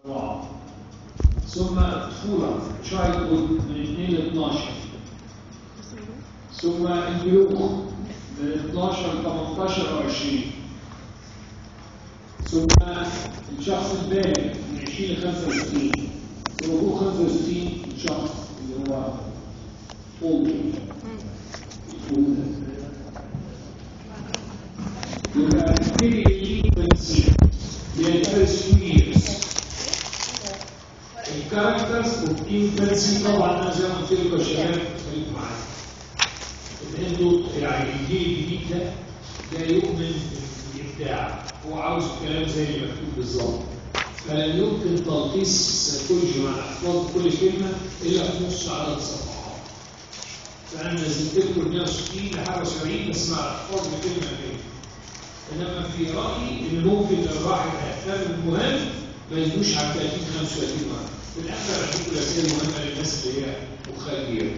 أربعة ثم طفولة childhood من 2 ل 12 ثم البلوغ من 12 ل 18 و 20 ثم الشخص البالغ من 20 ل 65 ثم فوق 65 الشخص اللي هو أولد يبقى نبتدي الانفنسي بيدرس تو years الكاركترز اوف انفنسي طبعا انا زي ما قلت لكم يا شباب خليكم معايا ان انتوا يعني الجيل الجديد ده ده يؤمن بالابداع هو عاوز كلام زي اللي مكتوب بالظبط فلن يمكن تلخيص السيكولوجي مع احفاظ كل كلمه الا في نص عدد صفحات فانا نزلت لكم 160 لحاجه 70 بس مع احفاظ بكلمه كلمه انما في رايي ان ممكن الواحد هيهتم بالمهم ما يزيدوش عن 30 35 مره في الاخر هديكوا الاسئله المهمه للناس اللي هي مخالفين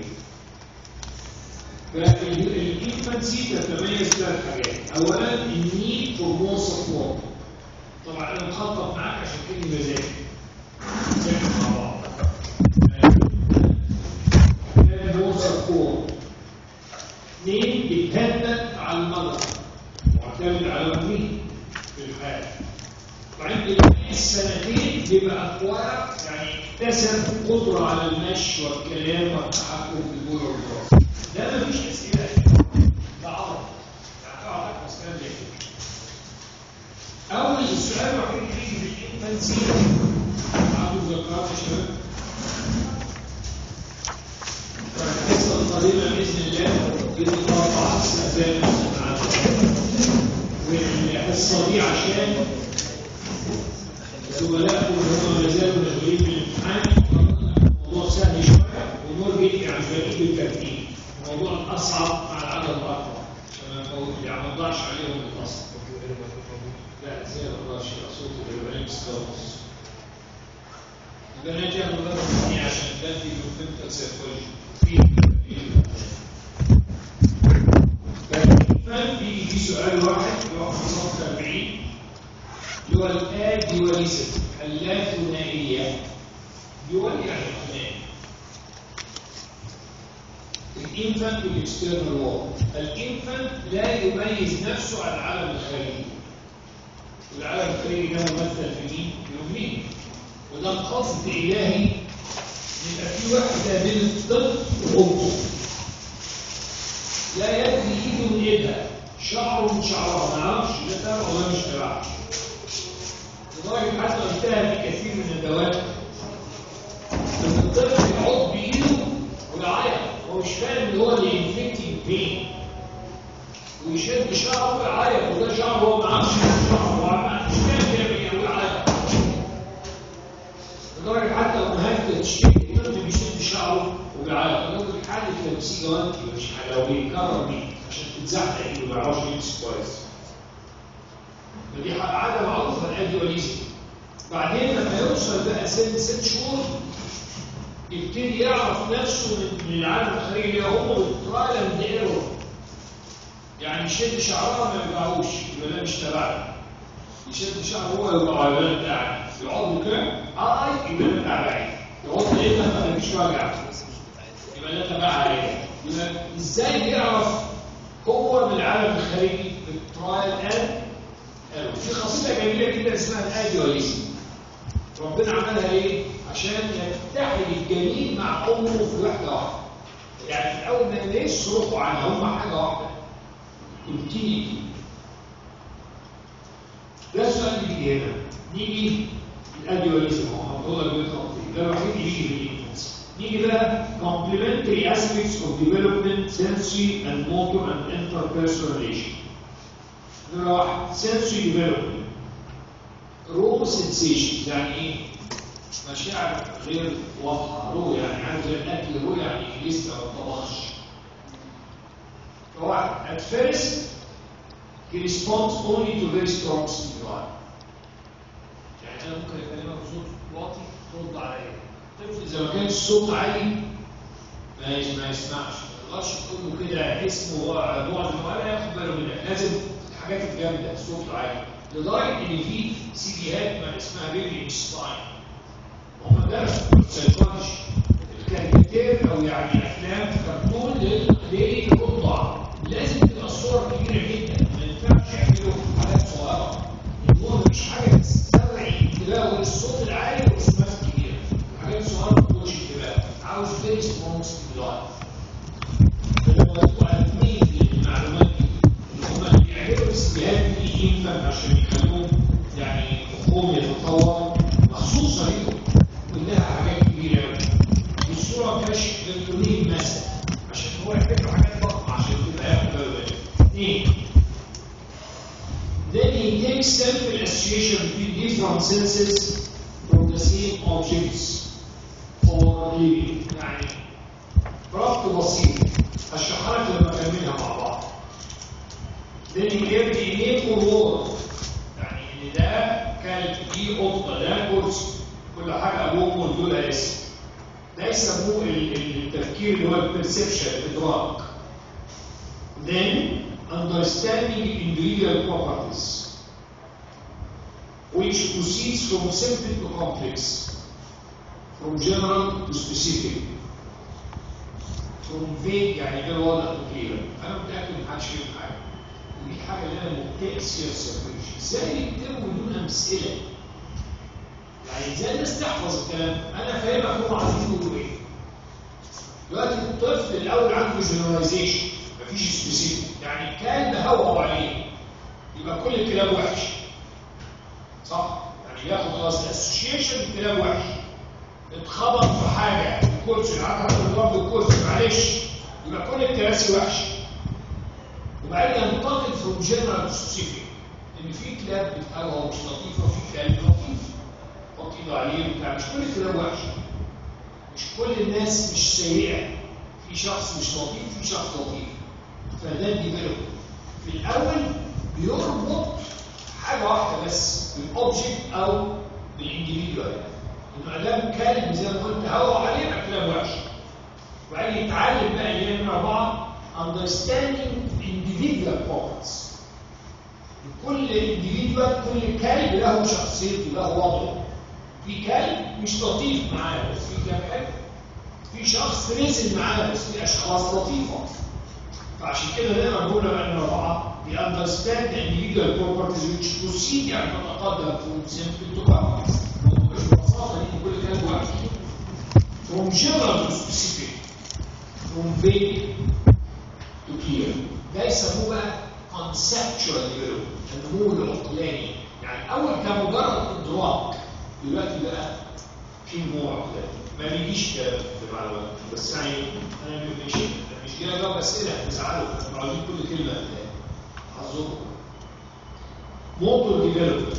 فالانفانسي تتميز ثلاث حاجات اولا النيد فور مور سبورت طبعا انا مخطط معاك عشان كده بذاكر نذاكر مع بعض مور سبورت اثنين بيتهدد على المرض معتمد على مين في الحال وعند السنتين بيبقى اكوار يعني اكتسب قدره على المشي والكلام والتحكم في البول والبراس ده مفيش اسئله ده عرض يعني اعرف اسئله زي كده اول السؤال الوحيد اللي يجي في الانفانسي عنده ذكريات يا شباب الحصه القادمه باذن الله بتتوقع استقبال والحصه دي عشان زملائكم اللي هم ما زالوا مشغولين بالامتحان الموضوع سهل شويه والامور جدا عن فريق بالترتيب الموضوع الاصعب مع العدد الاكبر عشان ما يعني ما اضيعش عليهم الاصل لا زي ما اقدرش صوت البنات استوص البنات ياخدوا بالهم مني عشان ده في فهمت سيكولوجي في في سؤال واحد اللي هو في صف 40 اللي هو الاديواليزم اللاثنائيه دول يعني اثنين الانفانت والاكسترنال وول الانفانت لا يميز نفسه عن العالم الخارجي والعالم الخارجي ده ممثل في مين؟ في مين؟ وده قصد الهي يبقى في وحده بين الطفل وامه لا يدري ايده من ايدها شعره من شعرها ما نعرفش ده تبع ولا مش تبع لدرجه حتى قلتها في كثير من الدوائر لما الطفل يعض بايده ويعيط هو مش فاهم ان هو اللي انفكتنج بين ويشد شعره ويعيط وده شعره هو ما عرفش شعره هو مش فاهم بيعمل ايه ويعيط لدرجه حتى الامهات بتشتكي الطفل بيشد شعره وبيعيط لو في حاله تمسيك جوانتي مش لو بيكرر بيه عشان تتزحلق ايده ما يعرفش يمسك كويس فدي عاده معروفه الاديوليزم بعدين لما يوصل بقى سن ست شهور يبتدي يعرف نفسه من العالم الخارجي اللي هو ترايل اند ايرور يعني يشد شعرها ما يبقعوش يبقى ده مش تبعنا يشد شعره هو يبقى يبقى ده بتاعنا يقعد كده اه يبقى ده بتاع بعيد يقعد ايه ما فيش وجع يبقى ده تبعها ايه يبقى ازاي يعرف هو من العالم الخارجي بالترايل اند ايرور في خاصيه جميله جدا اسمها الاديوليزم ربنا عملها ايه عشان يتحد الجنين مع امه في وحده واحده يعني في الاول ما يصرفوا عنها هم حاجه واحده كونتينيتي ده السؤال اللي بيجي هنا نيجي الاديوليزم هو هنقول لك ده الوحيد اللي يجي في الانفانس نيجي بقى complementary aspects of development sensory and motor and interpersonal relation نمرة واحد sensory development raw sensations يعني ايه؟ مشاعر غير واضحة رو يعني عارف زي الأكل رو يعني لسه ما طبخش واحد at first he responds only to very strong stimuli يعني أنا ممكن أكلمك بصوت واطي ترد عليا طفل إذا ما كانش الصوت عالي ما ما يسمعش ما تقدرش تقول له كده اسمه بعد ولا ياخد باله منك لازم الحاجات الجامده الصوت العالي لدرجه ان في سيديهات ما اسمها بيبي انشتاين هم درسوا سيكولوجي الكاريكاتير او يعني افلام كرتون ليه قطع لازم تبقى الصور كبيره جدا ما ينفعش يعملوا حاجات صغيره النور مش حاجه تستدعي انتباه والصوت العالي والرسومات الكبيره حاجات صغيره ما تكونش انتباه عاوز فيري سترونج ستيمولاي فلما تبقوا عارفين المعلومات دي اللي هم اللي بيعملوا الاستبيان دي ينفع عشان يخلوهم يعني مخهم يتطور مخصوصه ليهم كلها حاجات كبيره قوي والصوره ما فيهاش غير لونين مثلا عشان هو يعمل حاجات ضخمه عشان تبقى ياخد باله منها. اثنين Then he takes simple association between different senses from the same objects or living. يعني ربط بسيط هشرحها لك لما نكملها مع بعض. Then he gave the name or word. يعني ان ده كلب دي قطه ده كرسي كل حاجه ابوهم دول اسم. ده يسموه ال- ال- التفكير اللي هو البرسبشن الادراك. Then understanding individual properties which proceeds from simple to complex, from general to specific, from vague يعني غير واضح وكلير. انا متاكد ان محدش فيهم حاجه. ودي الحاجه اللي انا مبتئس فيها السيكولوجي. ازاي يكتبوا بدون امثله؟ يعني ازاي الناس تحفظ الكلام؟ انا فاهمك هم عايزين يقولوا ايه. دلوقتي الطفل الاول عنده جنراليزيشن مفيش سبيسيفيك يعني كلب هوهو عليه يبقى كل الكلاب وحش صح؟ يعني ياخد خلاص الاسوشيشن الكلاب وحش اتخبط في حاجه الكرسي العقل الضرب الكرسي معلش يبقى كل الكراسي وحش وبعدين ينتقل فروم جنرال تو سبيسيفيك ان في كلاب بتهوى مش لطيفه وفي كلاب لطيف حط ايده عليه وبتاع مش كل الكلاب وحشه مش كل الناس مش سيئه في شخص مش لطيف في شخص لطيف فده ديفلوب في الاول بيربط حاجه واحده بس بالاوبجكت او بالانديفيدوال انه ادام كلب زي ما قلت هوى عليه يبقى كلام وحش وبعدين يتعلم بقى اللي هي مع بعض understanding individual parts كل individual كل كلب له شخصيته له وضعه في كلب مش لطيف معاه بس في كلاب حلو في شخص رزل معاه بس في اشخاص لطيفه فعشان كده نقدر نقول بقى ان بعض we understand the individual properties which proceed يعني تتقدم from simple to complex مش ببساطه دي كل كلام واحد from general to specific from vague to clear ده يسموه بقى conceptual development النمو العقلاني يعني اول كان مجرد ادراك دلوقتي بقى في نوع عقلاني ما بيجيش كلام في المعلومات بس يعني انا مش مش جاي اجاوب اسئله تزعلوا انتوا عاوزين كل كلمه حظكم موتور ديفلوبمنت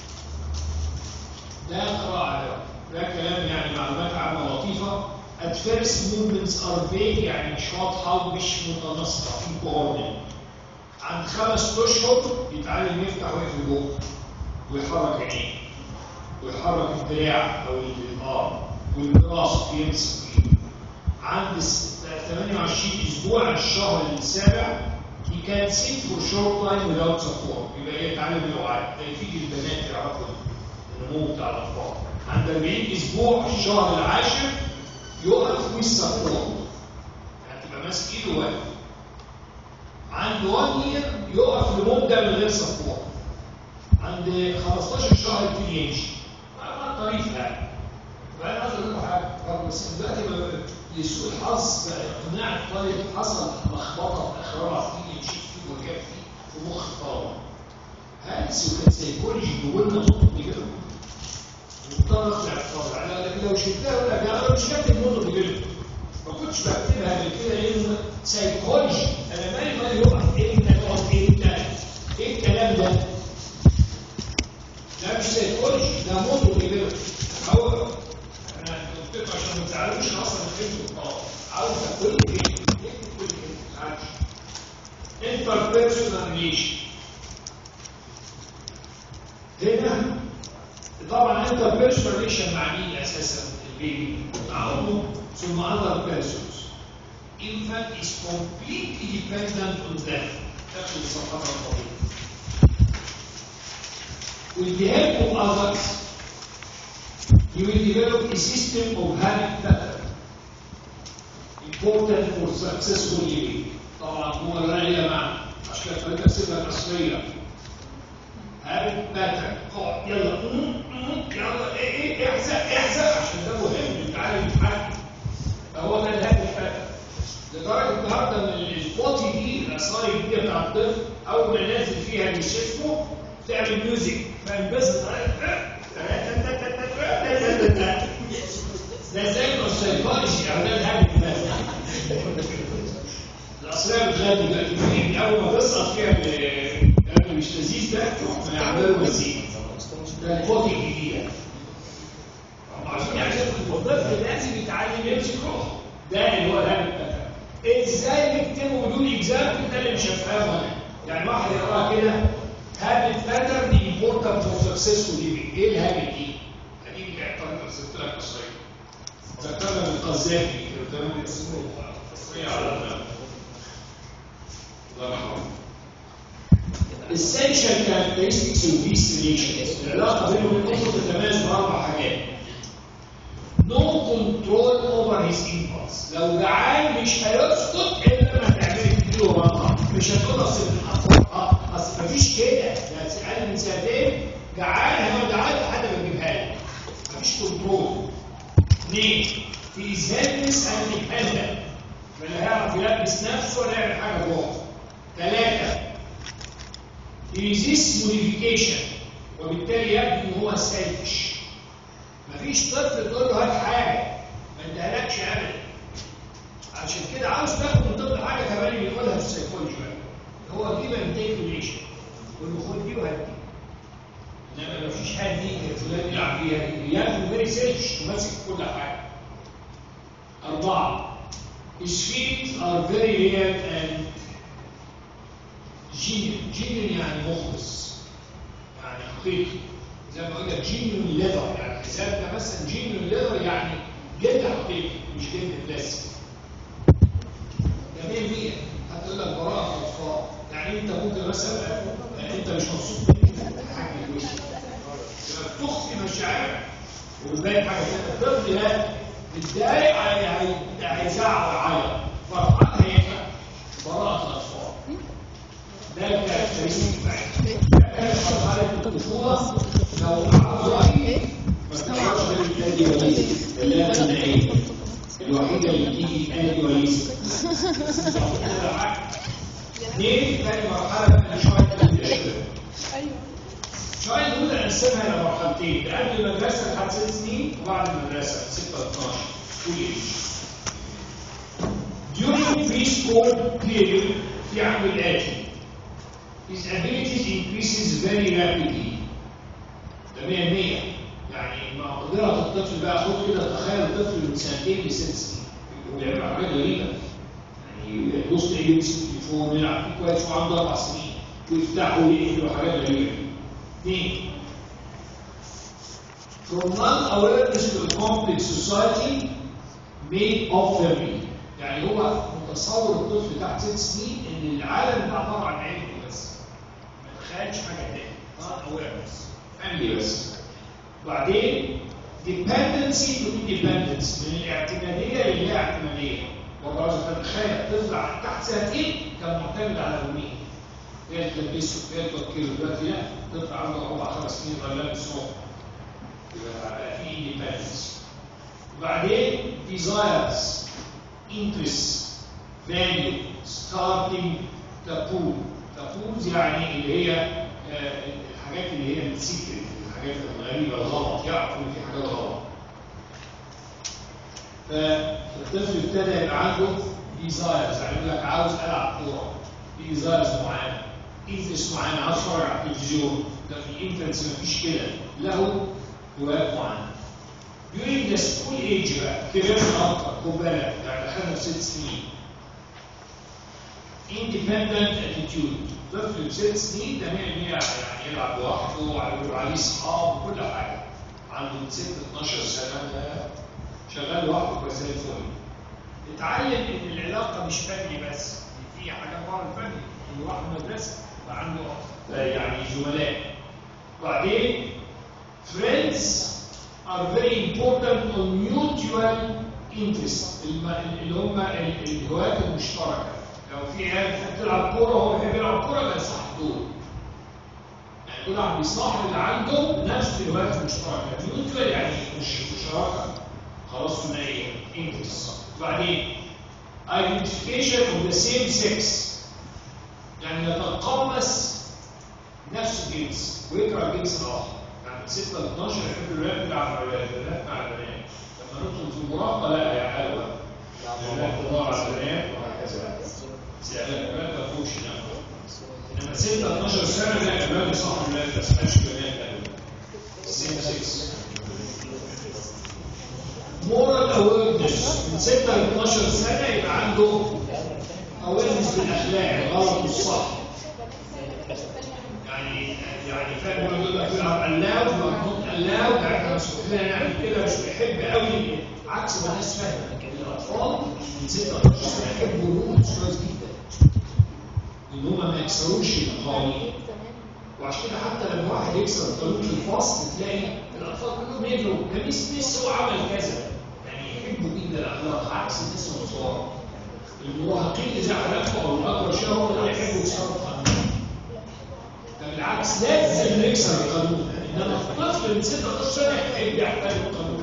ده قراءه ده كلام يعني معلومات عامه لطيفه at first movements are vague يعني مش واضحه ومش متناسقه في كوردينيت عند خمس اشهر يتعلم يفتح ويقفل بقه ويحرك عينيه ويحرك الدراع او الارم والراس يمسك فيه عند 28 اسبوع الشهر السابع he can sit for short time without support يبقى يتعلم اللغات ده يفيد البنات يعرفوا النمو بتاع الاطفال عند 40 اسبوع الشهر العاشر يقف والسبورت يعني تبقى ماسك ايده واقف عند 1 year يقف لمده من غير سبورت عند 15 شهر يبتدي يمشي على طريق يعني فانا عايز اقول لكم حاجه برضه بس دلوقتي لسوء الحظ اقناع الطالب حصل لخبطه في اخرار عارفين يمشي فيه وجاب فيه في مخ الطلبه هل سوء سيكولوجي جوه لنا نقطه كده مضطر اطلع الطالب على لكن لو شلتها اقول لك انا مش كاتب نقطه كده ما كنتش بكتبها قبل كده لانه سيكولوجي انا مالي مالي يقف امتى يقف امتى ايه الكلام ده؟ ده مش سيكولوجي ده موتو كده هو انا قلت لكم عشان ما تزعلوش انا اصلا فهمت خلاص عاوز كل كلمه اكتب كل كلمه معلش انتر بيرسونال ريليشن هنا طبعا انتر بيرسونال ريليشن مع مين اساسا البيبي مع امه ثم other persons infant is completely dependent on them تاخد الصفحه الطبيعيه with the help of others You will develop a system of habit pattern important for successful living. طبعا هو لا إلى معنى عشان كده خليتها صفة تصرية. habit pattern اقعد يلا قوم، قوم، يلا ايه ايه احزق احزق عشان ده مهم انت عارف تتحكم. فهو ده الهابت باترن. لدرجه النهارده ان الفوتي دي الاسرار الجديده بتاع الطفل اول ما نازل فيها بيشفه تعمل ميوزك فانبسط ده زي ما السيكولوجي يعني ده الهابت الأصلية بتغني دلوقتي في أول ما تسقط فيها الكلام مش لذيذ ده تروح يعملوا مزيكا ده الفوتي الجديدة عشان يعني الطفل لازم يتعلم يمسك روحه ده اللي هو الهابت باترن ازاي نكتبه بدون اكزامبل ده اللي مش هفهمه انا يعني واحد يقراها كده هابت باترن امبورتنت فور سكسسفول ليفنج ايه الهابت دي؟ هجيب لك طريقه رسمت لك تصريح ذكرنا من القذافي كان اسمه تصريح على النار الله يرحمه essential characteristics of these relations العلاقه بينهم وبين تتميز باربع حاجات no control over his impulse لو جعان مش هيسكت الا لما تعملي تديله رقم مش هتقول اصل اه اصل مفيش كده ده سأل من سنتين جعان هيقعد جعان لحد ما تجيبها لي مفيش كنترول اثنين في هيلبس اند ديبندنت ولا هيعرف يلبس نفسه ولا يعمل حاجه جوه ثلاثه resist modification وبالتالي يبدو ان هو سيلفش مفيش طفل تقول له هات حاجه ما ادهالكش ابدا عشان كده عاوز تاخد من طفل حاجه كمان بيقولها في السيكولوجي بقى هو جيب اند تيك ريليشن يقول له خد دي وهات دي انما مفيش هات دي فلان يلعب بيها ياخد فيري سيلفش وماسك كل حاجه اربعه His feet are very real and genuine genuine يعني مخلص يعني حقيقي زي ما قلنا جينيون ليذر يعني الحساب ده مثلا جينيون ليذر يعني جلد حقيقي مش جلد بلاستيك جميل بيه هتقول لك براءة اطفال يعني انت ممكن مثلا يعني انت مش مبسوط من حاجه الوش بتخفي مشاعرك وبتبين حاجه ثانيه الطفل ده متضايق هيزعق ويعيط فرحان هيفهم براءة الاطفال ده الكاركترستيك بتاعتها مرحله الطفوله لو عاوز رايي ما تقعدش غير النادي وليس لا النهائيه الوحيده اللي بتيجي نادي وليس اثنين ثاني مرحله من شويه ايوه شويه دول نقسمها الى مرحلتين قبل المدرسه لحد ست سنين وبعد المدرسه 6 12 كل During preschool period في عام الآتي his abilities increases very rapidly ده 100 100 يعني مع قدرة الطفل بقى خد كده تخيل الطفل من سنتين لست سنين وبيعمل حاجات غريبة يعني يبص يمسك التليفون يلعب فيه كويس وعنده أربع سنين ويفتحه ويقفل وحاجات غريبة اثنين From non-awareness to a complex society made of family يعني هو متصور الطفل تحت ست سنين ان العالم ده عباره عن عيلته بس ما تخيلش حاجه تاني non awareness family بس وبعدين dependency to independence من الاعتماديه للا اعتماديه برضه عاوز تتخيل طفل تحت سنتين كان معتمد على امه هي تلبسه هي توكله دلوقتي لا طفل عنده اربع خمس سنين غلاب الصبح يبقى بقى في independence وبعدين desires interests value starting تقول تقول يعني اللي هي آه، الحاجات اللي هي السيكريت الحاجات الغريبه الغلط يعرف ان في حاجات غلط فالطفل ابتدى يبقى عنده ديزايرز يعني يقول لك عاوز العب كوره في ديزايرز معينه انترست معينه عاوز اتفرج على التلفزيون ده في الانفنس مفيش كده له هوايات معينه during the school age بقى كبرنا اكتر خد بالك يعني دخلنا في ست سنين independent attitude طفل بست سنين ده 100% يعني يلعب لوحده ويبقى عليه اصحاب وكل حاجه عنده ست 12 سنه ده شغال لوحده كويس زي الفل اتعلم ان العلاقه مش فني بس في حاجه بره الفني يروح المدرسه وعنده يعني زملاء وبعدين friends are very important on mutual interest الم- اللي هم ال- الهوايات المشتركه لو في عيال بتحب تلعب كوره وهو بيحب يلعب كوره يبقى يصاحب دول يعني كل واحد بيصاحب اللي عنده نفس الهوايات المشتركه mutual يعني مش مشاركه خلاص ثنائيه interest وبعدين identification of the same sex يعني يتقمص نفس الجنس ويكره الجنس الاخر يعني من 6 ل 12 يحب الولاد يلعب مع الولاد البنات مع البنات لما ندخل في المراهقه لا يا حلوه البنات تدور على البنات وهكذا سألك البنات ما فيهمش نعم انما 6 ل 12 سنه لا الولاد يصاحبوا الولاد ما اسمهاش بنات ابدا سيم 6 moral awareness من 6 ل 12 سنه يبقى عنده awareness بالاخلاق الغلط والصح يعني يعني فاهم هو يقول لك يلعب قلاو ومحمود قلاو ده احنا مسموح لنا نعمل كده مش بيحب قوي عكس ما الناس فاهمه الاطفال من 16 سنه يحبوا الرولز كويس جدا ان هم ما يكسروش القوانين وعشان كده حتى لما واحد يكسر القانون في الفصل تلاقي الاطفال كلهم يجروا كان سميث هو عمل كذا يعني يحبوا جدا الاخلاق عكس الناس الصغار المراهقين اذا حلفوا او الاكبر شويه هم اللي يحبوا يكسروا القانون ده بالعكس لازم نكسر القانون انما الطفل من 16 سنه يحب يحترم القانون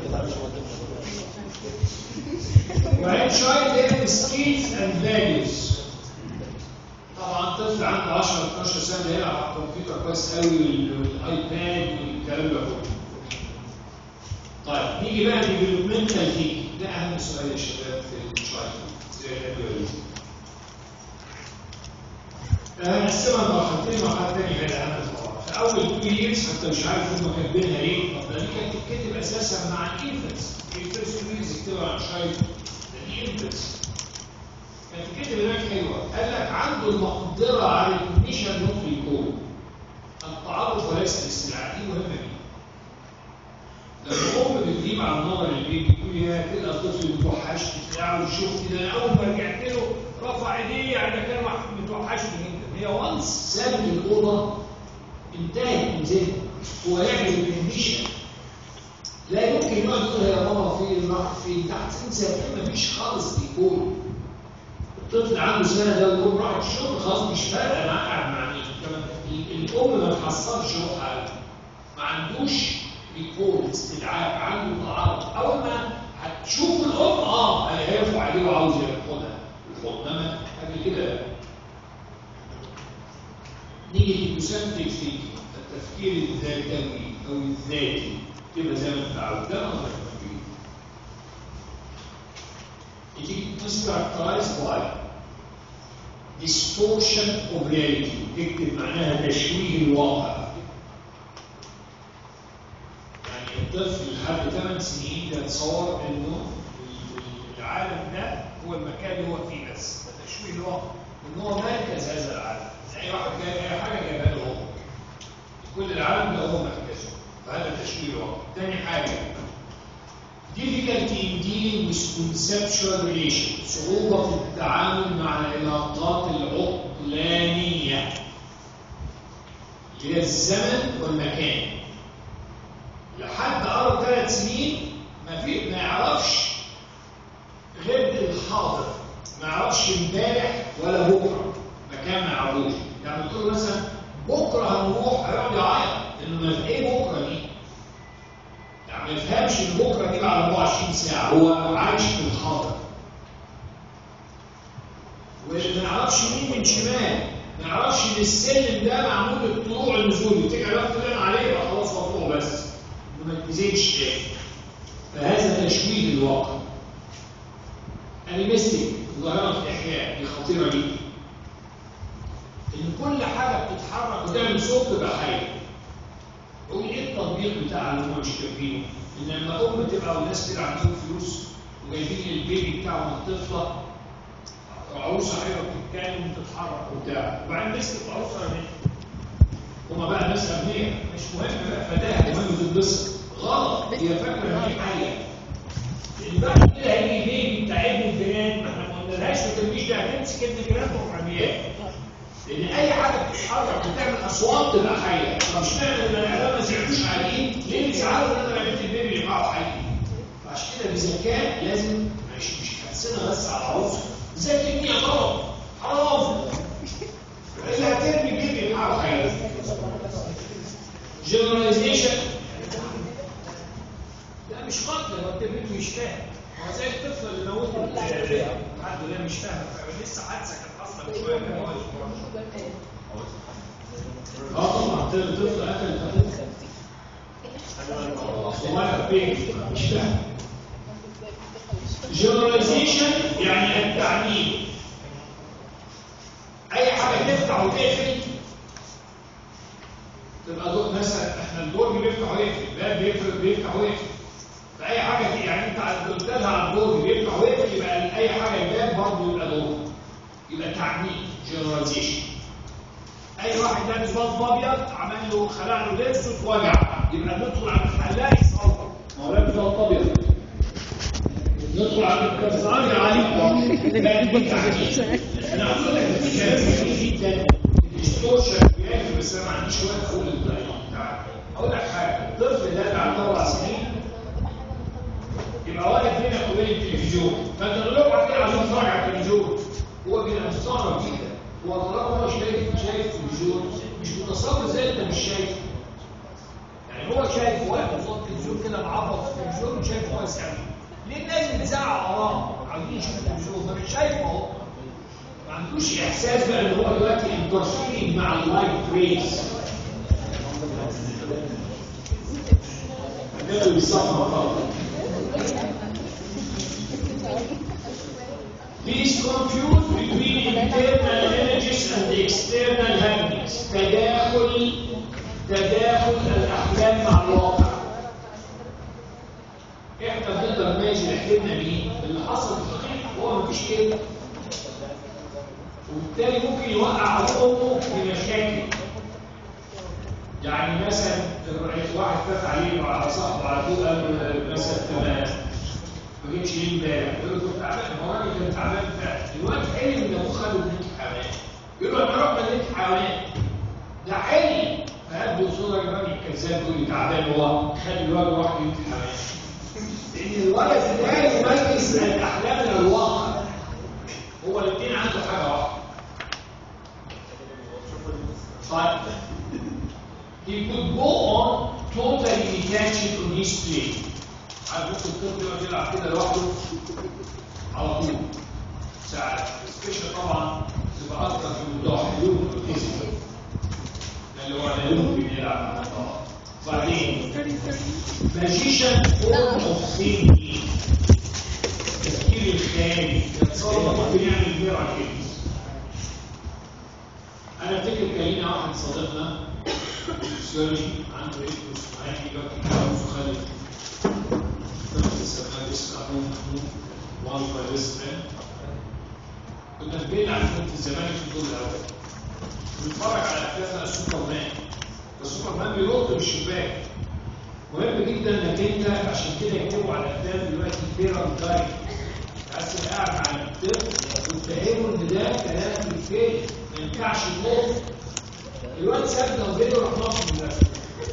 وبعدين child learning skills and values طبعا طفل عنده 10 12 سنه يلعب على الكمبيوتر كويس قوي والايباد والكلام ده كله طيب نيجي بقى للديفلوبمنتال ثينك ده اهم سؤال يا شباب في الشايلد زي ما هنقسمها لمرحلتين مرحله ثانيه هي الاهم طبعا في اول تو ييرز حتى مش عارف هم كاتبينها ليه طب ده دي كانت تتكتب اساسا مع الانفنتس الفيرست تو ييرز يكتبها عن شايلد الانفنتس كانت تتكتب هناك حلوه قال لك عنده المقدره على الكونديشن نوت ريكول التعرف وليس الاستدعاء دي مهمه جدا لما الام بتجيب على النظر البيت بتقول يا كده الطفل متوحشني بتاع وشفت ده انا اول ما رجعت له رفع ايديه يعني ده كان واحد متوحشني جدا هي وانس سابت الاوضه انتهت من ذهنه هو يعمل الكونديشن لا يمكن يقعد يقول يا ماما فين راح فين تحت انسى مفيش خالص بيكون الطفل عنده سنه ده ويقوم راح الشغل خلاص مش فارقه انا قاعد مع مين كمان الام ما تحصلش روحها ما عندوش ريكورد استدعاء عنده تعارض اول ما هتشوف الام اه هيرفع عليه وعاوز ياخدها الحضن انما قبل كده نيجي للمسنتج في التفكير الذاتوي او الذاتي تبقى زي ما انت عاوز ده نظر التفكير يجي characterized by distortion of reality تكتب معناها تشويه الواقع يعني الطفل لحد 8 سنين بيتصور انه العالم ده هو المكان اللي هو فيه بس ده تشويه الواقع وان هو مركز هذا العالم اي واحد جايب اي حاجه جايبها له هو كل العالم ده هو مركزه فهذا تشويه الواقع تاني حاجه difficulty in dealing with conceptual relations صعوبة في التعامل مع العلاقات العقلانية اللي هي الزمن والمكان لحد قرب ثلاث سنين ما في ما يعرفش غير الحاضر ما يعرفش امبارح ولا بكره مكان ما يعرفوش يعني قلت له مثلا بكره هنروح هيقعد يعيط انه ما ايه بكره دي يعني ما يفهمش ان بكره دي بعد 24 ساعه هو عايش في الحاضر وما يعرفش مين من شمال ما يعرفش ان السلم ده معمول للطلوع النزول يفتكر الوقت اللي انا عليه يبقى خلاص مطلوع بس ما تزيدش تاني فهذا تشويه الواقع انيمستيك ظاهره الاحياء دي خطيره جدا ان كل حاجه بتتحرك وتعمل صوت تبقى حيه قول ايه التطبيق بتاع اللي هم مش كاتبينه ان لما ام تبقى والناس كده عندهم فلوس وجايبين البيبي بتاعهم الطفله عروسه حلوه بتتكلم وتتحرك وبتاع وبعدين مسكت عروسه رميتها هما بقى ناس اغنياء مش مهم بقى فتاه المهم تتبسط غلط هي فاكره ان هي حيه اللي بعد كده هيجي بيبي بتاع ابن الجيران ما احنا ما قلنالهاش ما ترميش ده هتمسك ابن الجيران تروح رمياه لان اي حاجه بتتحرك وتعمل اصوات تبقى حيه طب اشمعنى البني ادم ما زعلوش عليه ليه بيزعلوا ان انا رميت البيبي اللي معاه جنراليزيشن لا مش قتل هو التلميذ مش فاهم هو زي الطفل اللي موته حد ده مش فاهم لسه حادثه كانت حاصله من شويه كان هو اه طبعا الطفل قتل صغير بيبي مش فاهم جنراليزيشن يعني التعميم اي حاجه تفتح وتقفل تبقى دور مثلا احنا الدور بيفتح ويقفل الباب بيفتح بيفتح ويقفل فاي حاجه دي يعني انت قلت لها على الدور بيفتح ويقفل يبقى اي حاجه الباب برضه يبقى دور يبقى تعميم جنراليزيشن اي واحد لابس بلط ابيض عمل له خلع له لبس واتوجع يبقى ندخل على الحلاق يصور ما هو لابس بلط ابيض ندخل على الكسران عليك لا دي تعميم انا اقول لك في كلام كتير جدا الديستورشن بياكل بس انا ما عنديش وقت اقول الطريقه بتاعتي اقول لك حاجه الطفل ده اللي عنده اربع سنين يبقى واقف بينك وبين التلفزيون فانت تقول له بعد كده عايزين نتفرج على التلفزيون هو بيبقى مستغرب جدا هو طالما هو شايف شايف التلفزيون مش متصور زي انت مش شايف يعني هو شايف واقف قصاد التلفزيون كده معبط في التلفزيون شايف كويس قوي ليه الناس بتزعق وراه عايزين يشوفوا التلفزيون ما مش شايفه اهو ما عندوش احساس بقى ان هو دلوقتي انترفيرنج مع اللايت ريز ده بيصفى خالص Please confuse between internal images and external happenings. تداخل تداخل الأحلام مع الواقع. احنا بنقدر نميز اللي حلمنا بيه اللي حصل في الحقيقة هو مفيش كده. وبالتالي ممكن يوقع أمه في مشاكل. يعني مثلا واحد فات عليه على صاحبه على طول قال مثلا تمام ما جيتش ليه امبارح يقول له كنت تعبان هو الراجل كان تعبان فعلا الواد حلم ان ابوه خده بنت حيوان يقول له انا رحنا بنت حيوان ده حلم فقال صوره الراجل الكذاب يقول لي تعبان هو خد الواد وراح بنت حيوان لان الولد لا يميز الاحلام من الواقع هو الاثنين عنده حاجه واحده طيب he could go on totally detached from his play عارف ممكن الطفل يقعد يلعب كده لوحده على طول ساعات سبيشال طبعا تبقى اكتر في موضوع حلول والاوتيزم اللي هو لا يمكن يلعب طبعا بعدين ماجيشن فورم اوف ثينكينج التفكير الخيالي يتصور ممكن يعمل كبير على كده انا افتكر كان لينا واحد صديقنا سوري عنده ابن اسماعيل دلوقتي جوزه خالد كنا في بيت عند بنت الزمالك في الدور الاول بنتفرج على افلام السوبر مان السوبر مان بينط من الشباك مهم جدا انك انت عشان كده يكتبوا على الافلام دلوقتي بيرال جايد عايز تبقى قاعد على الطفل وتفهمه ان ده كلام بالفعل ما ينفعش ينط الواد سابنا وجينا راح نط من نفسه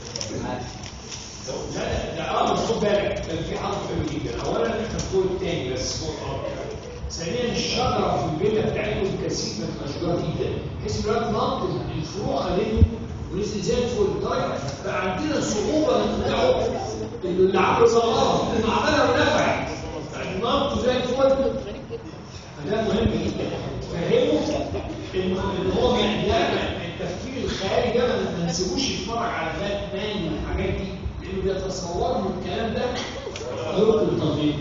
لا ده اه بس خد بالك كان في حرف حلو جدا اولا احنا في الدور الثاني بس فوق الارض ثانيا الشجره في الفيلا بتاعتهم كثيف من الاشجار جدا بحيث الوقت نط الفروع خدته ونزل زي الفل لدرجه بقى عندنا صعوبه نقنعه انه اللي عمله صغار انه عملها ونفعت يعني نط زي الفل فده مهم جدا فهمه انه ان هو ده التفكير الخيالي ده ما نسيبوش يتفرج على باتمان والحاجات دي لانه بيتصور من الكلام ده طرق التنظيم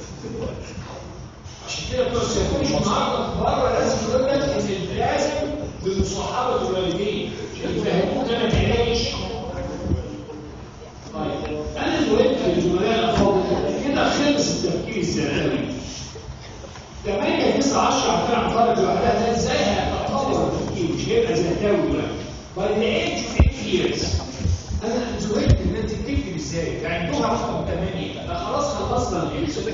عشان كده بتوع السيكولوجي النهارده بره لازم يقول لك ان لازم بمصاحبه الوالدين عشان يفهموك انا بعلاج طيب انا زودت للزملاء الافاضل كده خلص التفكير الثانوي 8 9 10 عارفين عن طالب لوحدها ده ازاي هيتطور التفكير مش هيبقى زهداوي دلوقتي by the age of 8 years انا زودت ان انت بتكتب ازاي يعني لغه رقم 8 ده خلاص خلصنا الاكس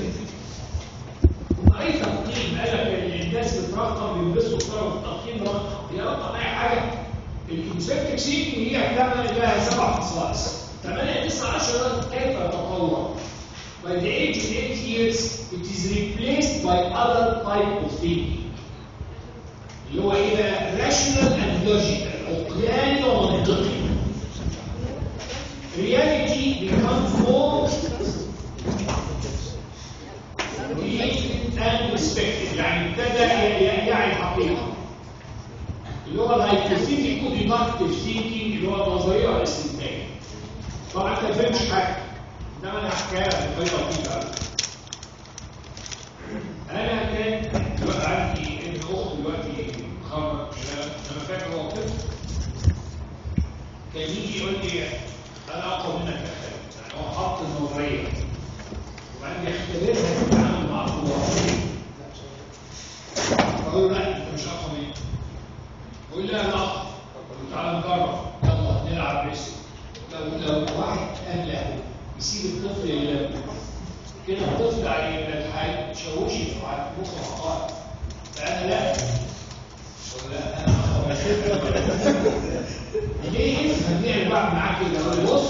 اي تقييم قال لك الناس بترقم بيلبسوا الكره في التقييم رقم هي رقم اي حاجه الكونسبت سيكينج هي بتعمل لها سبع خصائص 8 9 10 كيف يتطور by the age of 8 years it is replaced by other type of thinking اللي هو ايه بقى rational and logical عقلاني ومنطقي reality becomes more believed and respected يعني ابتدى يعي الحقيقة اللي هو الهايبوثيتيكو ديدكتيف ثينكينج اللي هو النظرية والاستنتاج طبعا انت ما فهمتش حاجة انما انا هحكيها بطريقة لطيفة انا كان دلوقتي عندي ابن اخت دلوقتي خرج انا فاكر هو طفل كان يجي يقول لي انا اقوى منك يا خالد يعني هو حط النظريه وبعدين يختبرها في التعامل مع الكبار فاقول له لا انت مش اقوى مني يقول لي لا انا اقوى تعالى نجرب يلا نلعب ريسك لو لو واحد اهله يسيب الطفل يلعب كده الطفل هيتشوشي في مخه حقائق فانا لا ولا انا ليه هنبيع بعض معاك كده بص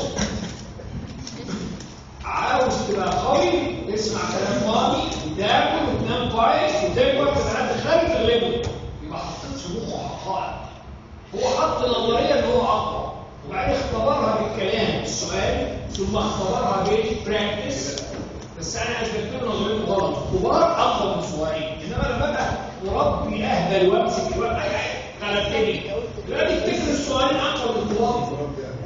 عاوز تبقى قوي تسمع كلام مامي وتاكل وتنام كويس وتكبر تبقى انت خارج تغلبه يبقى حطيت في مخه حقائق هو حط النظريه ان هو اقوى وبعدين اختبرها بالكلام السؤال ثم اختبرها بالبراكتس بس انا اثبت له نظريته غلط كبار اقوى من صغيرين انما لما ابقى مربي اهبل وامسك الوقت غلبتني دلوقتي افتكر السؤالين اقوى من الكبار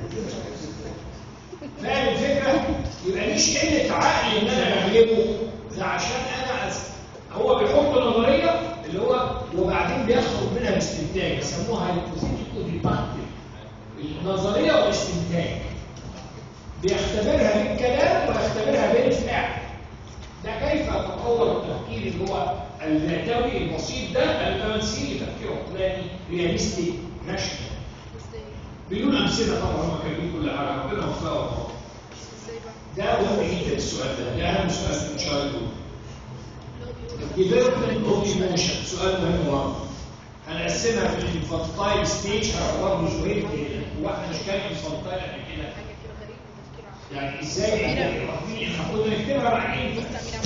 فاهم الفكره؟ يبقى مش قله عقل ان انا بغلبه ده عشان انا أس... هو بيحط نظريه اللي هو وبعدين بيخرج منها الاستنتاج بيسموها هايبوثيتيكو ديباكتيف النظريه والاستنتاج بيختبرها بالكلام ويختبرها بالفعل ده كيف تطور التفكير اللي هو الذاتوي البسيط ده التمثيلي تفكير عقلاني رياليستيك راشنال بدون امثله طبعا هم كاتبين كل حاجه ربنا وفقهم ده مهم جدا السؤال ده ده اهم سؤال في التشايلد development of emotion سؤال مهم برضه هنقسمها في الانفانتايل ستيج هنعتبر مش مهم هو احنا مش كان انفانتايل قبل كده يعني ازاي احنا واخدين احنا كنا نكتبها بعدين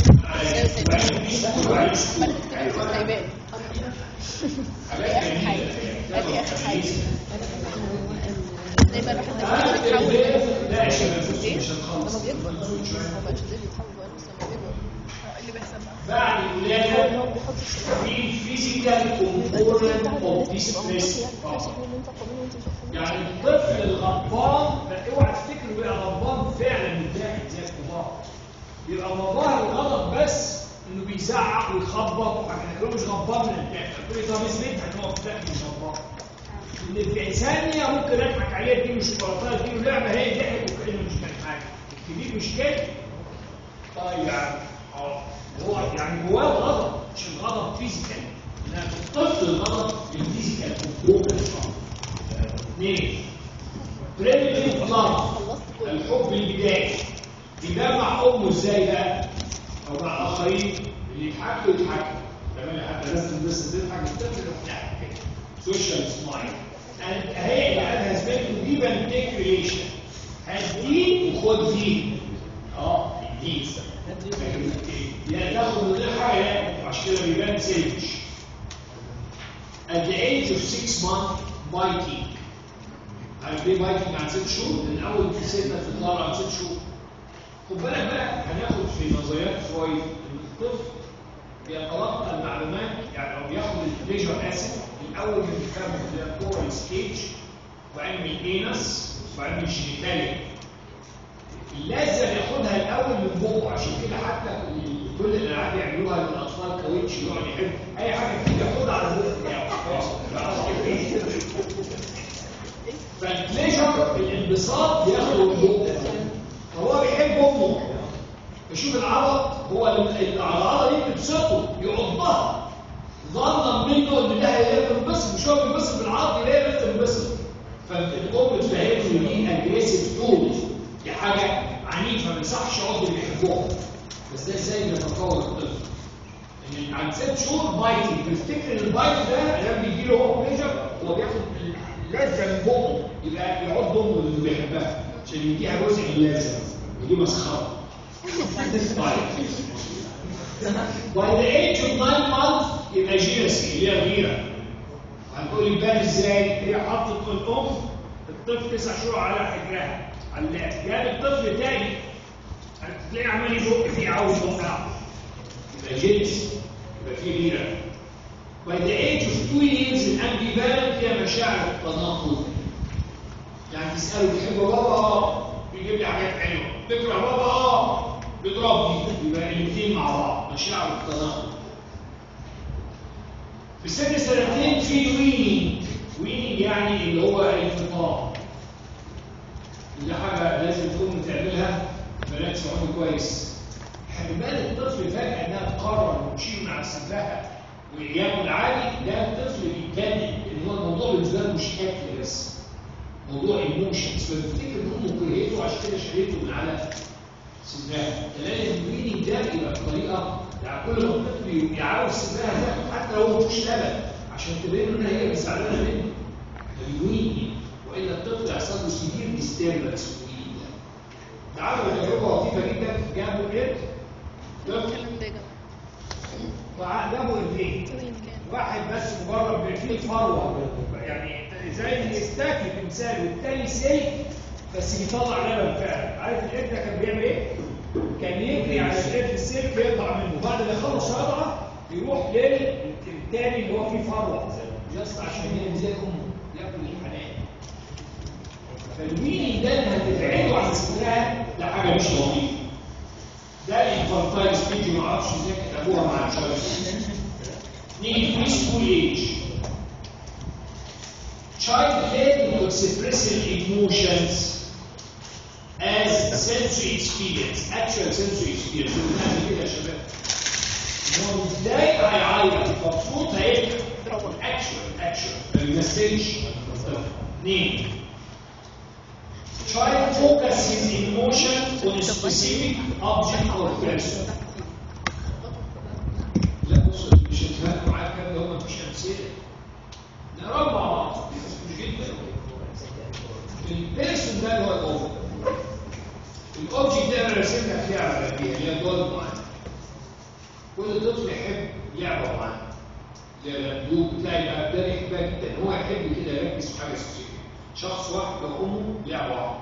حاجات جميله دايما الواحد بيتحول لا يا شباب مش هنخلص لما بيكبر ما بقاش زي بيتحول بقى لسه لما بيكبر اللي بيحصل بقى بعد الولاده في فيزيكال كومبوننت اوف ذيس ستريس يعني الطفل الغضبان اوعى تفتكروا بيبقى غضبان فعلا من الداخل زي الكبار بيبقى مظاهر الغضب بس انه بيزعق ويخبط وحاجات مش غضبان من الداخل تقول لي طب اثبتها ان هو في الداخل مش غضبان ان في ثانيه ممكن اضحك عليه اديله شوكولاته اديله لعبه هي ضحك وكانه مش كان حاجه الكبير مش كده طيب يعني اه هو يعني جواه الغضب مش الغضب فيزيكال انما في الطفل الغضب الفيزيكال كومبوننت اثنين بريمتيف لاف الحب البدائي بيجمع امه ازاي بقى او مع الاخرين اللي يضحكوا يضحكوا تمام حتى الناس تنبسط تضحك الطفل يضحك كده social smile and هي that has been to give and take relation هدي وخد دي اه دي يعني تاخد من غير حاجه عشان كده بيبان سيلفش at the age of 6 months biting عارف ليه بايتنج عن 6 شهور؟ من اول سنه في الطلعه عن 6 شهور خد بالك بقى هناخد في نظريات فرويد ان الطفل بيتلقى المعلومات يعني او بياخد البليجر اسيد الاول من الفم اللي هي الكورال ستيج وبعدين من الانس وبعدين من الجينيتاليا لازم ياخدها الاول من بقه عشان كده حتى كل الالعاب يعملوها للاطفال كاوتش يقعد يحب اي حاجه تيجي ياخدها على البق بتاعه خلاص فالبليجر الانبساط بياخده من بقه فهو بيحب امه فشوف العرض هو العضله دي بتبسطه يعضها ظنا منه ان ده هينبسط مش هو بينبسط بالعرض يلاقي نفسه بينبسط فالام تفهمه دي اجريسيف تول دي حاجه عنيفه ما يصحش عضو بيحبوها بس ده ازاي بيتطور الطفل ان عند ست شهور بايتنج تفتكر ان البايت ده لما بيجي له هو بليجر هو بياخد لذه من بقه يبقى يعض امه اللي بيحبها عشان يديها جزء من اللذه ودي مسخره By the age of 9 months يبقى جيرسي اللي هي غيرة هنقول يبان ازاي هي حطت الام الطفل تسع شهور على حجرها على اللعب جاب الطفل تاني هتلاقيه عمال يزق فيه عاوز يوقعه يبقى جنس يبقى فيه غيره By the age of two years الامبيفالنت فيها مشاعر التناقض يعني تسأله بتحب بابا اه بيجيب لي حاجات حلوه بكره بابا اه بيضربني يبقى الاثنين مع بعض مشاعر التناقض في سن سنتين في وينينج وينينج يعني اللي هو الانفطام ودي حاجه لازم تكون تعملها بنات شعور كويس حرمان الطفل فجاه انها تقرر تشيل مع صدرها وياكل عادي ده الطفل بيتجنن لان هو الموضوع بالنسبه له مش اكل بس موضوع ايموشنز فبيفتكر ان امه كرهته عشان كده شالته من على صدرها تلاقي الوينينج ده يبقى بطريقه يعني كل ما الطفل يعاوز صدرها تاخد حتى لو مفيش لبن عشان تبين ان هي زعلانه منه ده بيويني والا الطفل يحصل له سيفير ديستربنس في الوينينج ده تعالوا تجربه لطيفه جدا جابوا ايه؟ الكلام ده يا جماعه جابوا اثنين وين كان واحد بس مجرد فيه فروه يعني زي الاستاك التمثال والتاني سلك بس بيطلع لبن فعلا عارف القرد ده كان بيعمل ايه؟ كان يجري على القرد السلك يقطع منه بعد ما يخلص رضعه يروح للتاني اللي هو فيه فروه جاست عشان ينزل امه ياكل الحنان فالويني ده اللي هتبعده عن صدرها ده حاجه مش لطيفه ده الانفانتايل ستيج ما اعرفش ازاي كتبوها مع الشباب نيجي بري سكول ايج child learning to express emotions as sensory experience actual sensory experience قلنا كده يا شباب ان هو ازاي هيعيط مبسوط هيضحك actual actual ما بيمثلش اثنين child focuses emotion on a specific object or person لا بص مش هتفهم معاك الكلام ده هو مفيش امثله نقرا مع بعض مش جدا البيرسون ده اللي هو الاوبجكت الاوبجكت ده انا راسمها فيها على فيها اللي هي دول معانا كل طفل يحب لعبه معانا اللوب بتاعي بقى ده يحبها جدا هو يحب كده يركز في حاجه سبيسيفيك شخص واحد وامه لعبه واحده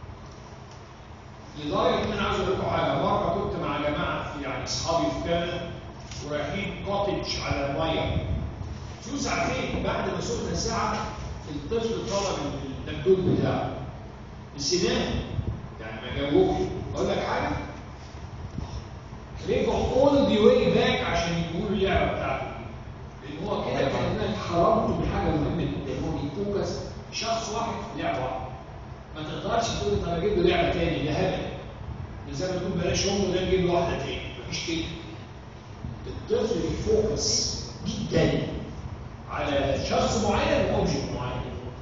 لدرجه ان انا عاوز اقول لكم حاجه مره كنت مع جماعه في يعني اصحابي في كندا ورايحين كوتج على الميه شو ساعتين بعد ما سخنا ساعه الطفل طلب الدبدوب بتاعه نسيناه يعني ما جابوش اقول لك حاجه رجعوا اول ذا واي باك عشان يجيبوا له اللعبه بتاعته لان هو كده كان حرمته من حاجه مهمه جدا هو بيفوكس شخص واحد في لعبه واحده ما تقدرش تقول طب اجيب له لعبه تاني ده هبل زي ما تقول بلاش امه ده نجيب له واحده تاني مفيش كده الطفل بيفوكس جدا على شخص معين واوبجكت معين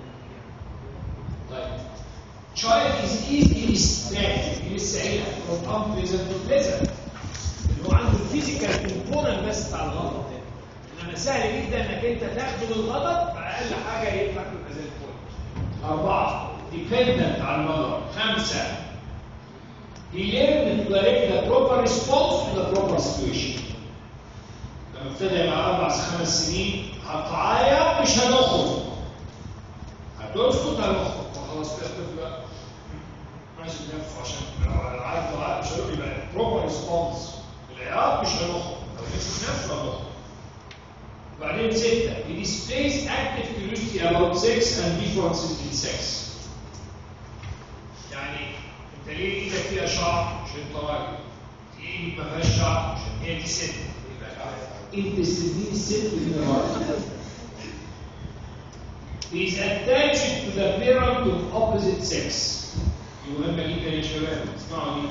طيب child is easily distracted لسه قايلها from unpleasant to pleasant اللي هو عنده الفيزيكال كومبوننت بس بتاع الغضب انما سهل جدا انك انت تاخده بالغضب فاقل حاجه ينفع تبقى زي الفل اربعه dependent على المرض خمسه he learned to direct the proper response to the proper situation لما ابتدى يبقى اربع خمس سنين هتعيط مش هنخرج هتسكت هنخرج وخلاص كده الطفل بقى ماشي نفسه عشان لو العيط لو عيط مش هيروح يبقى بروبر ريسبونس العياط مش هنخرج لو مسك نفسه هنخرج بعدين ستة he displays active curiosity about sex and differences in sex يعني انت ليه ايدك فيها شعر عشان انت راجل ايدك ما فيهاش شعر عشان هي دي ست انت تديني الست من الراجل He is attached to the parent of opposite sex. دي مهمة جدا يا شباب اسمعوا دي.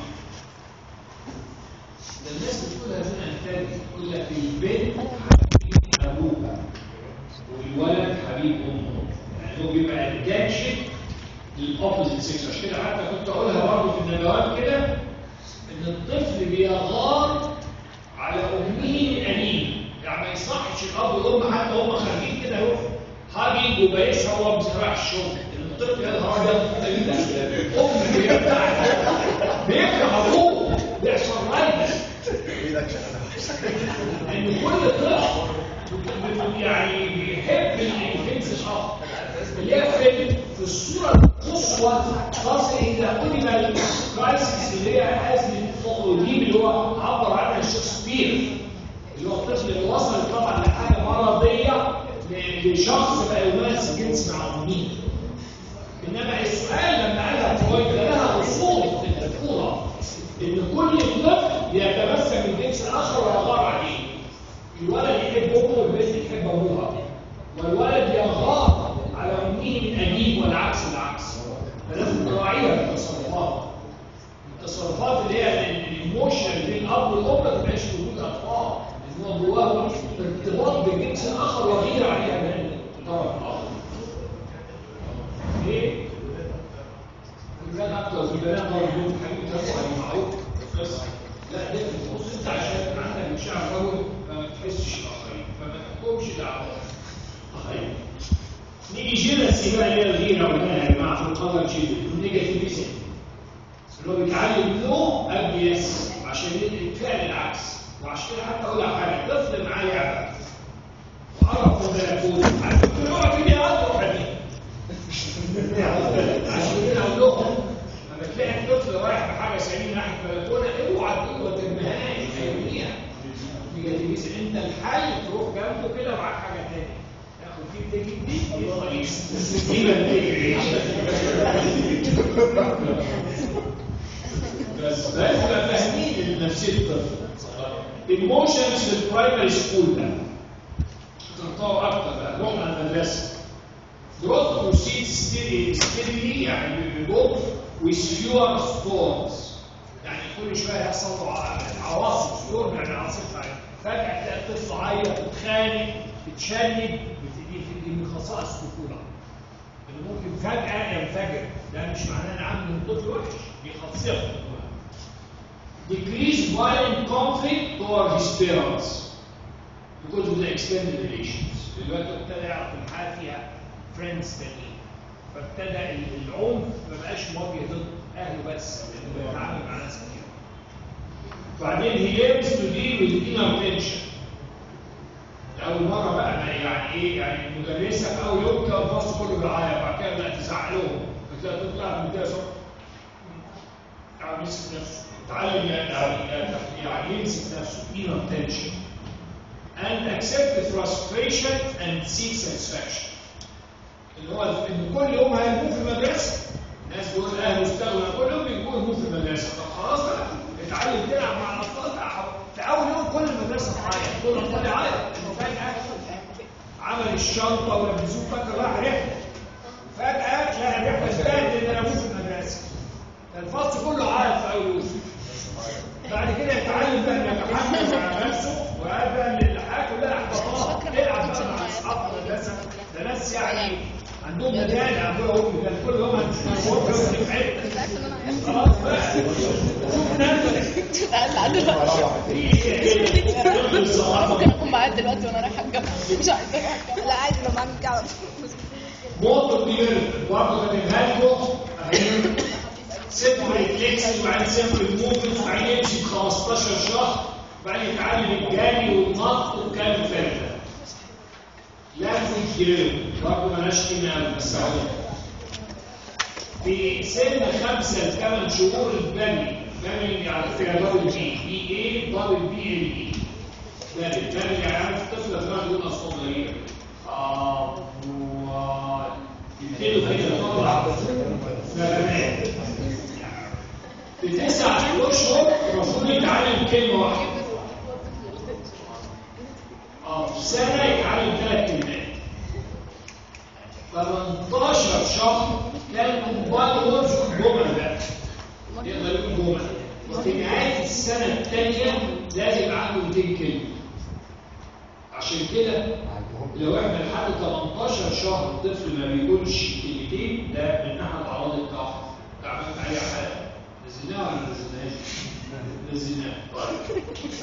ده الناس بتقولها هنا انتاج تقول لك البنت حبيب ابوها والولد حبيب امه. يعني هو بيبقى اتاتشد للاوبوزيت سكس عشان كده حتى كنت اقولها برضه في الندوات كده ان الطفل بيغار على امه الانين يعني ما يصحش الاب والام حتى هم خارجين كده اهو هاجنج وبايسها وهو رايح الشغل الطفل يا نهار ابيض ام بيرتاح بيكره ابوه بيحصل رايدس ان كل طفل يعني بيحب الانفنس الاخر اللي هي في في الصوره القصوى تصل الى كلينيكال كرايسيس اللي هي ازمه فقوديم اللي هو عبر عنها شكسبير اللي هو الطفل اللي وصل طبعا لحاجه مرضيه ل- لشخص بقى يمارس الجنس مع امه انما السؤال لما قالها فرويد لها اصول في الطفوله ان كل طفل يتمسك بالجنس الاخر ويغار عليه الولد يحب امه والبنت تحب ابوها والولد يغار على امه من ابيه والعكس العكس فلازم نراعيها في التصرفات التصرفات اللي هي الايموشن بين الاب والام ما تبقاش في وجود اطفال لان هو جواه ارتباط بالجنس الاخر وغيره عليها من الطرف الاخر ايه؟ الولاد اكتر والبنات برضه حبيبي تاخد معروف بس لا ده بص انت عشان عندك مشاعر رجل فما تحسش الاخرين فما تحكمش دعوه الاخرين نيجي جيلسي بقى اللي هي الغيره قلناها يا جماعه في القدر جيل النيجاتيفيزم اللي هو بيتعلم نو قبل يس عشان الفعل العكس وعشان كده حتى اقول لك حاجه طفل معاه لعبه وعرف من بلكونه عارف كل يوم كده يقعد حبيبي عشان كده اقول لهم لما تلاقي الطفل رايح بحاجه سليمه ناحيه البلكونه اوعى تقول ما ترميهاش هيرميها نيجاتيفيزم انت الحل تروح جنبه كده معاك حاجه تاني تاخد دي تجيب دي دي خلاص دي ما تجري بس لازم نبقى فاهمين نفسيه الطفل ايموشنز في البرايمري سكول ده تنطور اكتر بقى روح على المدرسه growth proceeds steady- steadily يعني بجوف with fewer storms يعني كل شويه يحصل له ع- عواصف ستورم يعني عاصفه يعني فجاه تلاقي الطفل عيط بتخانق بتشنج بت- دي دي من خصائص الطفوله اللي ممكن فجاه ينفجر ده مش معناه ان عنده طفل وحش دي خاصيه في الطفوله decrease violent conflict toward his parents because of the extended relations دلوقتي ابتدى يعرف الحياه فيها فريندز تانيين فابتدى ال- العنف ما بقاش موجه ضد اهله بس لانه بيتعامل مع ناس كتير بعدين he learns to deal with inner tension اول مره بقى ما يعني ايه يعني المدرسه في اول يوم كان الفصل كله بيعيط بعد كده بقى تزعق لهم بتلاقي الطفل قاعد متضايق صح يعني يمسك نفسه اتعلم يعني يعني يعني يمسك نفسه inner tension and accept frustration and seek satisfaction اللي هو ان كل يوم هيجوا في المدرسه الناس بيقول اهله استغنى كل يوم بيجوا يجوا في المدرسه طب خلاص بقى اتعلم تلعب مع الاطفال بقى. في اول يوم كل المدرسه تعيط كل الاطفال يعيط إنه فجاه عمل الشنطه ولبسوه فاكر راح رحله فجاه تلاقي الرحله ازدادت لان ابوه في المدرسه الفصل كله عيط في اول يوم بعد كده يتعلم بقى انه يتحمل مع نفسه وهذا ان الحياه كلها احباطات العب بقى مع اصحاب المدرسه ده ناس يعني عندهم مجال ابويا وامي كان كل يوم هنشوف في حته عارفه ان انا عيطت خلاص بقى شوف نفسك قاعد لحد دلوقتي ممكن اكون معاك دلوقتي وانا رايحه الجامعه مش عايزه اروح الجامعه لا عادي لو معاك الجامعه موتور ديفلوبمنت برضه كاتبها لكم اهي سيمبل ريفلكس وبعدين سيمبل موفمنت وبعدين يمشي ب 15 شهر وبعدين يتعلم الجري والنط والكلام الفارغ ده لانجوج ديفلوبمنت برضه مالهاش قيمه قوي بس اهو في سن خمسه لثمان شهور البني بني على فكره دبل بي بي اي دبل بي ال اي بني بني يعني عارف الطفل لما يقول اصوات غريبه اه يبتدوا كده يطلع نغمات في تسع اشهر المفروض يتعلم كلمه واحده اه في سنه يتعلم ثلاث كلمات 18 شهر كان موبايل يرزق الجمل ده يقدر يقول جمل وفي نهايه السنه الثانيه لازم يبقى عنده 200 كلمه عشان كده لو احنا لحد 18 شهر الطفل ما بيقولش كلمتين ده من احد اعراض الكحف عملت عليها حلقه نزلناها ولا ما نزلناهاش؟ نزلناها طيب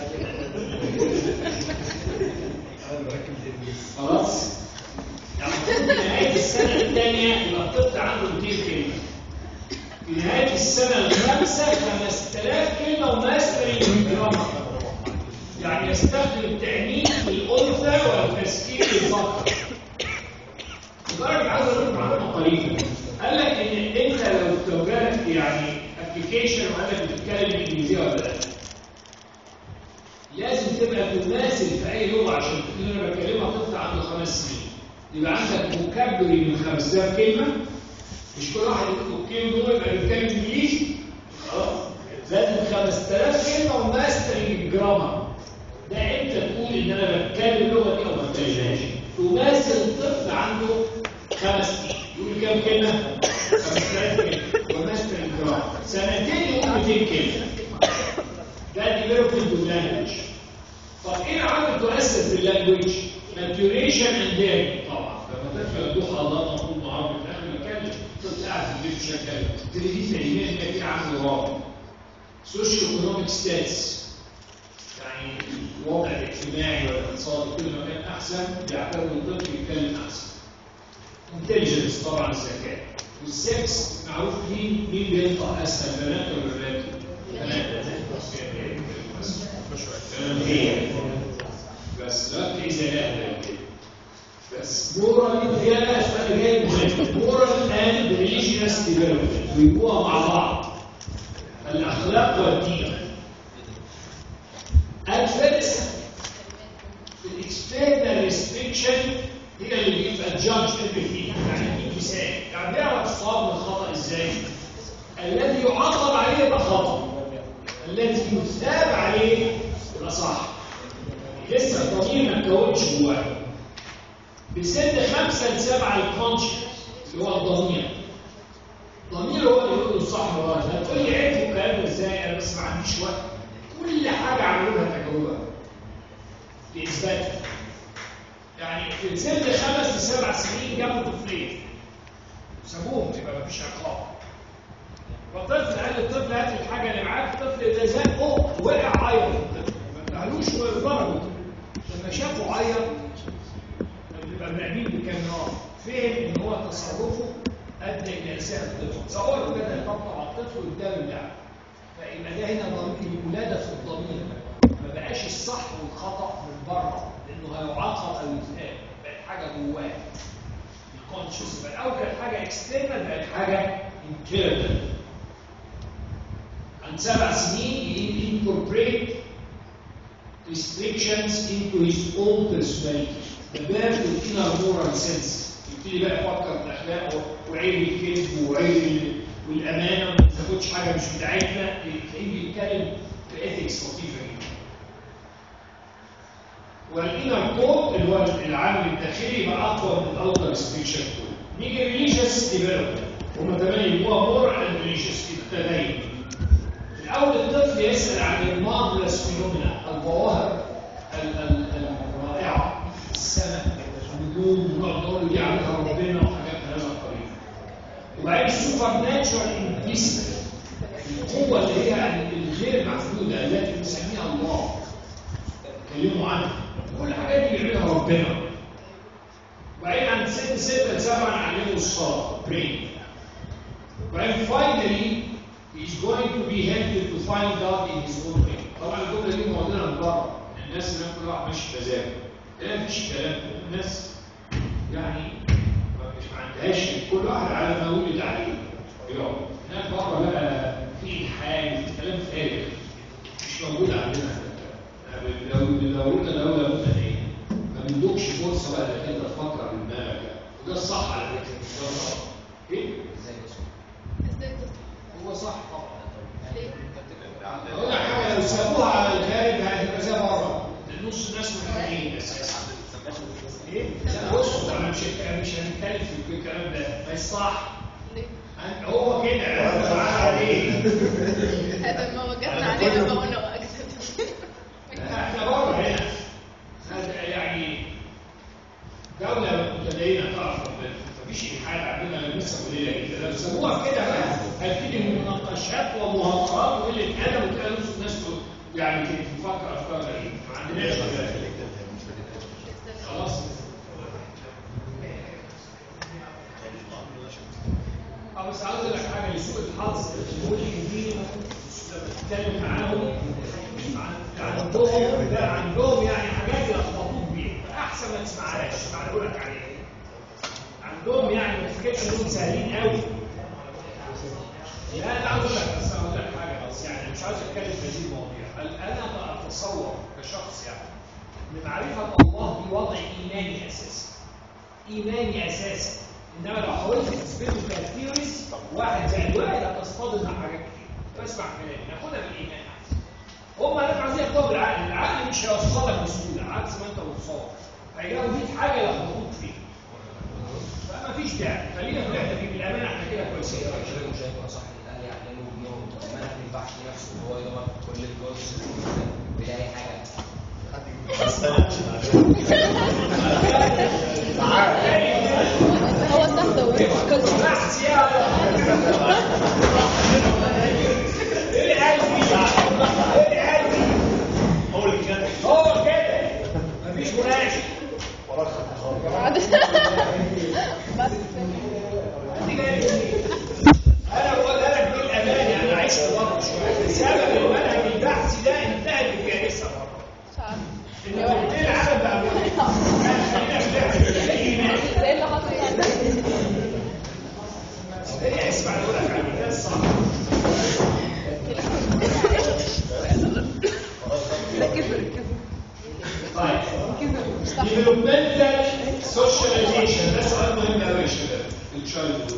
خلاص يعني في نهايه السنه الثانيه يبقى الطفل عنده 200 كلمه في نهايه السنه الخامسه 5000 كلمه وماسترنج جرامر يعني يستخدم تأنيث الأنثى والتسكين الذكر لدرجة عايز أقول لكم معلومة قريبة ابلكيشن وقال لك بتتكلم انجليزيه ولا لا لازم تبقى تماثل في اي لغه عشان اللي انا بكلمها طفل عنده خمس سنين يبقى عندك فوكابولري من 5000 كلمه مش كل واحد يقول اوكي دول يبقى بيتكلم انجليزي خلاص لازم 5000 كلمه وماسترنج الجرامر ده امتى تقول ان انا بتكلم اللغه دي او ما بتكلمهاش تماثل طفل عنده خمس سنين يقول كام كلمه 5000 كلمه وماستر الجرامر سنتين يقول 200 كلمه ده ديفلوبمنت لانجوج طب ايه العوامل تؤثر في اللانجوج ماتيوريشن اند ليرنينج طبعا لما طفل يدوح الله مفروض معاه في الاخر يتكلم طفل قاعد في البيت مش هيتكلم التلفزيون ايمان كتير عنده رابط سوشيو ايكونوميك ستاتس يعني الوضع الاجتماعي والاقتصادي كل ما كان احسن بيعتبر الطفل يتكلم احسن انتليجنس طبعا الذكاء والسكس معروف مين مين بينطق اسهل بنات ولا ولاد؟ بنات هي بس دلوقتي اذا لا بس مورال هي لا سؤال جاي مهم مورال اند ريليجيوس ديفلوبمنت ويبقوا مع بعض الاخلاق والدين الفلسفه الاكسترنال ريستريكشن هي اللي بيبقى جادج everything يعني دي مثال يعني بيعرف الصواب من الخطا ازاي؟ الذي يعاقب عليه يبقى خطا الذي يثاب عليه يبقى صح لسه الضمير ما اتكونش جواه بسن خمسه لسبعه الكونشنس اللي هو الضمير الضمير هو اللي يقول الصح والغلط هتقول لي عرفت الكلام ده ازاي انا بس ما عنديش وقت كل حاجه عملوا لها تجربه لاثباتها يعني في سن خمس لسبع سنين جابوا طفلين سابوهم يبقى مفيش عقاب فالطفل قال للطفل هات الحاجه اللي معاك الطفل ده زقه وقع عيط ما ادالوش ضربه لما شافه عيط بيبقى مراقبين بالكاميرات فهم ان هو تصرفه ادى الى اساءه الطفل تصوروا كده يطبطب على الطفل واداله اللعب فيبقى ده هنا ضمير الولاده في الضمير ما بقاش الصح والخطا من بره لانه هيعاقب او يتقال بقت حاجه جواه الكونشس الاول كانت حاجه اكسترنال بقت حاجه انترنال عند سبع سنين incorporate restrictions into his own personality the birth of inner moral sense يبتدي بقى يفكر في اخلاقه وعيب الكذب وعيب والامانه وما تاخدش حاجه مش بتاعتنا تلاقيه بيتكلم في ايثكس لطيفه جدا والانر كود اللي هو العامل الداخلي يبقى اقوى من الاوتر ريستريكشن كود نيجي ريليجيوس ديفلوبمنت هم كمان يبقوا مور اند ريليجيوس التدين الاول الطفل يسال عن المارفلس فينومينا الظواهر الرائعه السماء النجوم ونقعد دي عملها ربنا وحاجات من هذا القبيل وبعدين السوبر ناتشورال انفيسبل القوه اللي هي الغير محدوده التي بنسميها الله اتكلموا عنها كل الحاجات دي بيعملها ربنا وبعدين عند ست ستة لسبعة نعلمه الصلاة برين وبعدين finally he's going to be helped to find God in his own way طبعا الجملة دي موجودة من بره الناس اللي كل واحد ماشي بمزاجه لا مفيش كلام الناس يعني مش ما عندهاش كل واحد على ما ولد عليه يقعد هناك بره بقى في الحاج في كلام فارغ مش موجود عندنا لو لو قلنا دولة متدينة ما بندوكش فرصة بقى انك انت تفكر بدماغك وده الصح على فكرة مش ده الغلط ايه؟ ازاي هو صح طبعا ليه؟ اقول لك حاجة لو سابوها على الخارج هتبقى زي بره نص الناس محتاجين اساسا ايه؟ لا بص انا مش مش هنتكلم في الكلام ده ما صح ليه؟ هو كده انا معاه عليه هذا ما وجدنا علينا فقلنا وأجدد احنا بره هنا هذا يعني دولة متدينة تعرف ربنا مفيش إلحاد عندنا لسه قليلة جدا لو سموها كده بقى هتبتدي مناقشات ومهاترات وقلة أدب وتلاقي نص الناس يعني تفكر أفكار غريبة ما عندناش كده خلاص اه بس عاوز اقول لك حاجه لسوء الحظ الملحدين لما تتكلم معاهم عن- عندهم ده عندهم يعني حاجات يلخبطوك بيها فاحسن ما تسمعهاش ما اقول لك عليها عندهم يعني ما تفتكرش انهم سهلين قوي لا لا عاوز اقول لك بس مش عايز اتكلم في هذه المواضيع بل انا اتصور كشخص يعني ان معرفه الله دي وضع ايماني اساسي ايماني اساسي انما لو حاولت تثبته كثيريز واحد زائد واحد هتصطدم مع حاجات كتير فاسمع كلامي ناخدها بالايمان احسن هم هناك عايزين ياخدوها بالعقل العقل مش هيوصلك بسهوله عكس ما انت متصور هيلاقوا 100 حاجه يلخبطوك فيها فما فيش داعي خلينا في الحته دي بالامانه احنا كده كويسين مش هيبقى صح ان الاهل يعلموا ابنهم منهج البحث نفسه وهو يدور في كل الكورس بيلاقي حاجه هو استخدم كلتشر بحث يا ايه قلبي ايه قلبي هو اللي كان هو كده مفيش مناقشه بعد بعد دي جايه منين؟ انا بقول لك بالامان انا عشت برضه شويه بسبب المنهج البحثي ده انتهت الكارثه برضه مش عارف ان قلت لي العالم بقى خلينا في لعبه الايمان ايه اللي حصل يعني ايه اسمع اقول لك على مثال صح لا كبر كبر طيب كبر مستحيل ديفلوبمنتال سوشياليزيشن ده سؤال مهم قوي يا شباب التشايلد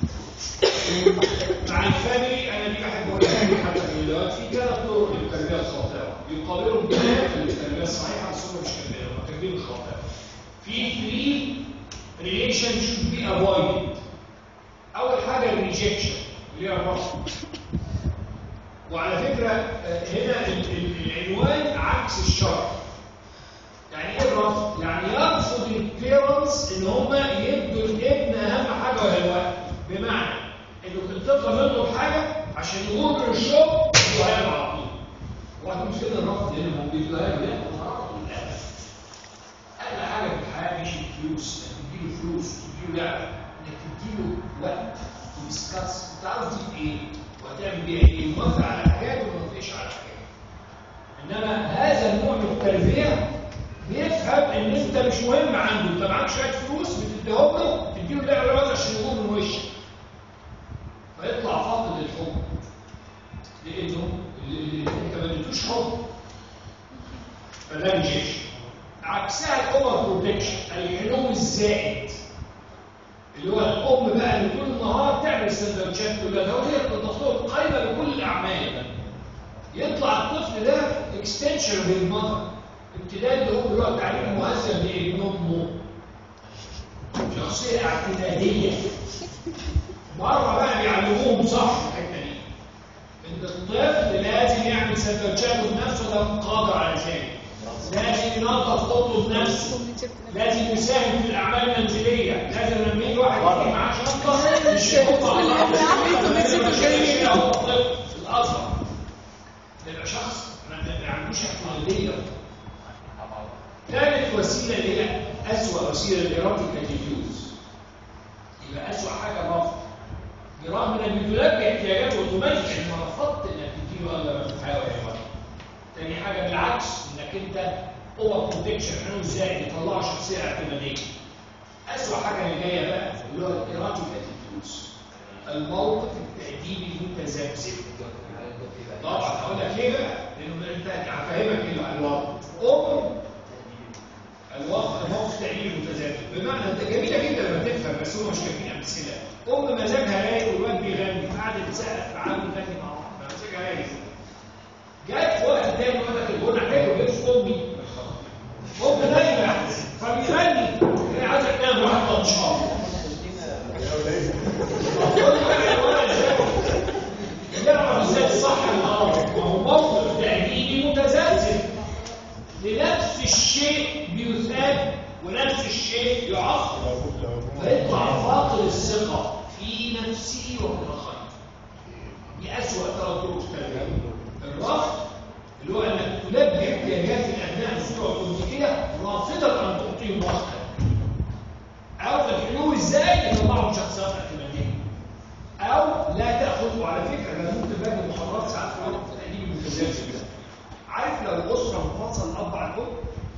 مع الفاميلي انا دي بحب اقول لك حتى من دلوقتي في ثلاث طرق للتربيه الخاطئه يقابلهم بثلاث للتربيه الصحيحه بس هم مش كاتبين هم كاتبين الخاطئه في ثري ريليشن should be avoided اول حاجه الريجكشن اللي هي الرفض وعلى فكره آه، هنا ال- ال- العنوان عكس الشرع يعني ايه الرفض؟ يعني يرفض البيرنتس ان هم يدوا الابن اهم حاجه وهي الوقت بمعنى انه كنت تطلب منه بحاجه عشان يقوم من الشغل يدوها له على طول. واحد مش كده الرفض هنا هم بيدوها له لا هم رفضوا للاسف. اغلى حاجه في الحياه مش الفلوس انك تديله فلوس تديله لعبه انك تديله وقت تدسكاس انت عاوز تجيب ايه؟ وهتعمل بيها ايه؟ موافق على حاجات وما موافقش على حاجات. انما هذا النوع من التربيه بيفهم ان انت مش مهم عنده انت معاك شويه فلوس بتديهم له تديله لعبه بس عشان يقوم من وشك فيطلع فاقد الحب لانه اللي- اللي انت ما اديتوش حب فده ريجيشن عكسها الاوفر بروتكشن الحلم الزائد اللي هو الام بقى اللي طول النهار تعمل سندوتشات لاولادها وهي بتضغط لهم قايمه بكل الاعمال يطلع الطفل ده اكستنشن للمذر امتداد له اللي هو تعليم مؤثر لابن امه شخصيه اعتماديه مره بقى بيعلموهم صح الحته دي ان الطفل لازم يعمل سندوتشاته بنفسه ده قادر على ذلك لازم ينظف اوضته بنفسه لازم يساهم في الاعمال المنزليه لازم لما يجي واحد يجي معاه شنطه مش يحطها على الأرض. هو الطفل الاصغر يبقى شخص ما ما عندوش اعتماديه ثالث وسيله اللي هي اسوء وسيله الايروتيك ديفيوز يبقى اسوء حاجه الرفض برغم انك بتلبي احتياجاته اوتوماتيك يعني ما رفضت انك تديله ولا في الحياه ولا ولا تاني حاجه بالعكس انك انت اوفر بروتكشن عنه ازاي يطلعه شخصيه اعتماديه اسوء حاجه اللي جايه بقى اللي هو الايروتيك ديفيوز الموقف التأديبي المتذبذب طبعا هقول لك ليه بقى؟ لانه انت هفهمك ايه الوضع ام الوضع موقف تأديبي متذبذب بمعنى انت جميله جدا لما تفهم بس هم مش كاتبين امثله ام مزاجها رايق والواد بيغني قعدت تسقف معاه وتغني مع بعض مزاجها رايق جت وقت تاني وقت الغنى حلو جبت امي ام نايمه فبيغني هي عايزه تنام وحاطه ان شاء الله يعرف ازاي الصح والغلط وهو موقف تأديبي متذبذب لنفس الشيء بيثاب ونفس الشيء يعاقب فيطلع فاقد الثقة في نفسه وفي الآخرين دي أسوأ ثلاث طرق التربية الرفض اللي هو أنك تلبي احتياجات الأبناء بصورة أوتوماتيكية رافضة أن تعطيهم وقتا أو تدعوه إزاي يطلعوا شخصيات اعتمادية أو لا تأخذوا على فكرة أنا ممكن باجي محاضرات ساعات في وقت تقديم المتزلزل ده عارف لو الأسرة منفصل الأب عن الأم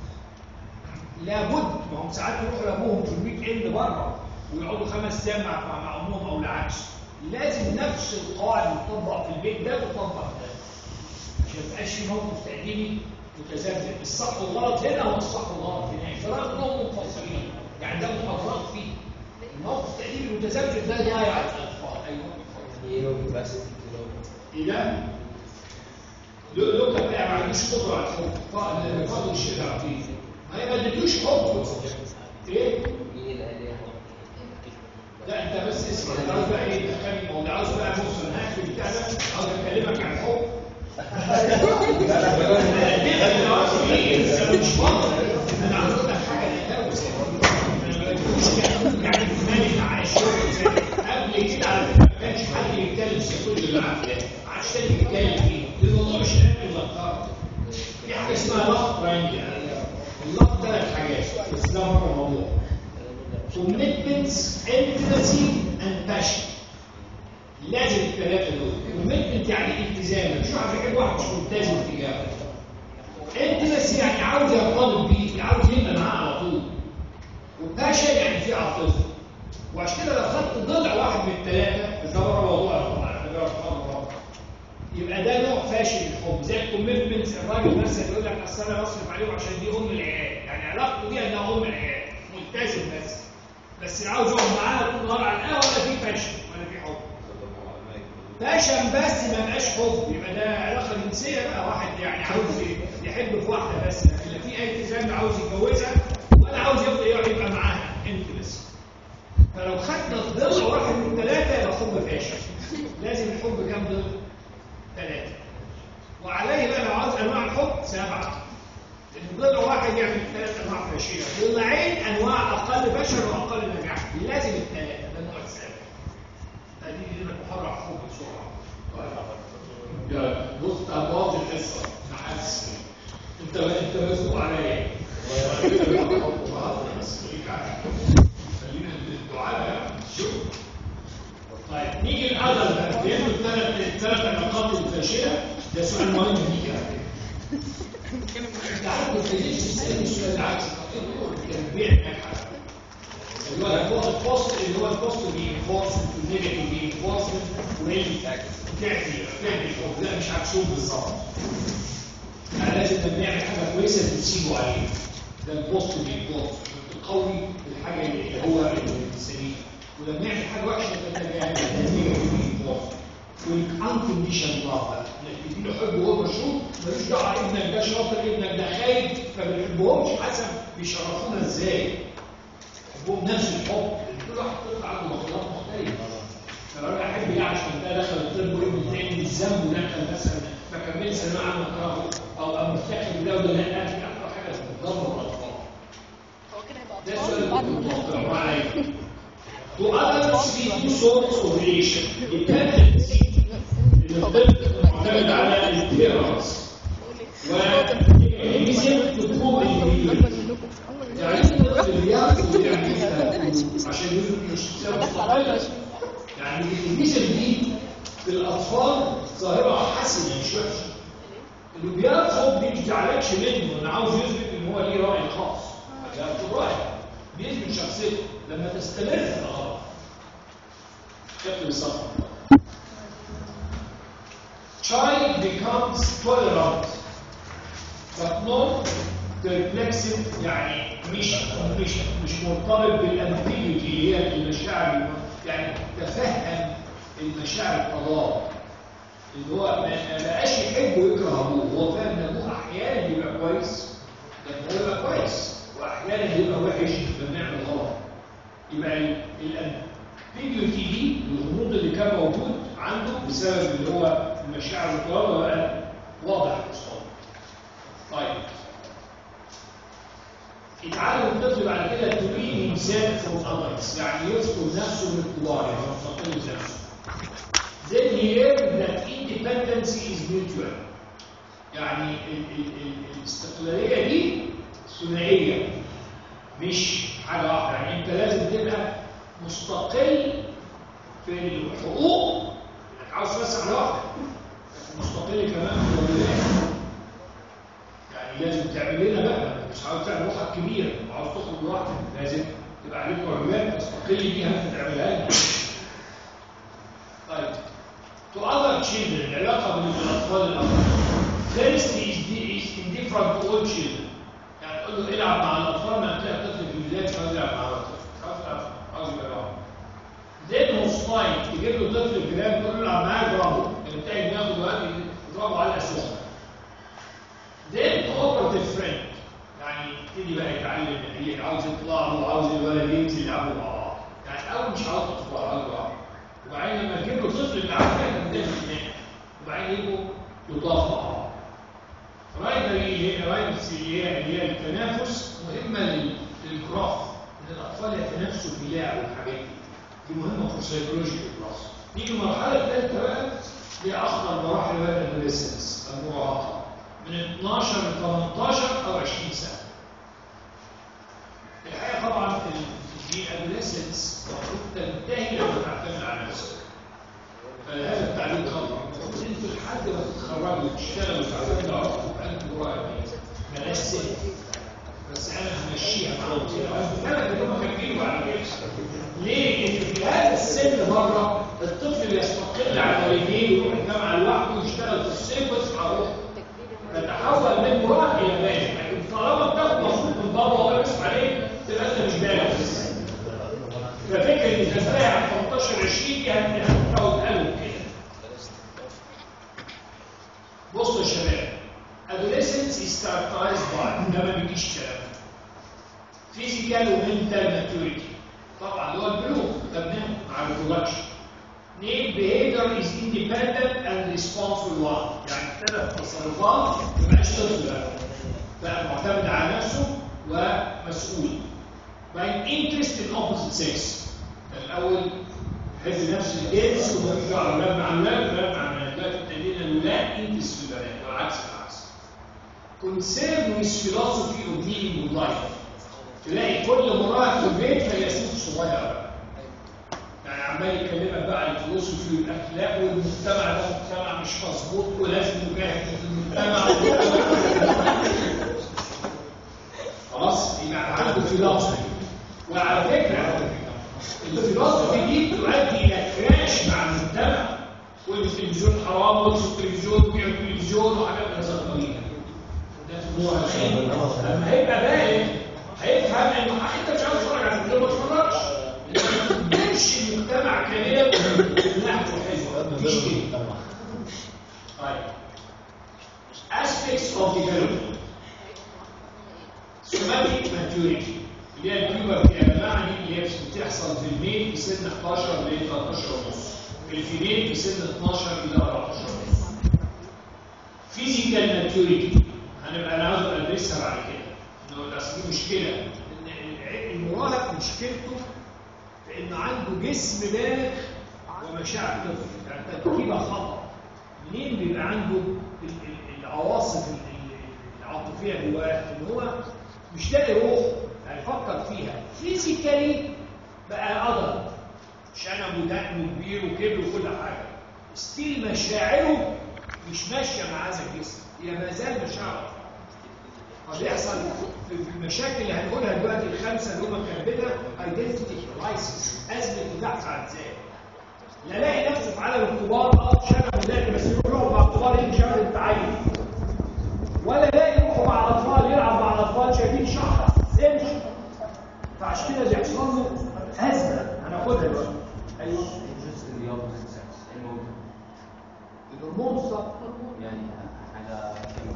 لابد ما هم ساعات يروحوا لابوهم في الويك اند بره ويقعدوا خمس ايام مع مع امهم او العكس لازم نفس القواعد اللي تطبق في البيت ده تطبق في ده ما يبقاش في موقف تأديبي متذبذب الصح والغلط هنا هو الصح والغلط هناك فرغم انهم منفصلين يعني ده محاضرات فيه الموقف التأديبي المتذبذب ده ضايع الاطفال ايوه يوم بس إذا لو لو كان بقى ما عندوش قدرة على الحب فا- فاضل الشيء العقيد ما هي ما ادتوش حب ايه؟ مين اللي قال ايه لا انت بس اسمع انت عاوز بقى ايه تخلي الموضوع عاوز بقى بص انا هقفل البتاع ده عاوز اكلمك عن الحب انا مش فاضي انا عاوز اقول لك حاجه تتجوز انا ما بديهوش يعني مالي مع الشغل قبل كده على فكره ما كانش حد يتكلم في كل اللي معاه ده ما عادش حد يتكلم فيه الموضوع مش قابل للطرف في حاجه اسمها لفظ براينج اللفظ ثلاث حاجات بس ده بره الموضوع commitments intimacy and passion لازم الثلاثه دول commitment يعني التزام مش واحد بيحب واحد مش ملتزم تجاهه intimacy يعني عاوز يرتبط بيه عاوز يبقى معاه على طول وباشن يعني في عاطفه وعشان كده لو خدت ضلع واحد من الثلاثه ده بره موضوع طبعا ده بره يبقى ده نوع فاشل الحب زي الكوميتمنت الراجل مثلا يقول لك اصل انا بصرف عليهم عشان دي ام العيال يعني علاقته بيها انها ام العيال ملتزم بس بس عاوز يقعد معاها طول النهار على القهوه ولا في فاشن ولا في حب فاشن بس ما بقاش حب يبقى ده علاقه جنسيه بقى واحد يعني عاوز يحب في واحده بس لكن لا في اي التزام عاوز يتجوزها ولا عاوز يفضل يقعد يبقى معاها انت بس فلو خدنا ضلع واحد من ثلاثه يبقى حب فاشل لازم الحب كام ضلع؟ ثلاثة وعليه بقى لو عاوز أنواع الحب سبعة لأن ضلع واحد يعمل ثلاث أنواع فاشلة ضلعين أنواع أقل فشل وأقل نجاح لازم الثلاثة ده النوع السابع هذه لنا محرر حب بسرعة يا بص أبواب الحصة نحس أنت أنت مسؤول عليا خلينا الدعاء شوف طيب نيجي للأدب بقى بيعمل الثلاث الثلاث علاقات الفاشلة ده سؤال مهم ليك على فكرة. انت عارف ما تجيش تسألني السؤال العكس التنبيع ناجحة اللي هو البوست اللي هو البوست رينفورسمنت والنيجاتيف رينفورسمنت واللي تعدي تعدي الحب لا مش عكسهم بالظبط يعني لازم لما نعمل حاجة كويسة تسيبه عليه ده البوست رينفورسمنت تقوي الحاجة اللي هو السليم ولما نعمل حاجه وحشه تتجاهل والانكونديشن لاف انك تديله حب وهو مشروط ملوش دعوه ابنك ده شاطر ابنك ده خايب ما بنحبهمش حسب بيشرفونا ازاي حبهم نفس الحب لان كل واحد طفل عنده مقدرات مختلفه فلو انا احب ده عشان ده دخل الطب وابن التاني بالذنب ودخل مثلا ما كملش ثانويه عامه كرهه او او مفتخر بده وده لا دي اكتر حاجه بتدمر الاطفال هو كده هيبقى ده اطفال سؤال بعد ما متوقع نخرج. عليك To others see two sorts of relation. Dependency اللي بتبقى معتمد على البيرنتس والإنجليزم تكون اكبر منكم الله يعني الطفل اللي ياخد ويعمل عشان يثبت الشخصية المستقلة يعني الإنجليزم دي في الأطفال ظاهرة حسنة مش وحشة اللي بياخد دي ما بتعلقش منه انا عاوز يثبت ان هو ليه راي خاص بياخد راي بيثبت شخصيته لما تستمر في الغلط شكل الصفر child becomes tolerant but not perplexed يعني مش مش مش مرتبط بالامبيجيتي اللي هي المشاعر الم- يعني تفهم المشاعر التضاد اللي هو ما ما بقاش يحب ويكره ابوه هو فاهم ان ابوه احيانا بيبقى كويس لما هو يبقى كويس واحيانا بيبقى وحش لما بنعمل غلط يبقى الامبيجيتي دي الغموض اللي كان موجود عنده بسبب اللي هو المشاعر الطوال بقى واضح قصاده طيب يتعلم الطفل بعد كده تريد himself from others يعني يذكر نفسه من الكبار يعني يستقل بنفسه then he learned that independence is mutual يعني ال ال ال الاستقلالية دي ثنائية مش حاجة واحدة يعني انت لازم تبقى مستقل في الحقوق انك عاوز تمسح لوحدك لكن مستقل كمان في الواجبات يعني لازم تعمل لنا بقى مش عاوز تعمل روحك كبيرة وعاوز تخرج لوحدك لازم تبقى عليك واجبات تستقل بيها انت تعملها لنا طيب to other children العلاقة بين الأطفال الآخرين First is, is indifferent to all children. يعني تقول له العب مع الاطفال ما تلاقي طفل في البدايه مش عاوز يلعب مع الطفل عاوز يلعب عاوز يبقى لوحده. Then مصطاين تجيب له طفل جيران تقول له العب معاه اضربه التاني بياخد وقت يضربه على الاسواق. Then cooperative friend يعني يبتدي بقى يتعلم هي عاوز يطلع وعاوز الولد ينزل يلعبوا مع بعض. يعني اول مش عاوز اطفال عاوز بعض. وبعدين لما تجيب له طفل اللي عارف يعمل ده هناك وبعدين يجوا يضاف مع بعض. رايدري هي رايدرز اللي هي اللي هي التنافس مهمه لل- للجراف ان الاطفال يتنافسوا في اللعب والحاجات دي دي مهمه في السيكولوجيكال كلاس نيجي المرحله الثالثه بقى هي اخطر مراحل بقى الادوليسنس المراهقه من 12 ل 18 او 20 سنه الحقيقه طبعا ال- في الادوليسنس المفروض تنتهي لما تعتمد على نفسك فهذا التعليم خطأ انتوا لحد ما تتخرجوا وتشتغلوا وتعتمدوا على ربكم انتوا قريبين بلاش سن بس انا همشيها معاهم كده انا كده هم كملوا على كده ليه؟ لان في هذا السن بره الطفل بيستقل على والديه ويروح الجامعه لوحده ويشتغل في الصيف ويصحى روحه تتحول من مراهق الى بالغ لكن طالما بتاخد مصروف من بابا وهو بيصرف عليك تبقى انت مش بالغ ففكر ان تنتهي عن 18 20 دي هتحاول تقلب كده بصوا يا شباب adolescence is characterized by ده ما بيجيش كلام physical وmental maturity طبعا اللي هو البلوغ ده بنعمل مع البرودكشن اثنين behavior is independent and responsible one يعني ابتدى تصرفات ما بقاش طفل بقى بقى معتمد على نفسه ومسؤول بعدين interest in opposite sex الاول حب نفس الجنس ومفيش دعوه اولاد مع اولاد اولاد مع بنات دلوقتي ابتدينا الاولاد انتس في البنات والعكس العكس concern with philosophy of meaning of life تلاقي كل مراهق في البيت فيلسوف صغير بقى يعني عمال يكلمك بقى عن الفلسفي والاخلاق والمجتمع ده مجتمع مش مظبوط ولازم نجاهد في المجتمع خلاص يبقى عنده فلسفي وعلى فكره الفلسفه دي تؤدي الى كراش مع المجتمع والتلفزيون حرام والتلفزيون بيع التلفزيون وحاجات من هذا القبيل ده في المراهقين لما هيبقى بالغ هيفهم انه انت مش عاوز تتفرج على الفيلم ما تتفرجش انت ما تبنيش المجتمع كاملا نحو حلو مفيش كده طيب aspects of development somatic maturity اللي هي البيوبرتي يا جماعه دي اللي هي بتحصل في الميل في سن 11 ل 13 ونص في الفيميل في سن 12 الى 14 ونص فيزيكال ماتيوريتي هنبقى انا عاوز ادرسها بعد كده انه اصل دي مشكله ان الع- المراهق مشكلته في انه عنده جسم بالغ ومشاعر طفل يعني تركيبه خطا منين بيبقى عنده ال- ال- العواصف ال- ال- العاطفيه جواه ان هو مش لاقي روح يعني فكر فيها فيزيكالي بقى قدر مش انا مدقن كبير وكبر وكل حاجه ستيل مشاعره مش ماشيه مع هذا الجسم هي ما زال مشاعر فبيحصل في في المشاكل اللي هنقولها دلوقتي الخمسه اللي هم كاتبينها ايدنتيتي كرايسيس ازمه البحث عن الذات لا الاقي نفسه في عالم الكبار اه شغل مدرب بس يروح يقعد مع الكبار يجي شغل التعين ولا الاقي يروحوا مع الاطفال يلعب مع الاطفال شايفين شعر سنش فعشان كده بيحصل له ازمه هناخدها دلوقتي ايوه الجزء اللي هو السكس الموجود الهرمون صح يعني حاجه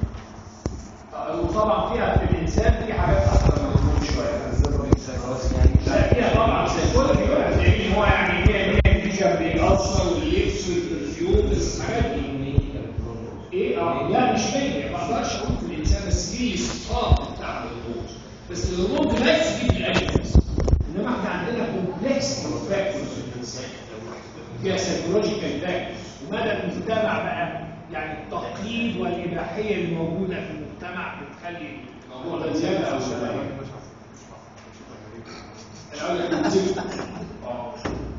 وطبعا فيها في الانسان في حاجات اكتر من الهرمون شويه يعني لا فيها طبعا سيكولوجي بقى لان هو يعني فيها فيها فيشر بيأثر واللبس والبرفيوم بس الحاجات دي ايه اه لا مش مية ما اقدرش اقول في الانسان بس دي الصفات بتاع الهرمون بس الهرمون بس دي الانيمالز انما احنا عندنا كومبلكس فاكتورز في الانسان فيها سيكولوجيكال فاكتورز ومدى المجتمع بقى يعني التقليد والاباحيه الموجوده في المجتمع بتخلي الموضوع ده زياده او شويه الأول هنزل. آه.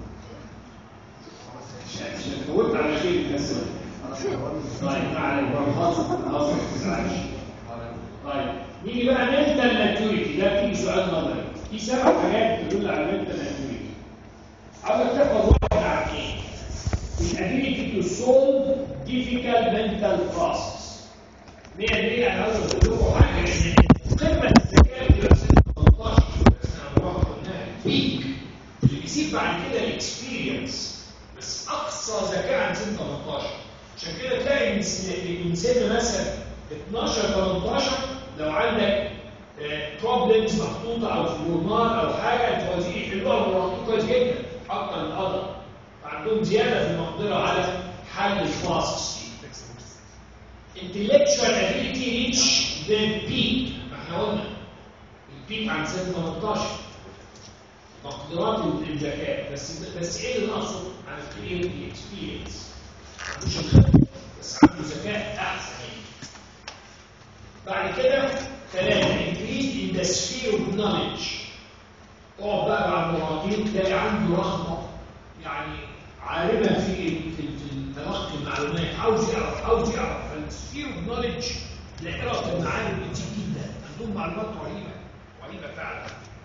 عشان- عشان فوت على خير الناس طيب تعالى خلاص خلاص ما تزعلش طيب نيجي بقى mental maturity ده فيه سؤال نظري في سبع حاجات تدل على mental maturity عاوزك تحفظ واحد عارفين الability to solve difficult mental process 100% انا عاوز اقول لكم حاجه ان قمه الذكاء بتبقى في سن 18 سنه مراهقه قلناها بيك اللي بيسيب بعد كده الاكسبيرينس بس اقصى ذكاء عند سن 18 عشان كده تلاقي من سن- من سن مثلا 12 18 لو عندك بروبلمز محطوطه او في جورنال او حاجه الفوازير يحلوها ومراهقين كويس جدا اكتر من الادر فعندهم زياده في المقدره على حل الكلاسز intellectual ability reach the peak ما احنا قلنا البيك عند سن 18 مقدرات الذكاء بس بس ايه اللي ناقصه عن الاكسبيرينس مش الخبره بس عنده ذكاء احسن يعني بعد كده ثلاثة increase in the sphere of knowledge اقعد بقى مع المراهقين تلاقي عنده رغبة يعني عارمة في في في تلقي المعلومات عاوز يعرف عاوز يعرف فالسفير اوف نولج دائرة المعارف كتير جدا عندهم معلومات رهيبة رهيبة فعلا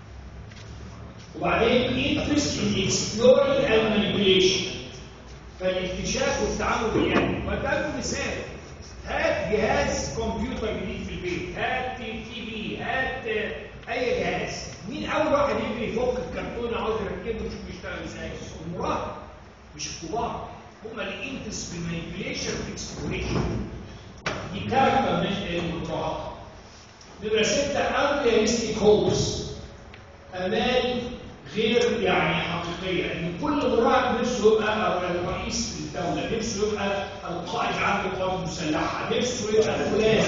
وبعدين interest in exploring and manipulation فالاكتشاف والتعامل بالعلم واديلكم مثال هات جهاز كمبيوتر جديد في البيت هات تي في هات اي جهاز مين اول واحد يجري يفك الكرتون عاوز يركبه ويشوف بيشتغل ازاي المراهق مش الكبار هم اللي انتس بالمانيبيوليشن والاكسبلوريشن دي كاركتر من المراهقه نمره سته unrealistic hopes امال غير يعني حقيقيه ان كل مراهق نفسه يبقى رئيس الدوله نفسه يبقى القائد عام القوات المسلحه نفسه يبقى فلان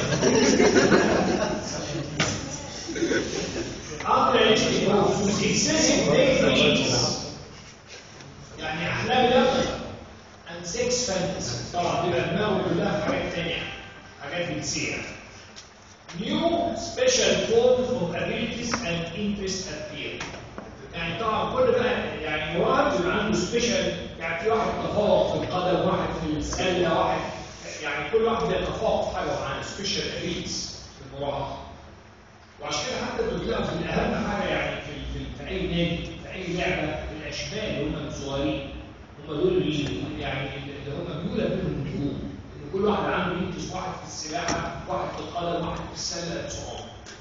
unrealistic hopes excessive daydreams يعني احلام يقظه and sex fantasy طبعا بيبقى دماغه كلها في حاجات تانية حاجات بتسيع new special forms of abilities and interests appear يعني طبعا كل بقى يعني واحد يبقى عنده سبيشال يعني في واحد تفوق في القدم واحد في السله واحد يعني كل واحد بيتفوق في حاجه معينه سبيشال ابيلتيز في المراهقه وعشان كده حتى بتلاقوا في الاهم حاجه يعني في, في, في اي نادي في اي لعبه الاشبال اللي هم الصغيرين هم دول اللي يعني اللي هم بيولد منهم النجوم ان كل واحد عنده ينتج واحد في السباحه واحد في القدم واحد في السله and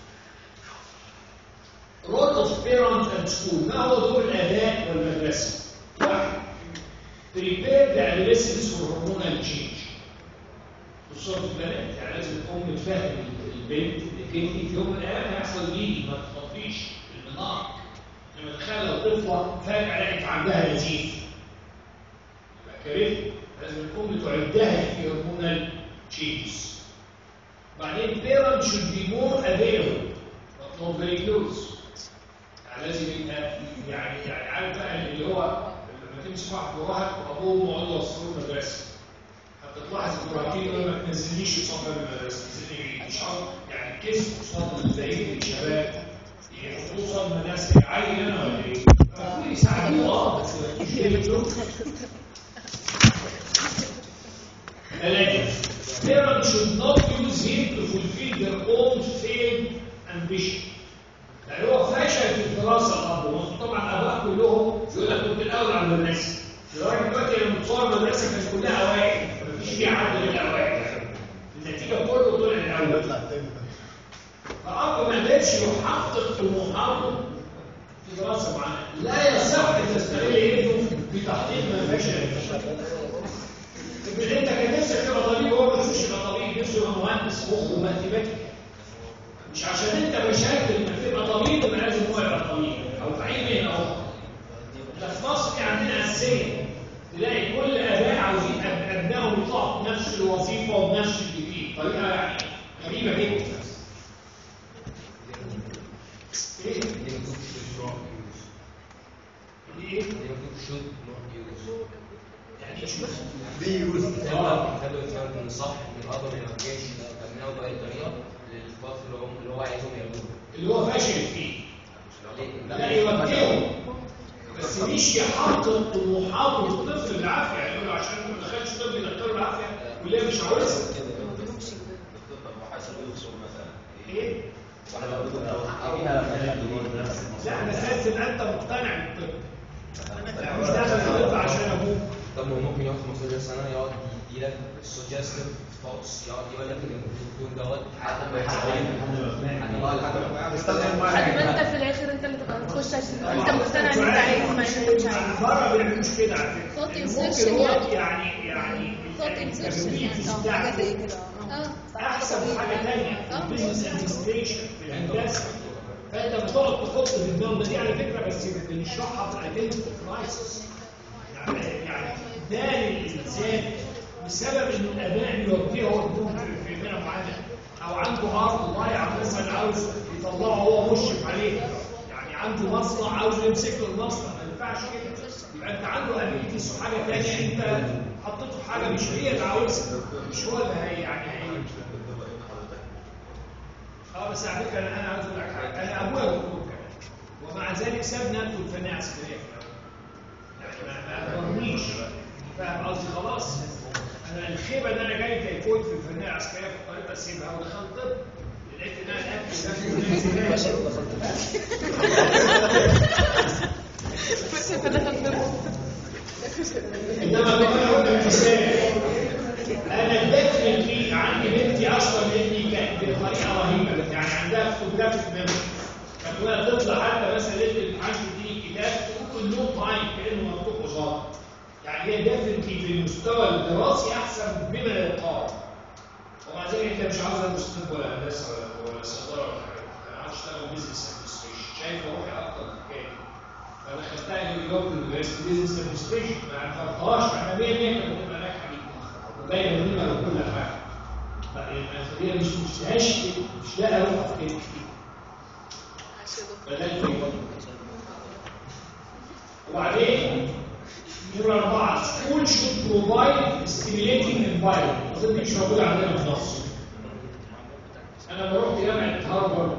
role of parent and school ما هو دور الآباء والمدرسة؟ واحد prepare the adolescents for hormonal change خصوصا في البنات يعني لازم الأم تفهم البنت انك انت في يوم من الأيام هيحصل بيجي ما تخطيش المناط لما تخيل لو طفلة فجأة لقيت عندها نزيف يبقى كارثة لازم الأم تعدها في hormonal changes بعدين parent should be more available but not very close يعني لازم يبقى يعني يعني عارف بقى اللي هو لما تمسك واحد مراهق وابوه وامه يقعدوا يوصلوه المدرسه حتى تلاحظ المراهقين يقول ما تنزلنيش قصاد باب المدرسه تنزلني بعيد مش عارف يعني كسب قصاد البعيد الشباب يحطوه قصاد المدرسه عيل انا ولا ايه؟ المفروض يساعدوه اه بس ما يجيش يجيبوا ثلاثة Parents should not use him to fulfill their own failed ambition. يعني هو فشل في الدراسه الاب طبعا اباء كلهم يقول لك كنت الاول على المدرسه لغايه دلوقتي لما بتصور المدرسه كانت كلها اوائل مفيش فيها حد من الاوائل النتيجه كله طلع الاول فاب ما قدرش يحقق طموحاته في دراسه معينه لا يصح ان تستغل ابنه في تحقيق ما فشل ابن انت كان نفسك تبقى طبيب وهو ما نفسوش يبقى طبيب نفسه يبقى مهندس مخ وماثيماتيك مش عشان انت مشاكل انك تبقى طبيب يبقى لازم هو يبقى طبيب او في اي مهنه اخرى ده في مصر في عندنا اساسيه تلاقي كل اباء عاوزين أب- ابنائهم يطلعوا بنفس الوظيفه وبنفس الجديد طريقه يعني غريبه جدا ايه؟ They should not use. ايه؟ They should not use. يعني ايش بس؟ خدوا خدوا الفرق ان صح ان الاب ما يوجهش ابنائه باي طريقه للوقت اللي هم اللي هو عايزهم يعملوه. اللي هو فاشل فيه ليه؟ لا يوجهه بس مش يحقق طموحات الطفل بالعافيه يعني يقول له عشان ما دخلش طب يدخله بالعافيه واللي مش عاوزها ايه؟ لا بس لازم انت مقتنع بالطب لا مش داخل الطب عشان ابوك طب ما هو ممكن يقعد 15 سنه يقعد يديلك السجستيف فوكس يقعد يقول لك ان الدكتور دوت لحد ما يحصل لحد ما لحد ما استخدم لحد ما انت في الاخر انت اللي تبقى تخش عشان انت مقتنع ان انت عايز ما انت مش عايز بره ما بيعملوش كده على فكره Thought يعني insertion ممكن هو يعني. يعني يعني Thought insertion الكابابيلتيز يعني. اه حاجه بتاعته زي كده اه اه احسن حاجه ثانيه اه. البيزنس ادمنستريشن في الهندسه فانت بتقعد تحط في دماغك دي على فكره بس بنشرحها في الايدنتي كرايسيس يعني يعني ده للانسان بسبب ان الاباء بيوجهه ودوه في مهنه معينه او عنده ارض ضايع مثلا عاوز يطلعه هو مشرف عليه يعني عنده مصنع عاوز يمسك له المصنع ما ينفعش كده يبقى انت عنده ابيلتيز وحاجه ثانيه انت حطيته في حاجه مش هي اللي عاوزها مش هو اللي هي يعني هي اه بس على فكره انا انا عاوز اقول لك حاجه انا ابويا دكتور كمان ومع ذلك سابني ادخل فنيه عسكريه في الأول. يعني ما ما اضرنيش فاهم قصدي خلاص انا الخيبه ان انا جاي تيفويد في الفنيه العسكريه في الطريق اسيبها ودخلت طب لقيت ان انا الاكل ده كنت في الاخر انما لو انا اقول لك مثال انا ديفنتلي عندي بنتي اصلا بنتي كانت بطريقه رهيبه يعني عندها فوتوغرافيك ميموري كانت وهي تطلع حتى مثلا ليله الامتحان تديني الكتاب تقول نو تايم كانه مكتوب قصاد يعني هي ديفنتلي في المستوى الدراسي احسن بما لا يقارن ومع ذلك انت مش عاوز ادرس طب ولا هندسه ولا ولا صيدله ولا حاجه انا عاوز اشتغل بزنس ادمنستريشن شايف روحي اكتر في الحكايه دي فانا خدتها نيويورك يونيفرستي بزنس ادمنستريشن ما عرفتهاش احنا 100 100 كانت بتبقى ناجحه جدا وجايه مننا وكل حاجه فهي مش مش لاقاش مش لاقى روحها في كده فده الفكره وبعدين نمرة أربعة school should provide stimulating environment وده مش موجود عندنا في مصر أنا لما رحت جامعة هارفارد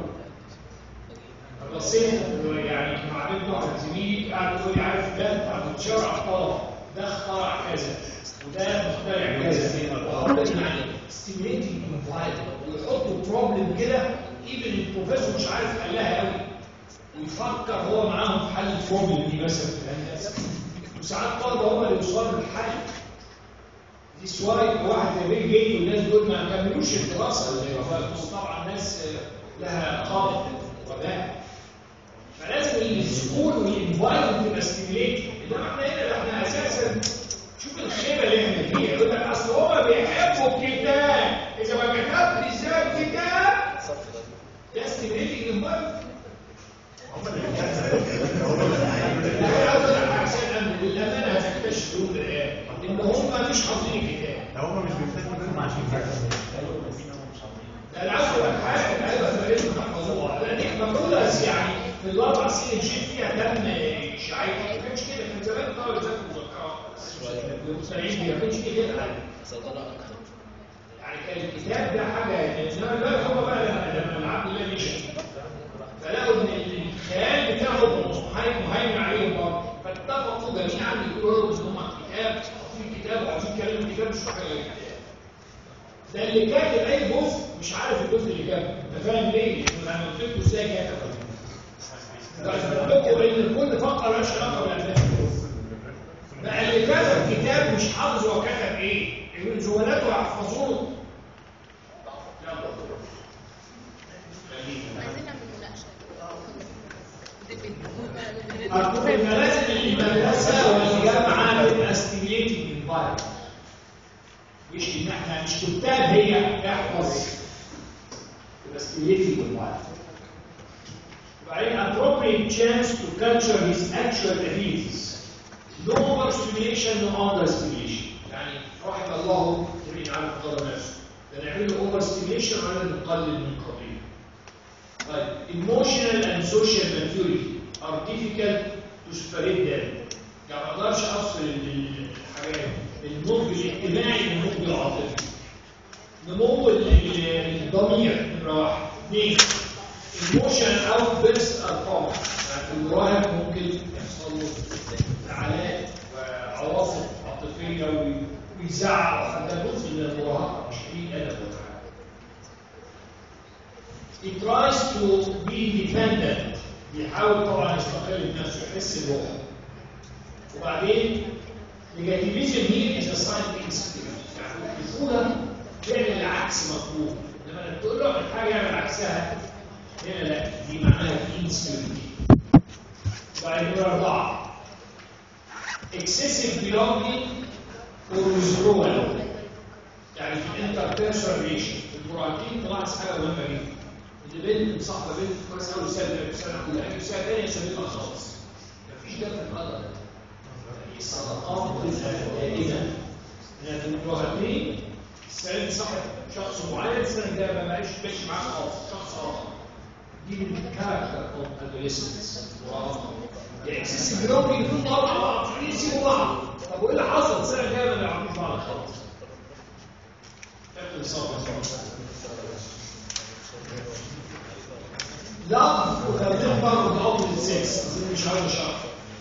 بصيت يعني مع بنت واحد زميلي قاعد يقول لي عارف ده بتاع بتشرع الطلبه ده اخترع كذا وده مخترع كذا وحط يعني ستيميليتنج انفايرمنت ويحطوا بروبلم كده ايفن البروفيسور مش عارف حلها قوي ويفكر هو معاهم في حل البروبلم دي مثلا في الهندسه وساعات الطلبه هم اللي يوصلوا للحل دي سواي واحد زي بيل جيت والناس دول ما كملوش الدراسه اللي بص طبعا ناس لها قامه وباء فلازم السكول والانفايرمنت تبقى ستيميليت انما احنا هنا ده احنا اساسا شوف الخيبه اللي احنا فيها يقول لك اصل هو بيحبوا الكتاب اذا ما كتبت ازاي الكتاب ده ستيميليتنج انفايرمنت انا عاوز اقول لك عشان للامانه هتكتشفوا الان ان هم مش حافظين الكتاب هم مش بيفتكروا منهم عشان كده انا عاوز اقول لك حاجه ايوه فلازم تحفظوها لان احنا كلها يعني في الاربع سنين مشيت فيها تم اشاعات ما كانش كده كان زمان طالب ذاكر مذكرات المستمعين ما كانش كده يعني يعني كان الكتاب ده حاجه انما دلوقتي هم بقى لما العبد الله مشي فلقوا ان الخيال بتاعهم مهيمن عليهم برضه فاتفقوا جميعا يقولوا ان هم كتاب حاطين الكتاب وعايزين يتكلموا الكتاب مش حاجه غير الكتاب ده اللي كاتب اي جزء مش عارف الجزء اللي كاتبه انت فاهم ليه؟ لان انا قلت لكم ازاي كاتب لكم ان كل فقره مالهاش علاقه بالاساس بقى اللي كتب كتاب مش حافظ هو كتب ايه؟ اللي زملاته يحفظوه عايزين نعمل مناقشه أقول إن لازم المدرسة والجامعة تبقى ستيميليتنج انفايرمنت مش إن إحنا مش كتاب هي احفظ تبقى ستيميليتنج انفايرمنت وبعدين appropriate chance to culture his actual abilities no over stimulation no under stimulation يعني رحم الله جميع عالم قدر نفسه ده نعمل له over stimulation ولا نقلل من قضيه طيب emotional and social maturity are difficult to separate them يعني ما اقدرش افصل الحاجات النضج الاجتماعي من النضج العاطفي نمو الضمير نمره واحد اثنين emotional outbursts are common يعني في المراهق ممكن يحصل له انفعالات وعواصف عاطفيه ويزعق ده جزء من المراهقه مش قليل ادب ولا He tries to be independent بيحاول طبعا يستقل بنفسه يحس بروحه وبعدين negativism here is a sign of insecurity يعني الطفوله العكس مطلوب انما انك تقول له اعمل حاجه يعمل عكسها هنا لا دي معناها insecurity وبعدين نمرة أربعة excessive belonging or withdrawal يعني في الانتربيرسونال ريليشن المراهقين طلعت حاجه مهمه جدا اللي بنت مصاحبه بنت كويس قوي سنه سنه اولى اجي سنه ثانيه سنتها خالص مفيش ده في القدر يعني الصداقات بتبقى دائمه انا في المراهقين السنه دي صاحب شخص معين السنه الجايه ما بقاش ماشي معاه خالص شخص اخر دي من الكاركتر اوف ادوليسنس المراهقه يعني اكسس بلوكينج دول طبعا مع بعض عايزين يسيبوا بعض طب وايه اللي حصل السنه الجايه ما يعرفوش بعض خالص لا وخلينا برضه اول سكس مش عاوز شرح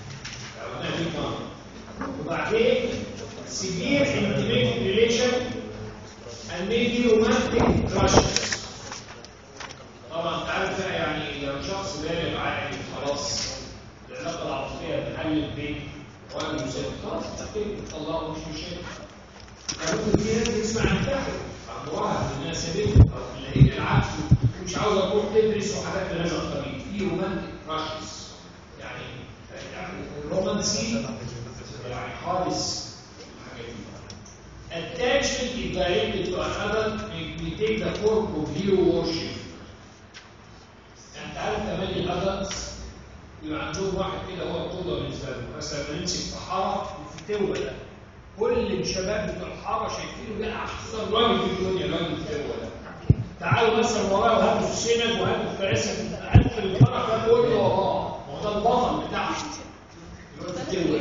وبعدين severe intimate relation and maybe romantic crushes طبعا انت عارف بقى يعني لو شخص بالغ عاقل خلاص العلاقه العاطفيه بتحل بين راجل وست خلاص تحكي طلعوا مش مشاكل ممكن في ناس تسمع انتحر عن مراهق انها سابته او اللي هي العكس مش عاوزه تروح تدرس وحاجات من هذا القبيل في رومانتيك راشز يعني يعني الرومانسي يعني خالص الحاجات دي Attachment is directed to another may, may take the form of hero worship. يعني انت عارف كمان الادلتس يبقى عندهم واحد كده هو القدوه بالنسبه لهم مثلا لما نمسك في حاره في توبه ده كل الشباب بتوع الحاره شايفينه ده احسن راجل في الدنيا راجل في توبه ده تعالوا مثلا وراه وهاتوا السند وهاتوا الكراسي هاتوا الفرح ده كله وراه ما هو ده البطل بتاعه الواد التوبه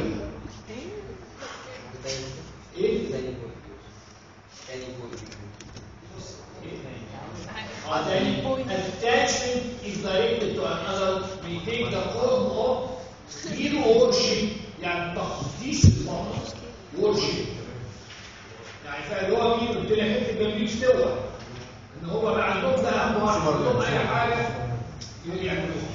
ايه؟ تاني بوينت Uh, then attachment is directed to another may take the form of hero worship يعني تخصيص البطل worship يعني فاللي هو مين قلت لك حته جنبيه استوى ان هو بقى عندهم ده اهم واحد عندهم اي حاجه يعملوها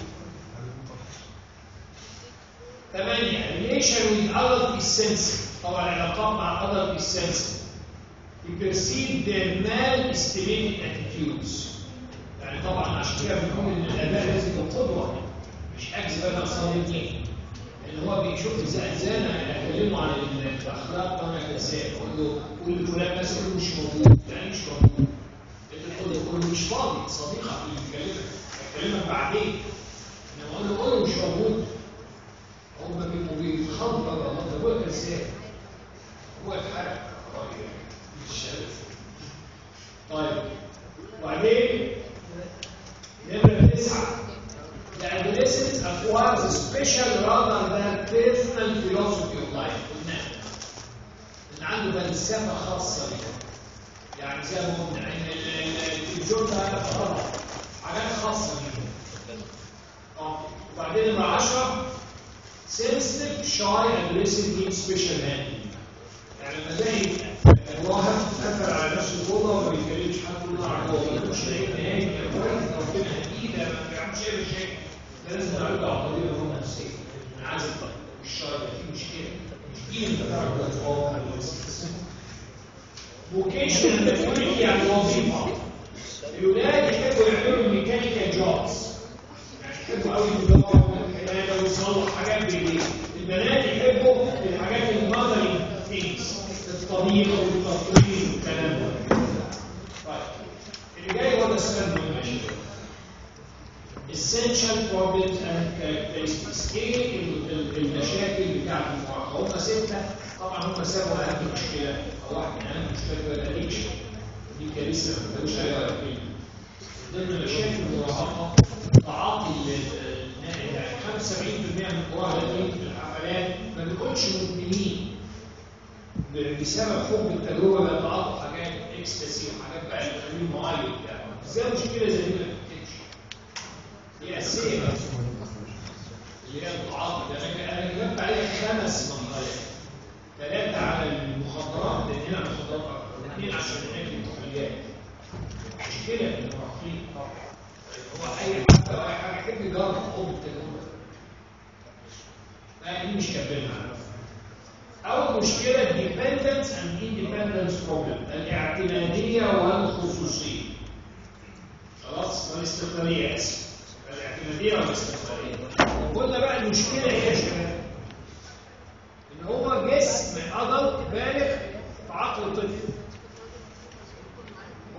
ثمانية relation with adult is sensitive طبعا العلاقات مع adult is sensitive to perceive their mal-estimated attitudes يعني طبعا عشان كده بنقول ان الاباء لازم يكون قدوه مش اجز بقى صادقين اللي هو بيشوف ازاي ازاي انا اكلمه عن الاخلاق وانا كذاب اقول له قول لفلان بس يقول له مش موجود يعني مش موجود انت تقول له قول له مش فاضي صديقك اللي بيكلمك هيكلمك بعدين انما اقول له قول له مش موجود هم بيبقوا بيتخضوا بقى ده هو كذاب هو اتحرق مش عارف طيب وبعدين نمرة تسعة The adolescent acquires a special rather than personal philosophy of life قلنا إن عنده فلسفة خاصة بيه يعني زي ما قلنا إن ال- ال- التلفزيون ده غلط حاجات خاصة بيه اه وبعدين نمرة 10 sensitive shy adolescent needs special handling يعني لما الاقي الواحد قفل على نفسه جوه وما بيتكلمش حد يقول له على جوه ما يكونش لاقي نهائي يا كويس ربنا هديه ده ما بيعملش اي مشاكل ده لازم نرجع طبيب هو نفسيه انا عايز ابقى مش شرط في مشكله مش دي انت تعرف تتفاوض فوكيشن ماتيوريتي يعني وظيفه الولاد يحبوا يعملوا ميكانيكال جوبز يعني يحبوا قوي يدوروا الحمايه ويصلح حاجات بايديه البنات يحبوا الحاجات المادري ثينكس الطبيخ والتطوير والكلام ده طيب اللي جاي هو ده السؤال المهم يا شباب essential problems and characteristics ايه ال- ال- المشاكل بتاعت المراهقه هم سته طبعا هم سابوا اهم مشكله او واحد من اهم المشكلات هو الادكشن دي كارثه ما بنقولش عليها ولا كلمه ضمن مشاكل المراهقه تعاطي ال- ال- يعني 75% من المراهقين في الحفلات ما بيكونش مدمنين ب- بسبب حب التجربه بيتعاطوا حاجات اكستاسي وحاجات بقى اللي تخليهم معايا وبتاع ازاي مشكله زي دي ما بتكتبش هي اساسيه بقى. اللي هي التعاطي ده انا انا كتبت عليها خمس مقالات ثلاثه على المخدرات الاثنين على المخدرات اكتر واثنين عشان هناك الكحوليات مشكله المراهقين طبعا هو اي حد او اي حاجه يحب يجرب حب التجربه لا دي مش كاتبينها على فكرة. أول مشكلة dependence and independence problem الاعتمادية والخصوصية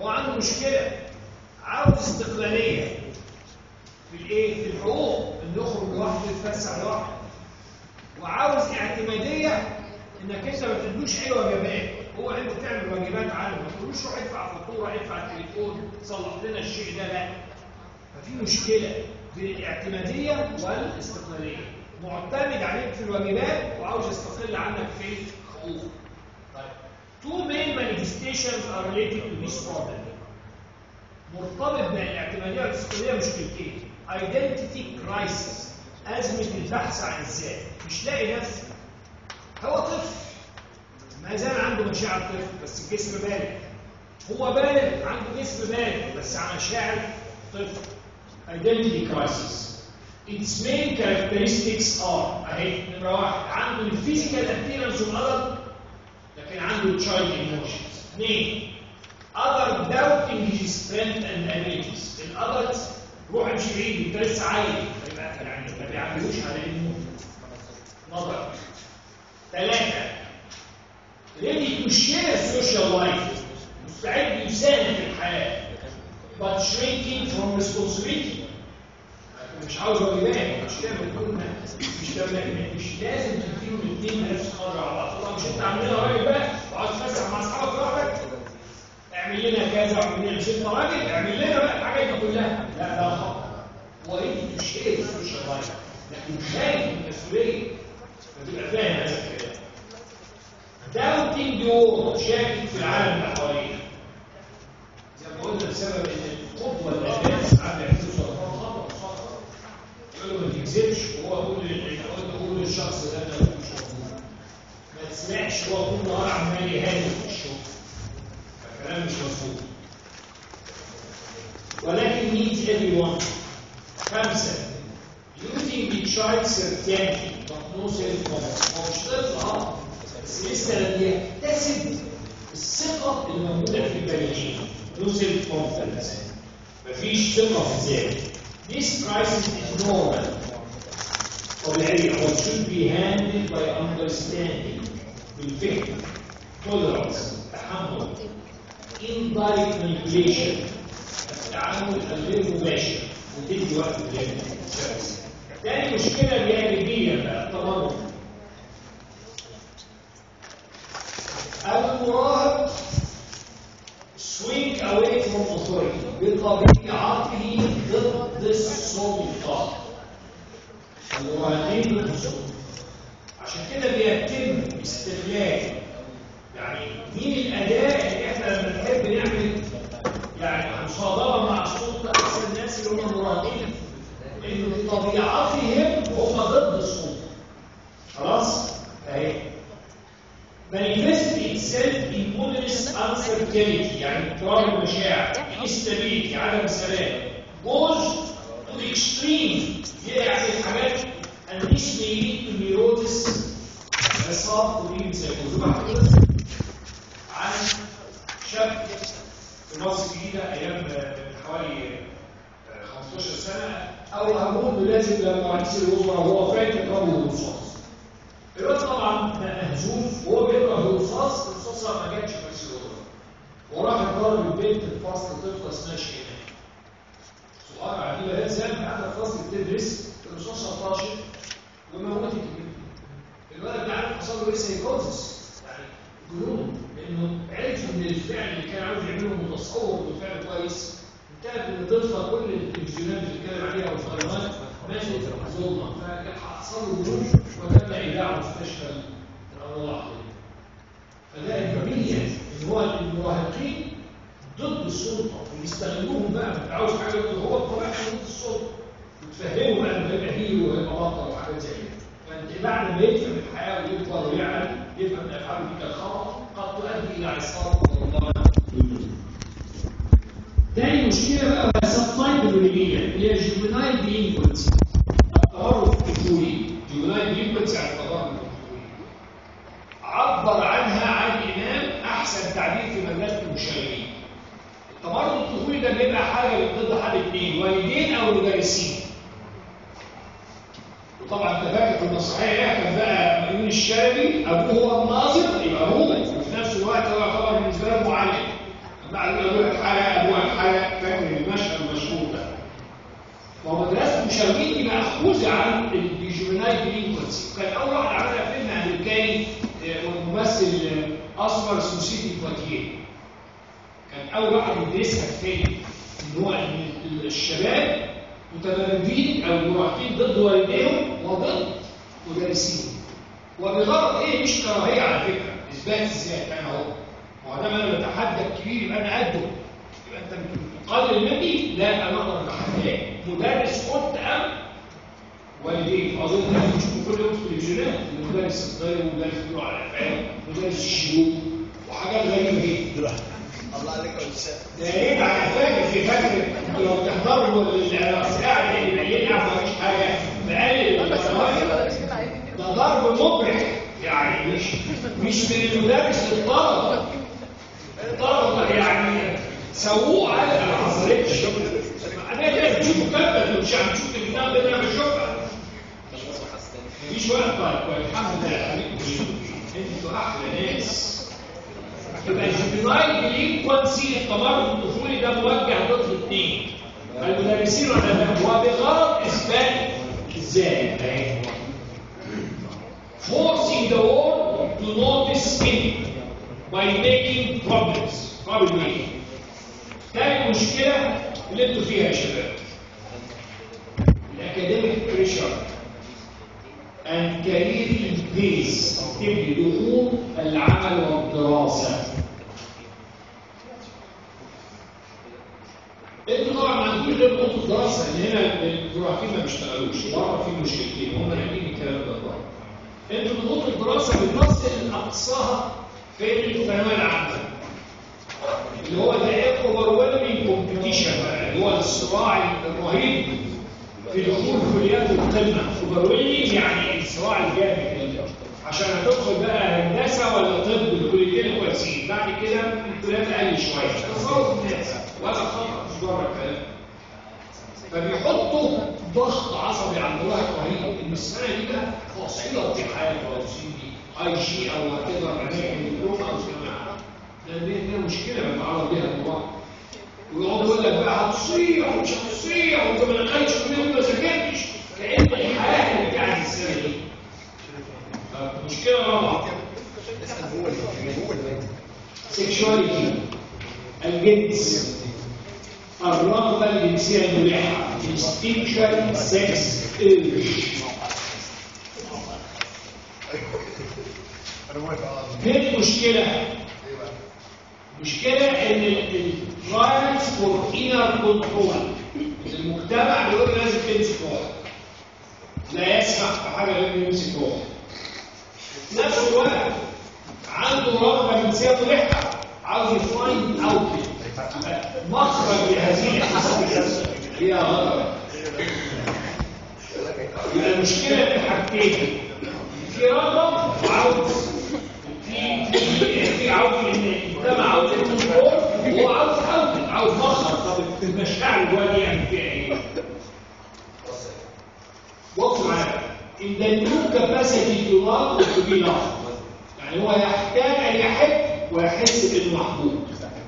هو عنده مشكله عاوز استقلاليه في الايه في الحقوق انه يخرج لوحده يتفسح لوحده وعاوز اعتماديه انك انت ما تدوش اي واجبات هو عنده تعمل واجبات عنه ما تقولوش روح ادفع فاتوره ادفع تليفون صلح لنا الشيء ده لا ففي مشكله بين الاعتماديه والاستقلاليه معتمد عليك في الواجبات وعاوز يستقل عنك في الحقوق طيب two main manifestations are related to this problem مرتبط بين الاعتماديه والاستقلاليه مشكلتين identity crisis ازمه البحث عن الذات مش لاقي نفسه هو طفل ما زال عنده مشاعر طفل بس الجسم بالغ هو بالغ عنده جسم بالغ بس على مشاعر طفل identity crisis its main characteristics are اهي نمره واحد عنده الفيزيكال appearance of other لكن عنده child emotions اثنين other doubting his strength and abilities الادلت روح امشي بعيد انت لسه عيل يبقى يعني ما بيعملوش على انه نظر ثلاثة ready to share social life مستعد يساهم في الحياة but shrinking from responsibility مش عاوز واجبات مش كده بتقول مش تمام مش لازم تديهم الاثنين نفس القدر على بعض طبعا مش انت عامل لنا راجل بقى وعاوز تفسح مع اصحابك لوحدك اعمل لنا كذا واعمل لنا مش انت راجل اعمل لنا بقى الحاجات دي كلها لا ده خطا هو يجي تشتري السوشيال لايف لكن خايف من المسؤوليه فتبقى فاهم هذا الكلام داوتنج يور شاكك في العالم اللي حواليك زي ما قلنا بسبب ان القدوه الاساس ساعات بيعملوا سرطان خطا خطا يقول له ما تكذبش وهو يقول يقول للشخص ده انا مش موجود ما تسمعش هو طول النهار عمال يهاجم في الشغل فالكلام مش مظبوط ولكن needs everyone خمسة using the child certainty but no self-confidence هو مش طفل اه بس لسه لم يكتسب الثقة اللي موجودة في البالغين no self-confidence مفيش ثقة في الذات This crisis is normal طبيعية or should be handled by understanding بالفهم tolerance تحمل indirect manipulation التعامل الغير مباشر وتدي وقت للشخص تاني مشكلة جانبية بقى التمرد المراهق swing away from authority بطبيعته ضد السلطة المراهقين ضد السلطة عشان كده بيتم استغلال يعني مين الأداة اللي احنا لما نحب نعمل يعني مصادرة مع السلطة أحسن الناس اللي هم المراهقين لأن بطبيعتهم هم ضد السلطة خلاص؟ أهي manifest itself in modest uncertainty يعني اضطراب المشاعر instability عدم السلام goes to the extreme يعني الحاجات and this may lead to neurosis عصاب ودين سيكون عن شاب في مصر الجديدة أيام حوالي 15 سنة أو همون لازم لما رئيس الوزراء وهو فاكر رجل الرصاص الواد طبعا مهزوم وهو بيكره الرصاص الرصاصة ما جاتش في رئيس الوزراء وراح ضرب البنت في فصل طفلة اسمها شيماء صغيرة عديدة بنات زي قاعدة في فصل بتدرس الرصاصة طاشت وموتت البنت الولد ده عارف حصل له ايه سايكوزس يعني جنون لانه عرف ان الفعل اللي كان عاوز يعمله متصور انه فعل كويس انتهت ان الطفله كل التلفزيونات اللي بتتكلم عليها والقنوات ماشيه ظلمه فحصل له جنون وتم ايداعه مستشفى الامراض فده ايجابيه ان هو المراهقين ضد السلطه ويستغلوهم بقى انت عاوز حاجه هو الطبيعي ضد السلطه وتفهمه بقى انه هيبقى هيرو وهيبقى بطل وحاجات زي كده فانت بعد ما يفهم الحياه ويكبر ويعمل يفهم ان افعاله دي كانت خطا قد تؤدي الى عصابه والله تاني مشكله بقى هي سبتايب الوليميه اللي هي جوفينايل دينكوينسي التورط الطفولي جوفينايل دينكوينسي على التورط الطفولي عبر عنها عن الامام احسن تعبير في مجال المشاغبين التمرد الطفولي ده بيبقى حاجه ضد حد اثنين والدين او مدرسين وطبعا انت فاكر في المسرحيه كان بقى مأمون الشلبي ابوه هو الناظر يبقى هو وفي نفس الوقت هو يعتبر بالنسبه له معلم بعد ما يقول لك حاجه حاجه فاكر المشهد المشهور ده ومدرسه مشاغبين دي مأخوذة عن الجوفينايل ديلينكونسي كان أول واحد عملها فيلم أمريكاني آه، ممثل آه، أسمر اسمه سيدي بواتيه كان أول واحد يدرسها في فيلم إن هو إن الشباب متمردين أو مراهقين ضد والديهم وضد مدرسين وبغرض إيه مش كراهية على فكرة إثبات الذات أنا أهو ما هو ده أنا بتحدى الكبير يبقى أنا قده يبقى أنت قال النبي لا انا اقدر اتحداه مدرس قلت ام والديه اظن احنا بنشوفه كل يوم في التلفزيونات مدرس الطير ومدرس بيقولوا على الافعال مدرس الشيوخ وحاجات غريبه جدا الله عليك يا استاذ ده ايه على فاكر في فاكر لو تحضروا القاعده اللي مليان قاعد ما فيش حاجه بقلل الفوائد ده ضرب مبرح يعني مش مش من المدرس للطلبه الطلبه يعني سووه على ما حصلتش انا كده بتشوفوا كده مش عم تشوف الكتاب ده انا بشوفها مفيش وقت طيب كويس الحمد لله عليكم انتوا احلى ناس يبقى الجوفينايل ديلينكوانسي التمرد الطفولي ده موجه ضد الاثنين المدرسين والعلماء وبغرض اثبات الذات اهي forcing the world to notice him by making problems problem making تاني مشكلة اللي انتوا فيها يا شباب الاكاديميك بريشر and career pace تبني دخول العمل والدراسة انتوا طبعا ما عندكوش غير نقطة الدراسة ان هنا الجراحين ما بيشتغلوش بره في مشكلتين هم ناقلين الكلام ده بره انتوا ضغوط الدراسة بتصل اقصاها في الثانوية العامة اللي هو ده overwhelming competition بقى اللي هو الصراع الرهيب في دخول كليات القمه overwhelming يعني الصراع الجامد عشان هتدخل بقى هندسه ولا طب الكليتين كويسين بعد كده الكليات اقل شويه تصور الناس ولا خطر مش بره الكلام فبيحطوا ضغط عصبي على الواحد رهيب ان السنه دي بقى فصيله امتحان او سي دي اي جي او وات اماكن دبلوم او جامعه ده دي دي مشكله بنتعرض بيها الواحد ويقعد يقول لك بقى هتصيح ومش هتصيح وانت ما دخلتش كليه وما ذاكرتش كأن الحياه اللي بتاعت السنه دي مشكله رابعه سيكشواليتي الجنس الرغبه الجنسيه الملحه instinctual sex urge انا موافق فين المشكله المشكله ان الرايتس فور انر كنترول المجتمع بيقول لازم تمسك روحك لا يسمح بحاجه غير انه يمسك روحك في نفس الوقت عنده رغبه جنسيه ملحه عاوز يفايند اوت مخرج لهذه الاحاسيس هي غلط يبقى المشكله في حاجتين في رغبه وعاوز في في في عاوز ان المجتمع عاوز الكنترول وهو عاوز اوت عاوز مخرج طب المشاعر جواه دي يعمل فيها ايه؟ بص معايا in the new capacity to love or to be loved يعني هو يحتاج ان يحب ويحس بانه محبوب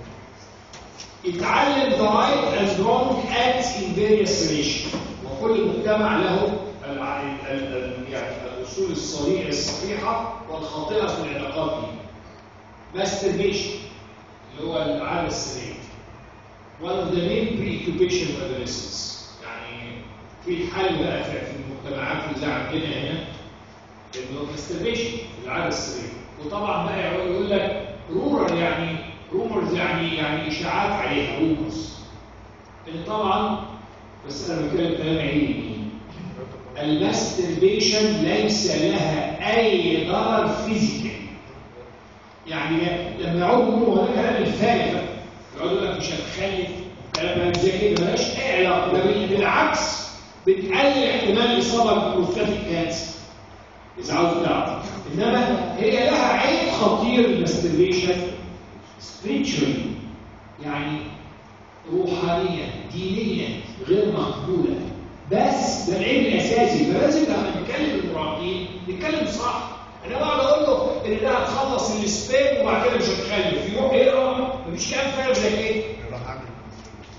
يتعلم the right and wrong acts in various relations وكل مجتمع له الع- ال- ال- يعني الاصول الصريحه الصحيحه والخاطئه في العلاقات دي masturbation اللي هو العاده السريه one of the main preoccupation of adolescents يعني في الحل بقى في في المجتمعات اللي زي عندنا هنا انه masturbation العاده السريه وطبعا بقى يقعد يقول لك رورال يعني رومرز يعني يعني اشاعات عليها رومرز اللي طبعا بس انا بتكلم كلام علمي الماستربيشن ليس لها اي ضرر فيزيكال يعني لما يقعدوا يقولوا هو ده كلام الفارغ بقى يقعدوا يقول لك مش هتخلف كلام زي كده ملهاش اي علاقه ده بال- بالعكس بتقلل احتمال الاصابه ببروستاتيك كانسر اذا عاوز تعرف انما هي لها عيب خطير الماستربيشن spiritually يعني روحانيا دينيا غير مقبوله بس ده العيب الاساسي فلازم لما نتكلم المراهقين نتكلم صح انا بقعد اقول له ان ده هتخلص السبام وبعد كده مش هتخلف يروح يقرا مفيش كلام فارغ زي كده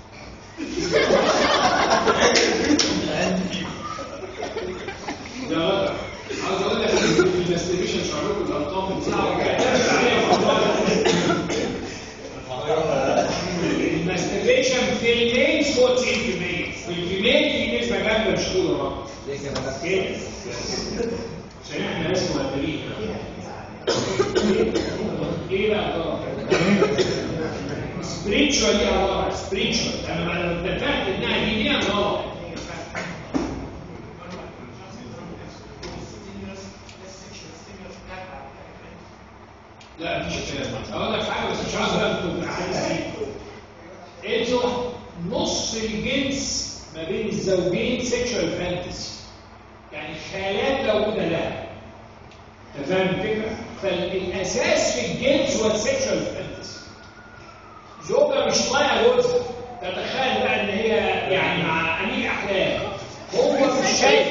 الايجيكشن في الميلز هو 90% في الفيميل في نسبه جامده مش كده برضه ليه كده؟ كده عشان احنا ناس مؤثرين ايه بقى سبريتشوال يا غلط سبريتشوال انا ما اتفقت انها دينيا غلط لا مفيش الكلام ده اقول لك حاجه بس مش عايز اقول عايز انتوا نص الجنس ما بين الزوجين سيكشوال فانتسي يعني خيالات موجوده لها انت فاهم الفكره؟ فالاساس في الجنس هو السيكشوال فانتسي زوجة مش طايقة جوزها تتخيل بقى ان هي يعني مع امير احلام هو مش شايف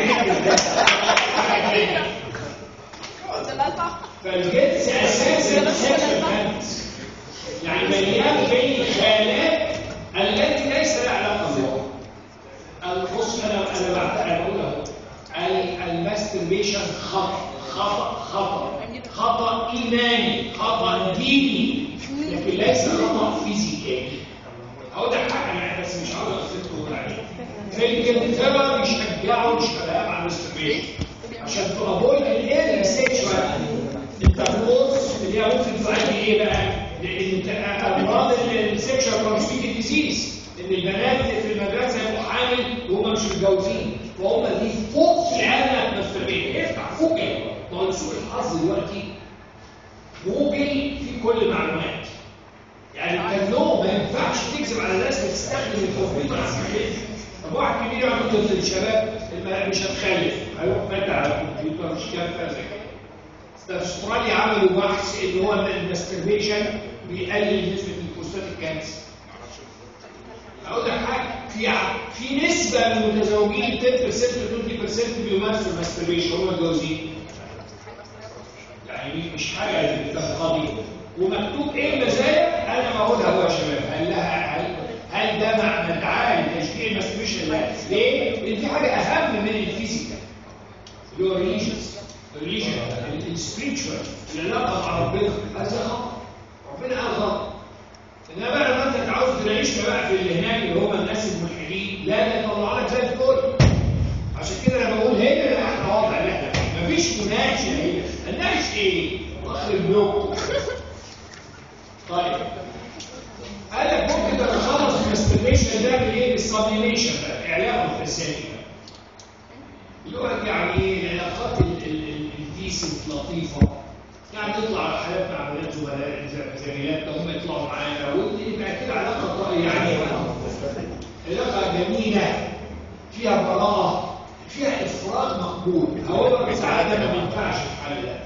ثلاثة فالجنس اساسا سيكشوال فانتسي يعني مليان بين الخيالات التي ليس لها علاقه بها البص انا انا بعد انا بقول اهو ال- الماستربيشن خطا خطا خطا خطا ايماني خطا ديني لكن ليس خطا فيزيائي اقول لك حاجه انا بس مش عاوز اثبته عليه في انجلترا بيشجعوا الشباب على الماستربيشن عشان تافويد الايرلي سيكشوال انتركورس اللي هي ممكن تؤدي ايه بقى؟ لان امراض السيكشوال ترانسميتد ديزيز ان البنات في المدرسه يبقوا حامل وهم مش متجوزين فهم دي فوق في العالم مستقبل افتح فوق ما هو سوء الحظ دلوقتي جوجل في كل المعلومات يعني كان له ما ينفعش تكذب على ناس بتستخدم الكمبيوتر عشان كده طب واحد كبير يقعد يقول للشباب الم- مش هتخلف هيروح فاتح على الكمبيوتر مش كام كذا كده في استراليا عملوا بحث ان هو الماستربيشن بيقلل نسبه البروستاتيك كانسر اقول لك حاجه في ع- في نسبه من المتزوجين 10% ل 20% بيمارسوا الماستربيشن هم متجوزين يعني مش حاجه تنقضي ومكتوب ايه المزايا انا بقولها هو يا شباب هل لها هل, هل ده مع مدعاه لتشجيع الماستربيشن لا ليه؟ لان دي حاجه اهم من الفيزيكال اللي هو الريليجيوس الريليجن السبريتشوال العلاقه مع ربنا هذا خطا ربنا قال غلط انما بقى لما انت عاوز تناقشنا بقى في اللي هناك اللي هم الناس الملحدين لا ده يطلع لك زي الفل عشان كده انا بقول هنا اللي احنا واضح ان احنا فيه. مفيش مناقشه هنا الناقش ايه؟ اخر البلوك طيب قال لك ممكن تتخلص من الاستيميشن ده بالايه؟ بالسبليميشن بقى اعلام الفساد يقعد يعني ايه العلاقات ال- ال- ال- الديسنت لطيفه يعني نطلع رحلات مع بنات زملاء ز- زميلاتنا هم يطلعوا معانا ويبقى كده علاقه طيبة يعني علاقه جميله فيها براءه فيها افراغ مقبول هو ساعات ده ما بينفعش الحل ده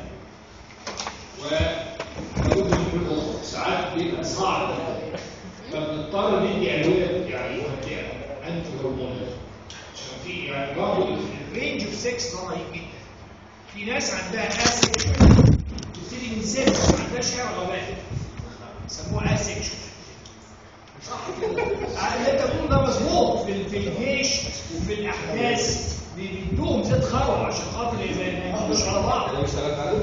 وموجود من الاخر ساعات بيبقى صعب فبنضطر ندي ادويه يعني انتي هرمونات عشان في يعني برضه الرينج اوف 6 ده رهيب جدا في ناس عندها اسيكشوال تبتدي من ست ما عندهاش حاجه رغبات يسموها اسيكشوال صح كده اللي انت بتقول ده مظبوط في في الجيش وفي الاحداث بيدوهم زيت خروع عشان خاطر ما يموتوش على بعض انا مش شغال على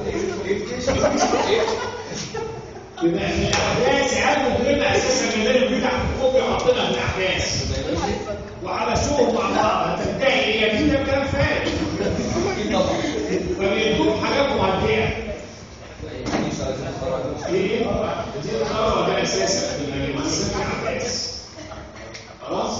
يبقى في الاحداث عملوا جريمه اساسا من غير بتاع الكوبي حاطينها في الاحداث وحبسوهم مع بعض هتنتهي هي دي ده كلام فارغ فبيدوهم حاجات معديه ايه دي الخبر ده اساسا في المؤسسات الاحداث خلاص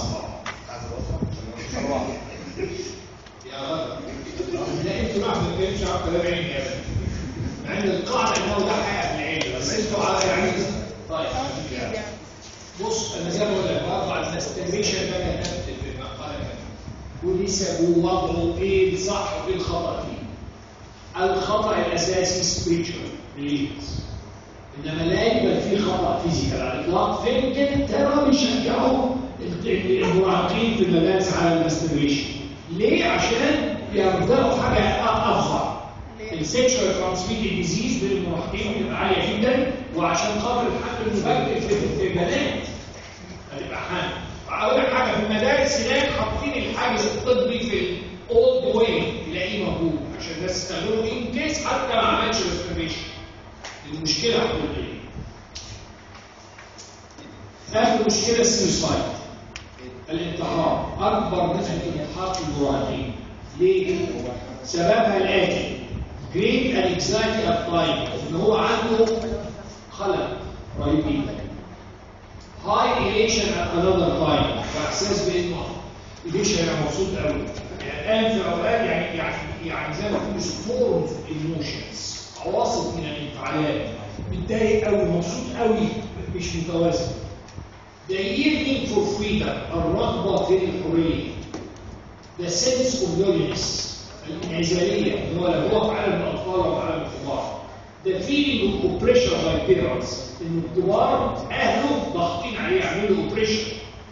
يا غلط لا انتوا ما بتتكلمش على كلام علمي يا باشا مع ان القاعده انه ده حقيقه في العلم بس انتوا على يعني طيب بص انا زي ما بقول لك برفع الاستيميشن ده كتبت في المقاله كده ونسبه ووضعه ايه الصح وايه الخطا فيه الخطا الاساسي سبريتشوال ريليجيوس انما لا يبقى فيه خطا فيزيكال على الاطلاق في انجلترا بيشجعوا المراهقين في المدارس على الماستربيشن ليه؟ عشان بيرجعوا حاجه افضل السكشوال ترانسميتد ديزيز بين المراهقين بتبقى عاليه جدا وعشان خاطر الحمل المبكر في في البنات هتبقى حامل اقول لك حاجه في المدارس هناك حاطين الحاجز الطبي في الاولد واي تلاقيه موجود عشان الناس تستخدمه ان كيس حتى ما عملش ماستربيشن المشكله هتكون ايه؟ اخر اخر مشكله السويسايد الانتحار اكبر نسبه الانتحار في المراهقين ليه؟ سببها الاتي جريت انكزايتي ات تايم ان هو عنده خلل رهيب جدا هاي اليشن ات انذر تايم واحساس بانه اليشن انا مبسوط قوي يعني الان في اوقات يعني يعني يعني زي ما تقول ستورم ايموشنز عواصف من الانفعالات متضايق قوي مبسوط قوي مش متوازن The yearning for freedom الرغبة في الحرية The sense of loneliness الانعزالية اللي هو لا هو في عالم الأطفال ولا في عالم الكبار The feeling of oppression by parents إن الكبار أهله ضاغطين عليه يعملوا oppression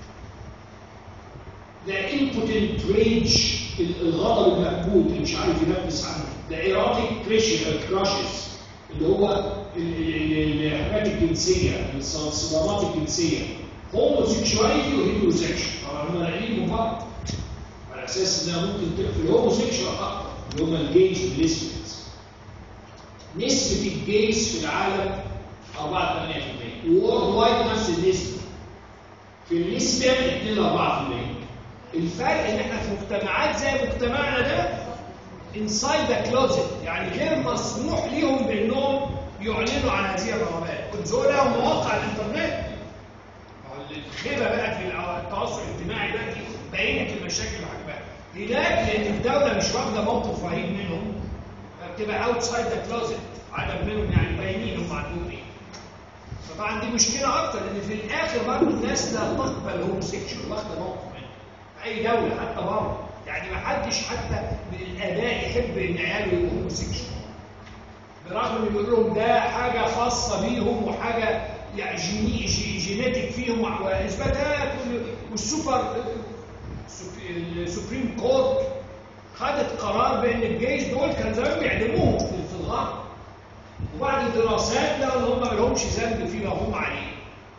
The impotent rage الغضب المكبوت اللي مش عارف ينفس عنه The erotic pressure crushes اللي هو ال- ال- الحاجات الجنسية الصدمات الجنسية هوموسيكشواليتي وهيتروسيكشوال طبعا هم ناقلين من بعض على اساس انها ممكن تقفل الهوموسيكشوال اكتر اللي هم الجيز والليسبيانز نسبة الجيز في العالم 4 8% وورد وايد نفس النسبة في الليسبيان 2 4% الفرق ان احنا في مجتمعات زي مجتمعنا ده انسايد ذا كلوزت يعني غير مسموح ليهم بانهم يعلنوا عن هذه الرغبات كنت لهم مواقع الانترنت ما هو الخيبه بقى في التواصل الاجتماعي دلوقتي بينت المشاكل وحجمها هناك لان الدوله مش واخده موقف رهيب منهم فبتبقى اوتسايد ذا كلوزت عدد منهم يعني باينين هم عندهم ايه فطبعا دي مشكله اكتر لان في الاخر برضه الناس لا تقبل الهوموسيكشوال واخده موقف منه في اي دوله حتى بره يعني ما حدش حتى من الاباء يحب ان عياله يبقوا هوموسيكشوال برغم ان يقول لهم ده حاجه خاصه بيهم وحاجه يعني جيني جي جينيتك فيهم واثباتات والسوبر السوبريم كورت خدت قرار بان الجيش دول كان زمان بيعدموهم في في الغرب وبعد دراسات لقوا ان هم ما لهمش ذنب فيما هم عليه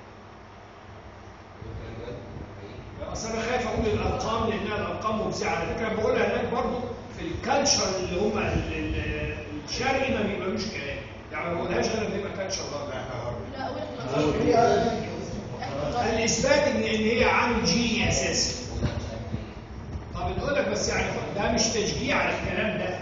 بس انا خايف اقول الارقام لانها الارقام مفزعه على فكره بقولها هناك برضه في الكالتشر اللي هم ال- ال- الشرقي ما بيبقالوش كلام يعني ما بقولهاش انا بيبقى كالتشر برضه لا أول الاثبات ان ان هي عامل جيني اساسي طب نقول لك بس يعني ده مش تشجيع على الكلام ده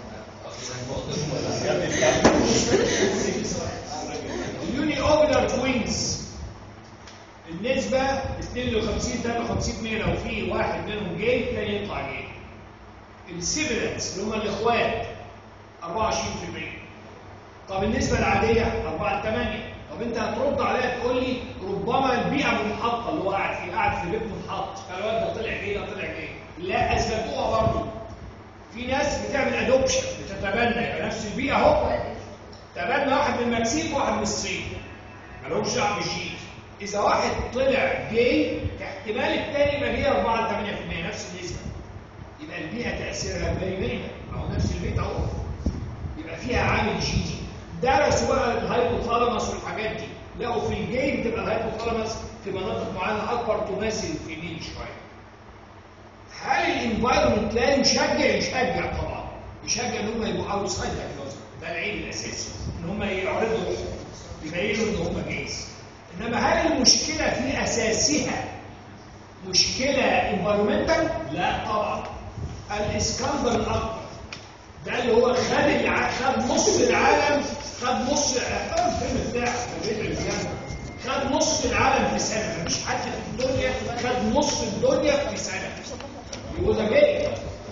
اليوني اوبلر توينز النسبة 52 53 لو في واحد منهم جاي الثاني يطلع جاي السيبلنس اللي هم الاخوات 24% طب النسبة العادية 4 8 طب انت هترد عليا تقول لي ربما البيئة منحطة اللي هو قاعد فيه قاعد في بيت منحط فالواد ده طلع جاي ده طلع جاي لا اثبتوها برضه في ناس بتعمل ادوبشن بتتبنى يبقى نفس البيئة اهو تبنى واحد من المكسيك وواحد من الصين مالهمش دعوه بالجين اذا واحد طلع جاي احتمال الثاني يبقى جاي 4 ل 8% نفس النسبه يبقى البيئه تاثيرها باين باينه ما هو نفس البيت اهو يبقى فيها عامل جيني درسوا بقى الهايبوثالاموس والحاجات دي لقوا في الجاي بتبقى الهايبوثالاموس في مناطق معينه اكبر تماثل الفيميل شويه هل الانفايرمنت لا يشجع يشجع طبعا يشجع ان هم يبقوا اوتسايد ده العيب الاساسي ان هم يعرضوا يبينوا ان هم جايز انما هل المشكله في اساسها مشكله انفايرمنتال لا طبعا الاسكندر الاكبر ده اللي هو خد الع... خد نص العالم خد نص احترم الفيلم بتاعك بيت الجنه خد نص العالم في سنه مفيش حد في الدنيا خد نص الدنيا في سنه يبقى ده جاي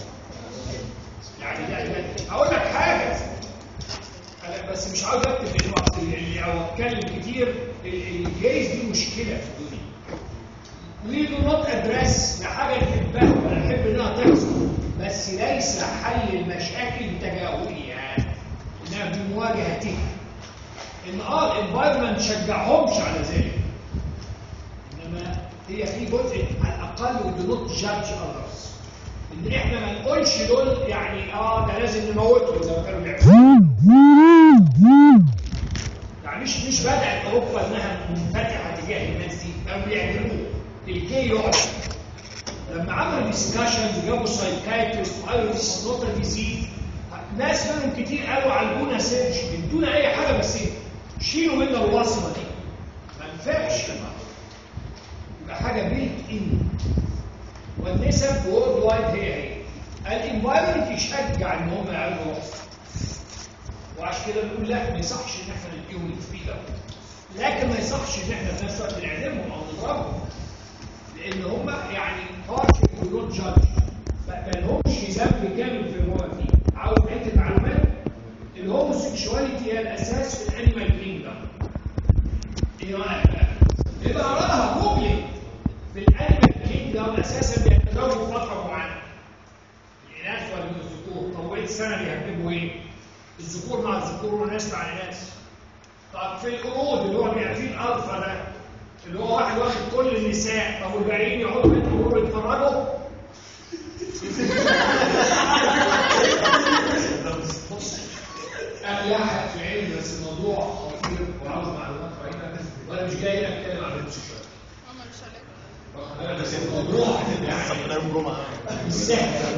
يعني ده ده- هقول لك حاجه انا بس مش عاوز اكتب في الوقت اللي او اتكلم كتير ال- الجايز دي مشكله في الدنيا we do not address لا حاجه نحبها ولا نحب انها تحصل بس ليس حل المشاكل بتجاهلها انها بمواجهتها ان اه الانفايرمنت شجعهمش على ذلك انما هي في جزء على الاقل we do not judge others ان احنا ما نقولش دول يعني اه ده لازم نموتهم زي ما كانوا بيعملوا يعني مش مش بدات اوروبا انها منفتحه تجاه الناس دي كانوا بيعملوه الجي يقعد لما عملوا ديسكشنز وجابوا سايكايترست وقالوا ذيس نوت ديزيز ناس منهم كتير قالوا عالجونا سيرش بدون اي حاجه بس شيلوا منا الوصمه دي ما ينفعش تبقى حاجه بيلت ان والنسب وورد وايد هي هي الانفايرمنت يشجع ان هم يعملوا رخص وعشان كده بنقول لا ما يصحش ان احنا نديهم الفريدم لكن ما يصحش ان احنا في نفس الوقت نعدمهم او نضربهم لان هم يعني بارشل بدون جادج ما لهمش ذنب كامل في اللي هو فيه عاوز حته معلومات الهوموسيكشواليتي هي الاساس في الانيمال كينجدم ايه رايك بقى؟ يبقى وراها جوجل في الانيمال كينجدم اساسا بيتزوجوا في فتره معينه الاناث ولا الذكور طب بقيه السنه بيهببوا ايه؟ الذكور مع الذكور والناس مع الناس طب في القرود اللي هو بيبقى فيه الالفا ده اللي هو واحد واخد كل النساء طب والباقيين يقعدوا بيت القرود يتفرجوا بص انا لا أحد في علم بس الموضوع خطير وعاوز معلومات رهيبه وانا مش جاي اتكلم عن الهوموسيكشوال عمر شلك بس الموضوع يعني يوم جمعة مش سهل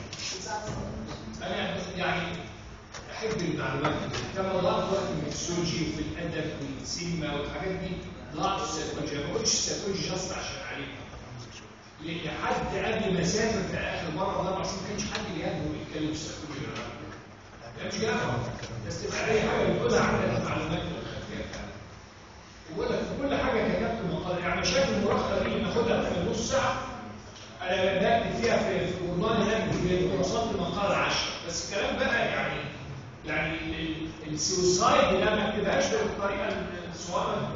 انا يعني احب المعلومات دي كما ضاعت وقت في السيكولوجي وفي الادب والسينما والحاجات دي ضاعت في السيكولوجي ما بقولش السيكولوجي جاست عشان عليها لان حد قبل ما اسافر في اخر مره باربع سنين ما كانش حد بيهاجم ويتكلم في السيكولوجي ولا حاجة. ما كانش جاهز بس تبقى اي حاجه بتقولها عندنا المعلومات والخلفيه بتاعتها وبقول لك في كل حاجه كتبت مقال يعني شايف المراقبه دي ناخدها في نص ساعه انا بكتب فيها في في عنوان هناك في وصلت مقال 10 بس الكلام بقى يعني يعني ال- ال- السوسايد اللي انا ما اكتبهاش بالطريقه الصوابه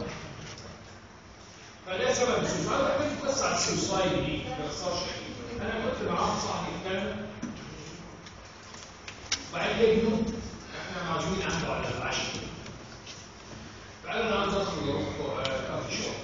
فده سبب السوسايد انا كنت قصه على السوسايد دي ما بخسرش انا كنت مع واحد صاحبي في كندا وبعدين ابنه احنا معزومين عنده على العشاء فقال انا عايز ادخل اروح آه، كافي شوب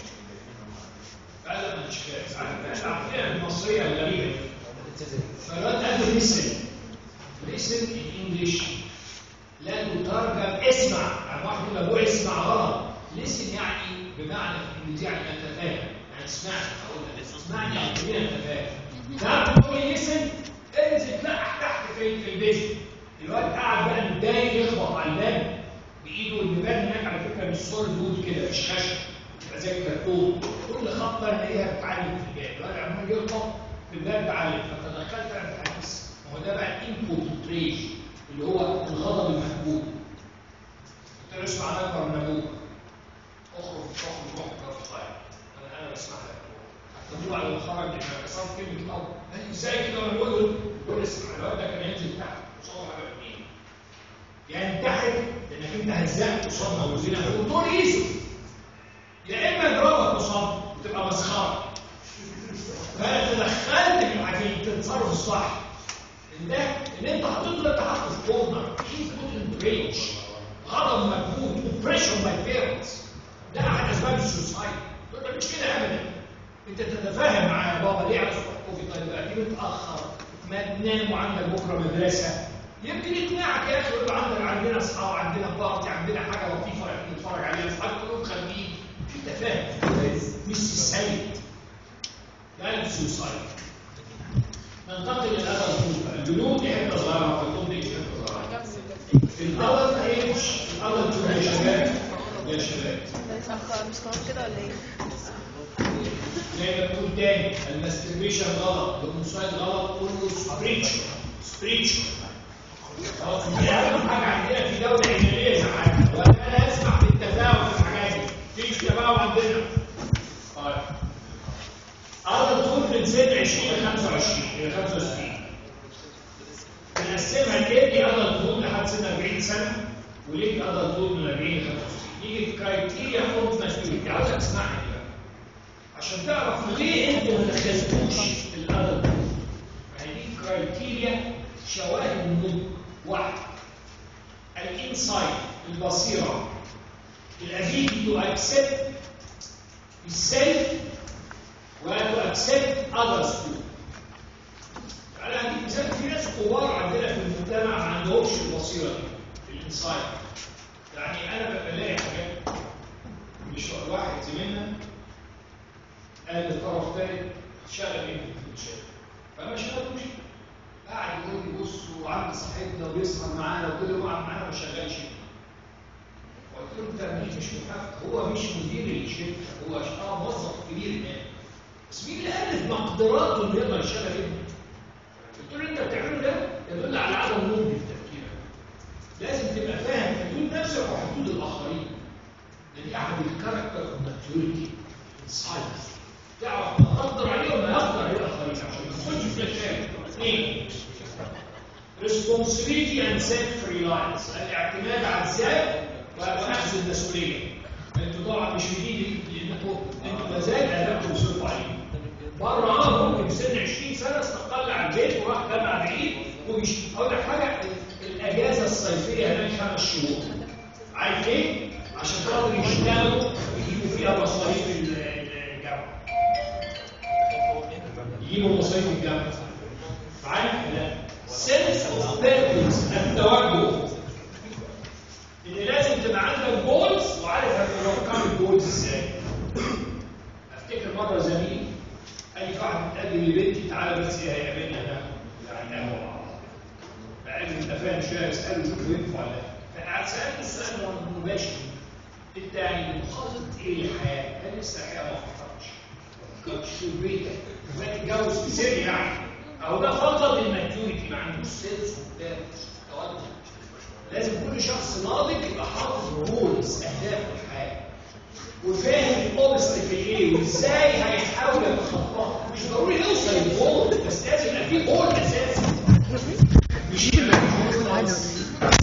قال انا مش فاهم العقليه المصريه الغريبه دي فالواد قال له لسن لسن انجلش لا تترجم اسمع يعني واحد يقول لابوه اسمع غلط لسن يعني بمعنى الانجليزي يعني نتفاهم يعني اسمعني اقول لك اسمعني يعني كلنا نتفاهم تعرف تقول لي لسن انزل تلقح تحت في في البيت الواد قاعد بقى متضايق يخبط على الباب بايده البيبان هناك على فكره مش سوليد وود كده مش خشب تبقى زي الكرتون كل خبطه نلاقيها بتعلم في الباب الواد عمال يخبط في الباب تعلم فتدخلت انا في الحديث ما هو ده بقى انبوت ريج اللي هو الغضب المحبوب قلت له اسمع ده اكبر من ابوك اخرج اخرج روح روح طيب انا انا بسمع لك هتطلع على الخرج لما كسرت كلمه الاب قال لي ازاي كده وانا بقول له بقول اسمع الواد ده كان ينزل تحت قصاد حاجه باثنين ينتحر لانك انت هزقت قصادنا وزينا وطول ايده يا اما يضربك قصاد وتبقى مسخره فانا تدخلت في العجين التصرف الصح ان ده ان انت حطيت له انت حاطه في كورنر هيز جود رينج غضب مجهود اوبريشن باي بيرنتس ده احد اسباب السوسايد تقول له مش كده ابدا انت تتفاهم معاه يا بابا ليه عايز تروح كوفي طيب اكيد متاخر ما تنام وعندك بكره مدرسه يمكن يقنعك يا اخي يقول له عندك عندنا اصحاب عندنا بارتي عندنا حاجه لطيفه رايحين نتفرج عليها اصحابك كلهم خارجين في تفاهم مش السيد ده السوسايد ننتقل للادب الجنود دي حته صغيره والطب دي حته صغيره في الادب ايج الادب يا شباب يا شباب طب مش تمام كده ولا ايه؟ زي ما بتقول تاني الماستربيشن غلط والمسايد غلط كله سبريتشوال سبريتشوال خلاص دي اهم حاجه عندنا في دوله علميه زي حاجه وانا اسمع بالتفاهم في الحاجات دي مفيش تفاهم عندنا طيب أرض طول من سن 20 ل 25 إلى 65 بنقسمها ليه أرض طول لحد سن 40 سنة وليه أرض طول من 40 ل 65 نيجي في كرايتيريا اوف ماتيوريتي عاوزك تسمعني بقى عشان تعرف ليه انتوا ما دخلتوش الأرض طول هذه كرايتيريا شواهد النضج واحد الانسايت البصيرة الابيلتي تو اكسبت السيلف وأن accept others too. أنا هديك مثال في ناس كبار عندنا في المجتمع ما عندهمش البصيرة دي الانسايت يعني أنا ببقى بلاقي حاجات مش واحد زميلنا قال لطرف ثالث شغل ابني في الشارع فما شغلوش قاعد يقول لي بص وعم صاحبنا وبيسهر معانا وكل يوم قاعد معانا ما شغالش قلت له انت مش مش محقق هو مش مدير الشركه هو اه موظف كبير هناك بس مين اللي قال مقدراته انه يقدر يشتغل ابنه؟ قلت له انت بتعمله ده يدل على عدم نضج في تفكيرك لازم تبقى فاهم حدود نفسك وحدود الاخرين ده دي احد الكاركتر اوف ماتيوريتي ساينس تعرف تقدر عليه وما يقدر عليه الاخرين عشان ما تخش في مشاكل اثنين responsibility and self reliance الاعتماد على الذات واخذ المسؤوليه انتوا طبعا مش بايدي لانكم انتوا ما زال اهلكم يصرفوا عليكم بره اه ممكن في سن 20 سنه استقل عن البيت وراح جامعه بعيد ومش اقول لك حاجه الاجازه الصيفيه هناك خمس شهور عارف ليه؟ عشان خاطر يشتغلوا يجيبوا فيها مصاريف الجامعه يجيبوا مصاريف الجامعه عارف لا سنس اوف بيربز التوجه ان لازم تبقى عندك جولز وعارف هتوقع الجولز ازاي افتكر مره زميل قال لي واحد متقدم لبنتي تعالى بس هي هيقابلنا ده يعني قهوه مع بعض فقال لي انت فاهم شويه اساله شوف ينفع ولا لا فقعد سالني السؤال ده مباشر انت يعني مخطط ايه للحياه؟ قال لي لسه الحياه ما فكرتش ما فكرتش في بيتك ما تتجوز في سن يعني اهو ده فقط الماتيوريتي ما عندوش سيلز توجه لازم كل شخص ناضج يبقى حاطط جولز اهداف في الحياه وفاهم الاوبستكل ايه وازاي هيحاول يتخطاها مش ضروري يوصل للجول بس لازم يبقى في جول اساسي مش يبقى في جول خالص.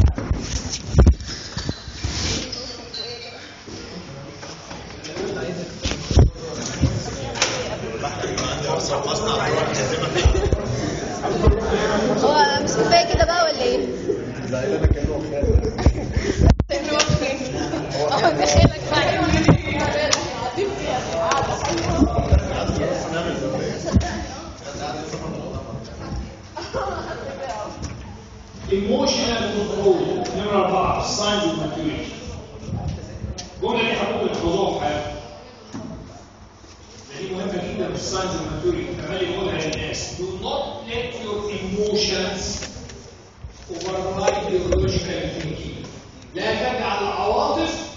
هو مش كفايه كده بقى ولا ايه؟ لا انا كانه خالد اه دخلك ايموشنال كنترول نمرة أربعة الساينز اوف ماتيوريتي الجملة دي حضرتك تحفظوها في حياتك دي مهمة جدا في الساينز اوف ماتيوريتي كمان يقولها للناس do not let your emotions override your logical thinking لا تجعل العواطف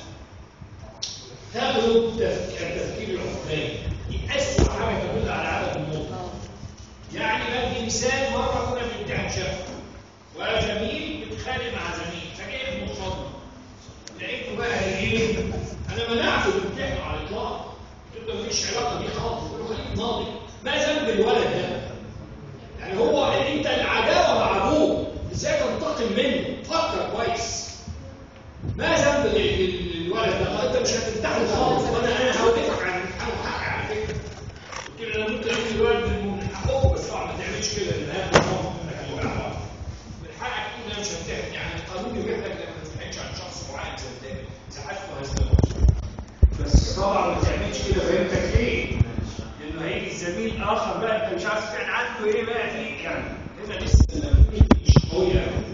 تغلب تفك- التفكير العقلاني دي أسوأ حاجة تدل على عدم النضج يعني بدي مثال مرة كنا بنمتحن شفوي وزميل بيتخانق مع زميل فجاي مصدم لقيته بقى ايه انا منعته يمتحنوا على الاطلاق قلت له مفيش علاقه دي خالص قلت له خليك ناضج ما ذنب الولد ده يعني هو انت العداوه مع ابوه ازاي تنتقم منه فكر كويس ما ذنب ال- ال- الولد ده انت مش هتمتحن خالص وانا انا هوقفك عن الامتحان وحقي على فكره قلت له انا ممكن اقول الولد من حقه بس طبعا ما تعملش كده لان هياخد موقف منك اللي بعدها من حقك تقول انا مش همتحن يعني القانون يبيح لك انك ما تمتحنش عن شخص معين زي التاني اذا حاسبه هيظلمك بس طبعا ما تعملش كده فهمتك ليه؟ لانه هيجي الزميل اخر بقى انت مش عارف كان عنده ايه بقى في يعني هنا لسه النتيجة مش قويه قوي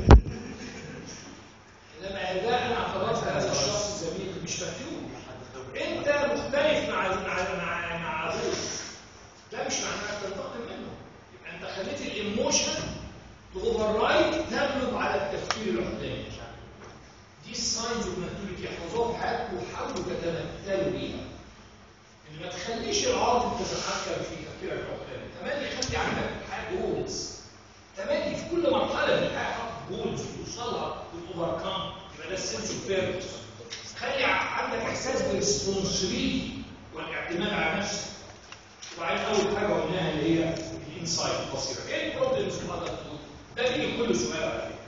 انما اذا انا اعتبرت هذا الشخص الزميل مش مفتون انت مختلف مع مع مع مع ابوك ده مش معناه انك تنتقم منه يبقى انت خليت الايموشن تغوفر رايت تغلب على التفكير العقلاني دي الساينز اوف ماتوريتي احفظوها في حياتكم وحاولوا تتمثلوا بيها ان ما تخليش العاطفه تتحكم في تفكيرك العقلاني كمان يخلي عندك حاجه جولز تملي في كل مرحله من الحياه حط جولز توصلها وتوفر كام يبقى ده السنس اوف بيربس خلي عندك احساس بالريسبونسبيلتي والاعتماد على نفسك وبعدين اول حاجه قلناها اللي هي الانسايت البصيره ايه البروبلمز ده بيجي كل سؤال على فكره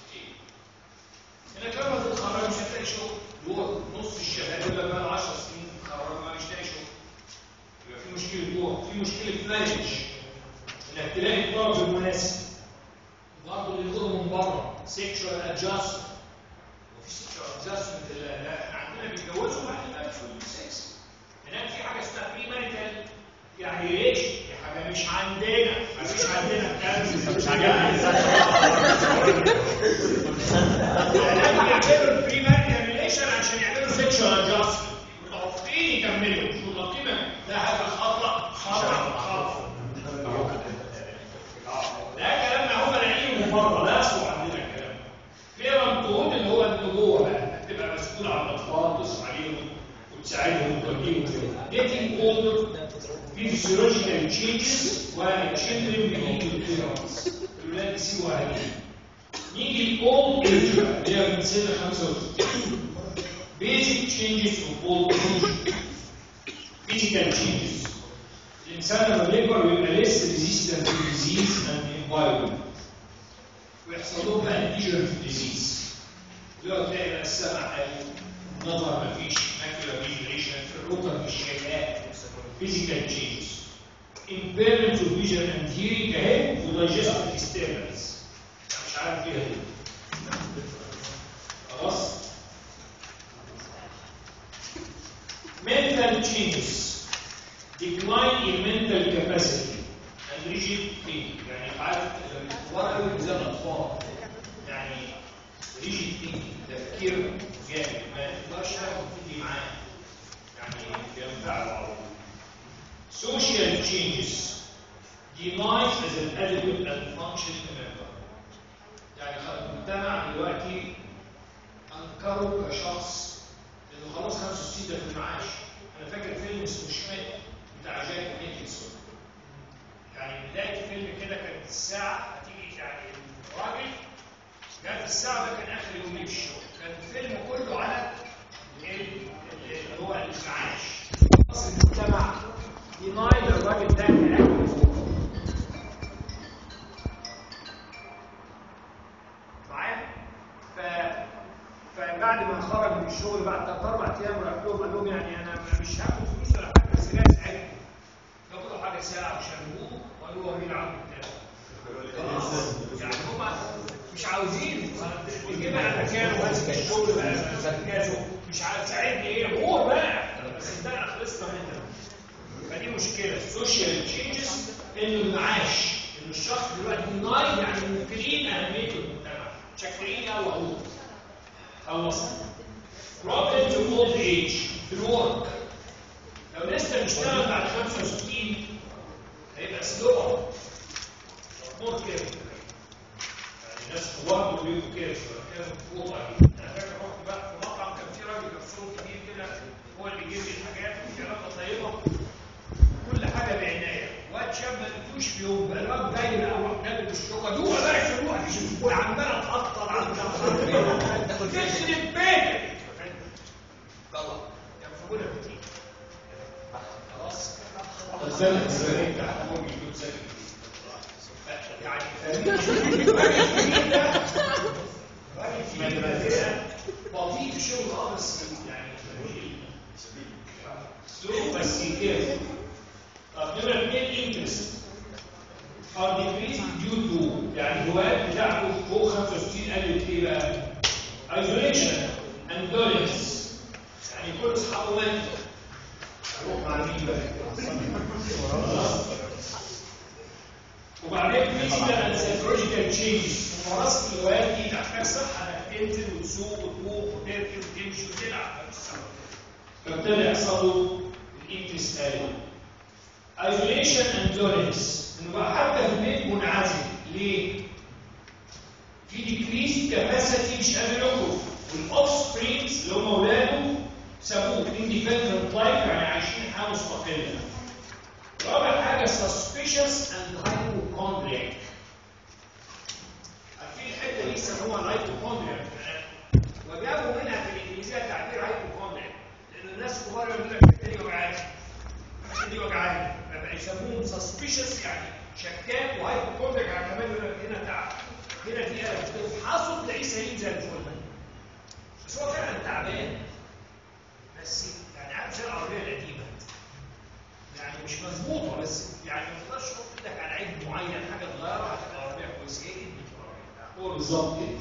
انك لما تتخرج مش هتلاقي شغل جوه نص الشهاده يقول لك بقى 10 سنين تتخرج ما مش لاقي شغل يبقى في مشكله جوه في مشكله مانج انك تلاقي الطلب المناسب برضه اللي يقولوا من بره سيكشوال ادجستمنت وفي سيكشوال ادجستمنت احنا عندنا بيتجوزوا بعد ما يدخلوا السكس هناك في حاجه اسمها بري ماريتال يعني ايش؟ دي حاجه مش عندنا ما فيش عندنا الكلام مش عندنا يعملوا البري ماريتال ريليشن عشان يعملوا سيكشوال ادجستمنت متوقفين يكملوا مش متوقفين ده هذا خطا خطا خطا ده كلامنا هم لاقيين من بره لا اسمه عندنا الكلام في منطقون اللي هو النبوه بقى تبقى مسؤول عن الاطفال تصرف عليهم وتساعدهم وتوجيههم جيتنج اولدر في فيسيولوجيكال تشينجز والتشيلدرن بيجي بالتيرانس الولاد بيسيبوا اهاليهم نيجي الاولد ايج اللي هي من سن 65 بيزك تشينجز اوف اولد ايج فيزيكال تشينجز الانسان لما بيكبر بيبقى لسه ريزيستنت تو ديزيز اند انفايرمنت ويحصل له بقى ديجنريتيف ديزيز اللي هو تلاقي بقى السمع قل النظر مفيش ماكيولا ديجنريشن الركب مش شايفاه فيزيكال تشينجز impairment of vision and hearing اهي وdigestive disturbance مش عارف فيها ايه خلاص mental changes decline in mental capacity and rigid thinking يعني عارف الكبار قوي زي الاطفال يعني rigid thinking تفكير جامد ما يقدرش تاخد تيجي معاه يعني بينفعل على طول social changes denies as an adequate and functional member يعني المجتمع دلوقتي انكره كشخص لانه خلاص 65 ده في المعاش انا فاكر فيلم اسمه شميت بتاع جاك نيكلسون يعني بدايه الفيلم كده كانت الساعه هتيجي يعني الراجل كانت الساعه ده كان اخر يوم ليه في الشغل كان الفيلم كله على ال- اللي هو المعاش خلاص المجتمع ديناي الراجل ده كان معايا ف فبعد ما خرج من الشغل بعد ثلاث اربع ايام راح لهم قال لهم يعني انا مش هاخد فلوس ولا حاجه بس جاي اساعدكم ياخدوا حاجه ساعه وشربوه وقالوا له مين عنده يعني هم مش عاوزين يجي بقى مكانه ماسك الشغل بقى مركزه مش عارف تساعدني ايه هو بقى بس ده انا خلصنا منها فدي مشكله السوشيال تشينجز انه المعاش ان الشخص دلوقتي ناي يعني مفكرين اهميه المجتمع شاكرين يلا هو خلصنا problem to old age في الورك لو لسه بيشتغل بعد 65 هيبقى سلو مور كده يعني الناس كبار دول بيبقوا كده كانوا فوق انا فاكر رحت بقى في مطعم كان في راجل جرسون كبير كده هو اللي بيجيب لي الحاجات والكلام طيبه كل حاجه بعنايه واد شاب ما لقيتوش في يوم بقى الواد جاي بقى وراح نازل بالشوكه دوق بقى يشوفوها وعماله تقطر على الحرفين تخرب بيتك غلط كان في ابونا كتير خلاص الزمن الزمن بتاع ابوه يكون ساكت يعني راجل في المدرسه بطيء في الشغل اه بس يعني سلو بس كده طب نمرة اثنين انترست are decreased due to يعني الهوايات بتاعته فوق 65 قلت ايه بقى؟ isolation and tolerance يعني كل اصحابه ماتوا اروح مع مين بقى؟ وبعدين physical and psychological changes ممارسة الهوايات دي تحتاج صحة انك تنزل وتسوق وتروح وتركب وتمشي وتلعب فابتدى يحصل له الانترست قليل isolation and tolerance انه بقى حتى في البيت منعزل ليه؟ في decreased capacity مش قادر يخرج والاوف سبرينجز اللي هم اولاده سابوه independent life يعني عايشين حياه مستقله رابع حاجه suspicious and hypochondriac عارفين الحته دي يسموها الهايبوكوندريا وجابوا منها في الانجليزيه تعبير هايبوكوندريا لان الناس الكبار يقول لك الحته دي وجعاني الحته دي وجعاني فبقى يسموهم سسبيشس يعني شكاك وهايبوكوندريا يعني كمان يقول لك هنا تعب هنا في الم تفحصه تلاقيه سليم زي الفل بس هو فعلا تعبان بس يعني عارف زي العربيه القديمه يعني مش مظبوطه بس يعني ما تقدرش تحط ايدك على عيب معين حاجه تغيرها هتبقى عربيه كويسه ايه هو بالظبط كده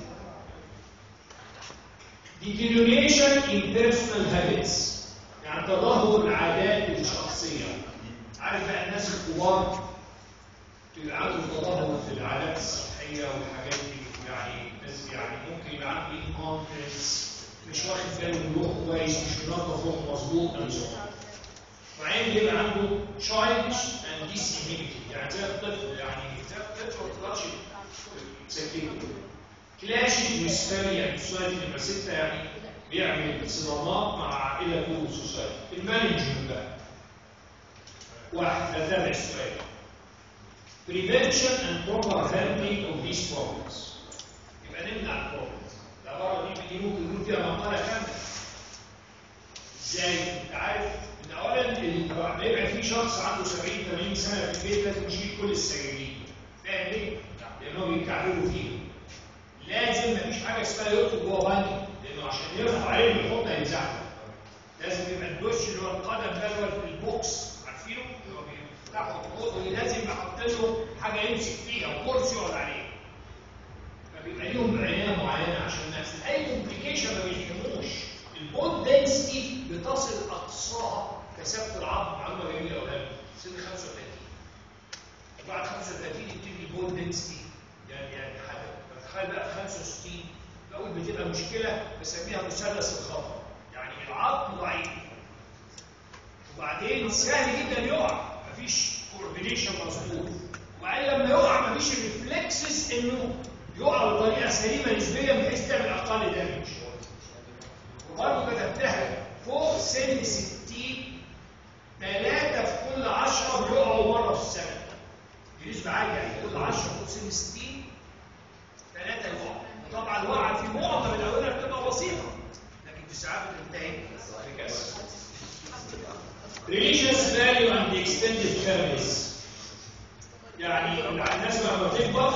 deterioration in personal habits يعني تدهور العادات الشخصيه عارف بقى الناس الكبار بيبقى عندهم تدهور في العادات الصحيه والحاجات دي يعني بس يعني ممكن يبقى عنده incontinence مش واخد باله من روحه كويس مش منظف روحه مظبوط and so on وبعدين بيبقى عنده childish and disinhibited يعني زي الطفل يعني زي الطفل ما تقدرش تسكته كلاشز والسفاري يعني سوسايتي نمرة ستة يعني بيعمل صدامات مع عائلته وسوسايتي المانجمنت بقى واحد نتابع السؤال prevention and proper handling of these problems يبقى نمنع البروبلمز العباره دي دي ممكن يكون فيها مقاله كامله ازاي؟ انت عارف ان اولا ال- لما يبقى في شخص عنده 70 80 سنه في البيت لازم يشيل كل السجاجيد فاهم ليه؟ لانهم بيكعبلوا فيها لازم مفيش حاجه اسمها يطلب جوه بنك لانه عشان يرفع عليه يحط هيزعل لازم يبقى الدش اللي هو القدم ده اللي هو البوكس عارفينه اللي هو بيفتحه الحوض لازم يحط له حاجه يمسك فيها وكرسي يقعد عليه فبيبقى ليهم عنايه معينه عشان ما يحصل اي كومبليكيشن ما بيفهموش البون دنسيتي بتصل اقصاها كثافه العظم معلومه جميله يا اولاد سن 35 بعد 35 يبتدي البون دنسيتي يعني يعني حاجه تخيل بقى في 65 الاول بتبقى مشكله بسميها مثلث الخطر يعني العظم ضعيف وبعدين سهل جدا يقع مفيش كوردينيشن مظبوط وبعدين لما يقع مفيش ريفلكسز انه يقع بطريقه سليمه نسبيا بحيث تعمل اقل دامج وبرضه كتبتها فوق سن 60 ثلاثه في كل 10 بيقعوا مره في السنه دي نسبه عاليه يعني كل 10 فوق سن 60 ثلاثه يقعوا طبعا الوقعه في معظم الاوانر بتبقى بسيطه لكن في ساعات بتنتهي بكسر religious value and the extended families يعني الناس لما تكبر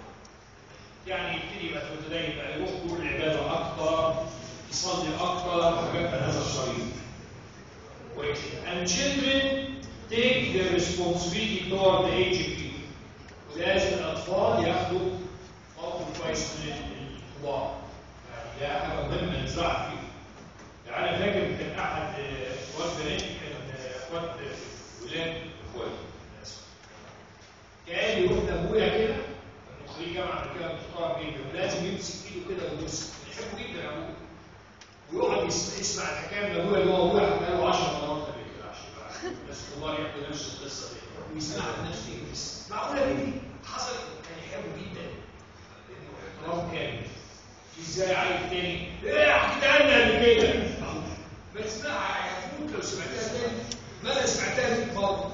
يعني يبتدي يبقى متدين بقى يروح دور العباده اكتر يصلي اكتر حاجات من هذا القبيل كويس and children take their responsibility toward the aged people ولازم الاطفال ياخدوا موقف كويس من الكبار يعني ده حاجه مهمه نزرع فيه يعني انا فاكر كان احد آه، اخوات بناتي كان آه، اخوات آه، ولاد اخواتي أنا آسف. كان يروح لابويا كده انه خريج جامعه كده محترم جدا ولازم يمسك ايده كده ويبص يحبه جدا ابوه ويقعد يس- يسمع الحكايه من ابويا اللي هو ابويا حكى له 10 مرات قبل كده عشان يبقى الناس الكبار يحكوا نفس القصه دي ويسمعها بنفسه يجلس معقوله دي حصلت كان يحبه جدا لانه احترام كامل ازاي عيل تاني ايه احكي لنا قبل كده ما تسمعها هتموت لو سمعتها تاني ما انا سمعتها دي برضه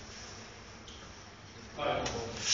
طيب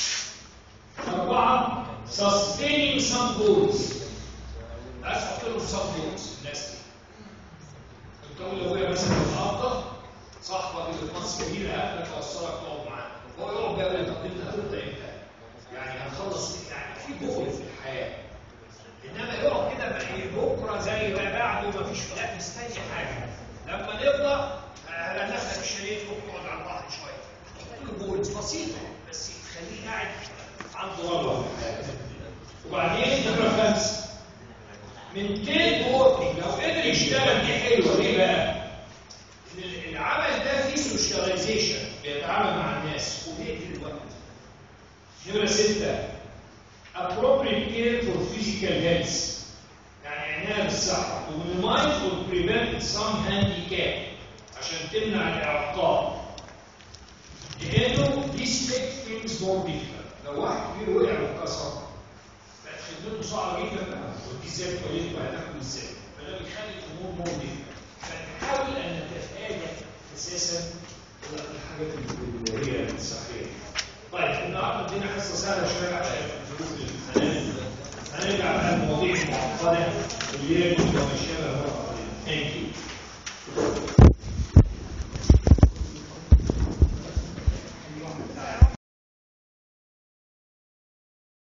أربعة sustaining some goals عايز أحط لهم some goals الناس دي كنت أقول لأبويا مثلا النهاردة صاحبك اللي في مصر كبيرة هاتلك أوصلك تقعد معاه هو يقعد بقى يقول لي طب أنت هتبدأ إمتى؟ يعني هنخلص يعني في جول في الحياة انما يقعد كده بقى إيه بكره زي ما بعده مفيش لا مستني حاجه لما نفضى هناخد الشريط ونقعد على البحر شويه كل بولز بسيطه بس تخليه قاعد عنده رغبه في الحياه وبعدين نمره خمسه من تيل ووركينج لو قدر يشتغل دي حلوه ليه بقى؟ ان العمل ده فيه سوشياليزيشن بيتعامل مع الناس وبيقتل الوقت نمره سته appropriate care for physical health يعني عناية بالصحة to minimize or prevent some handicap عشان تمنع الإعاقات لأنه this makes things more difficult لو واحد كبير وقع واتكسر بقت خدمته صعبة جدا بقى ودي ازاي اتولدت وهتاكل ازاي فده بيخلي الأمور more difficult فنحاول أن نتفادى أساسا الحاجات اللي هي الصحية طيب النهارده ادينا حصه سهله شويه عشان ظروف الامتحانات هنرجع بقى للمواضيع المعقده اللي هي كنت ماشيه بها مره ثانك يو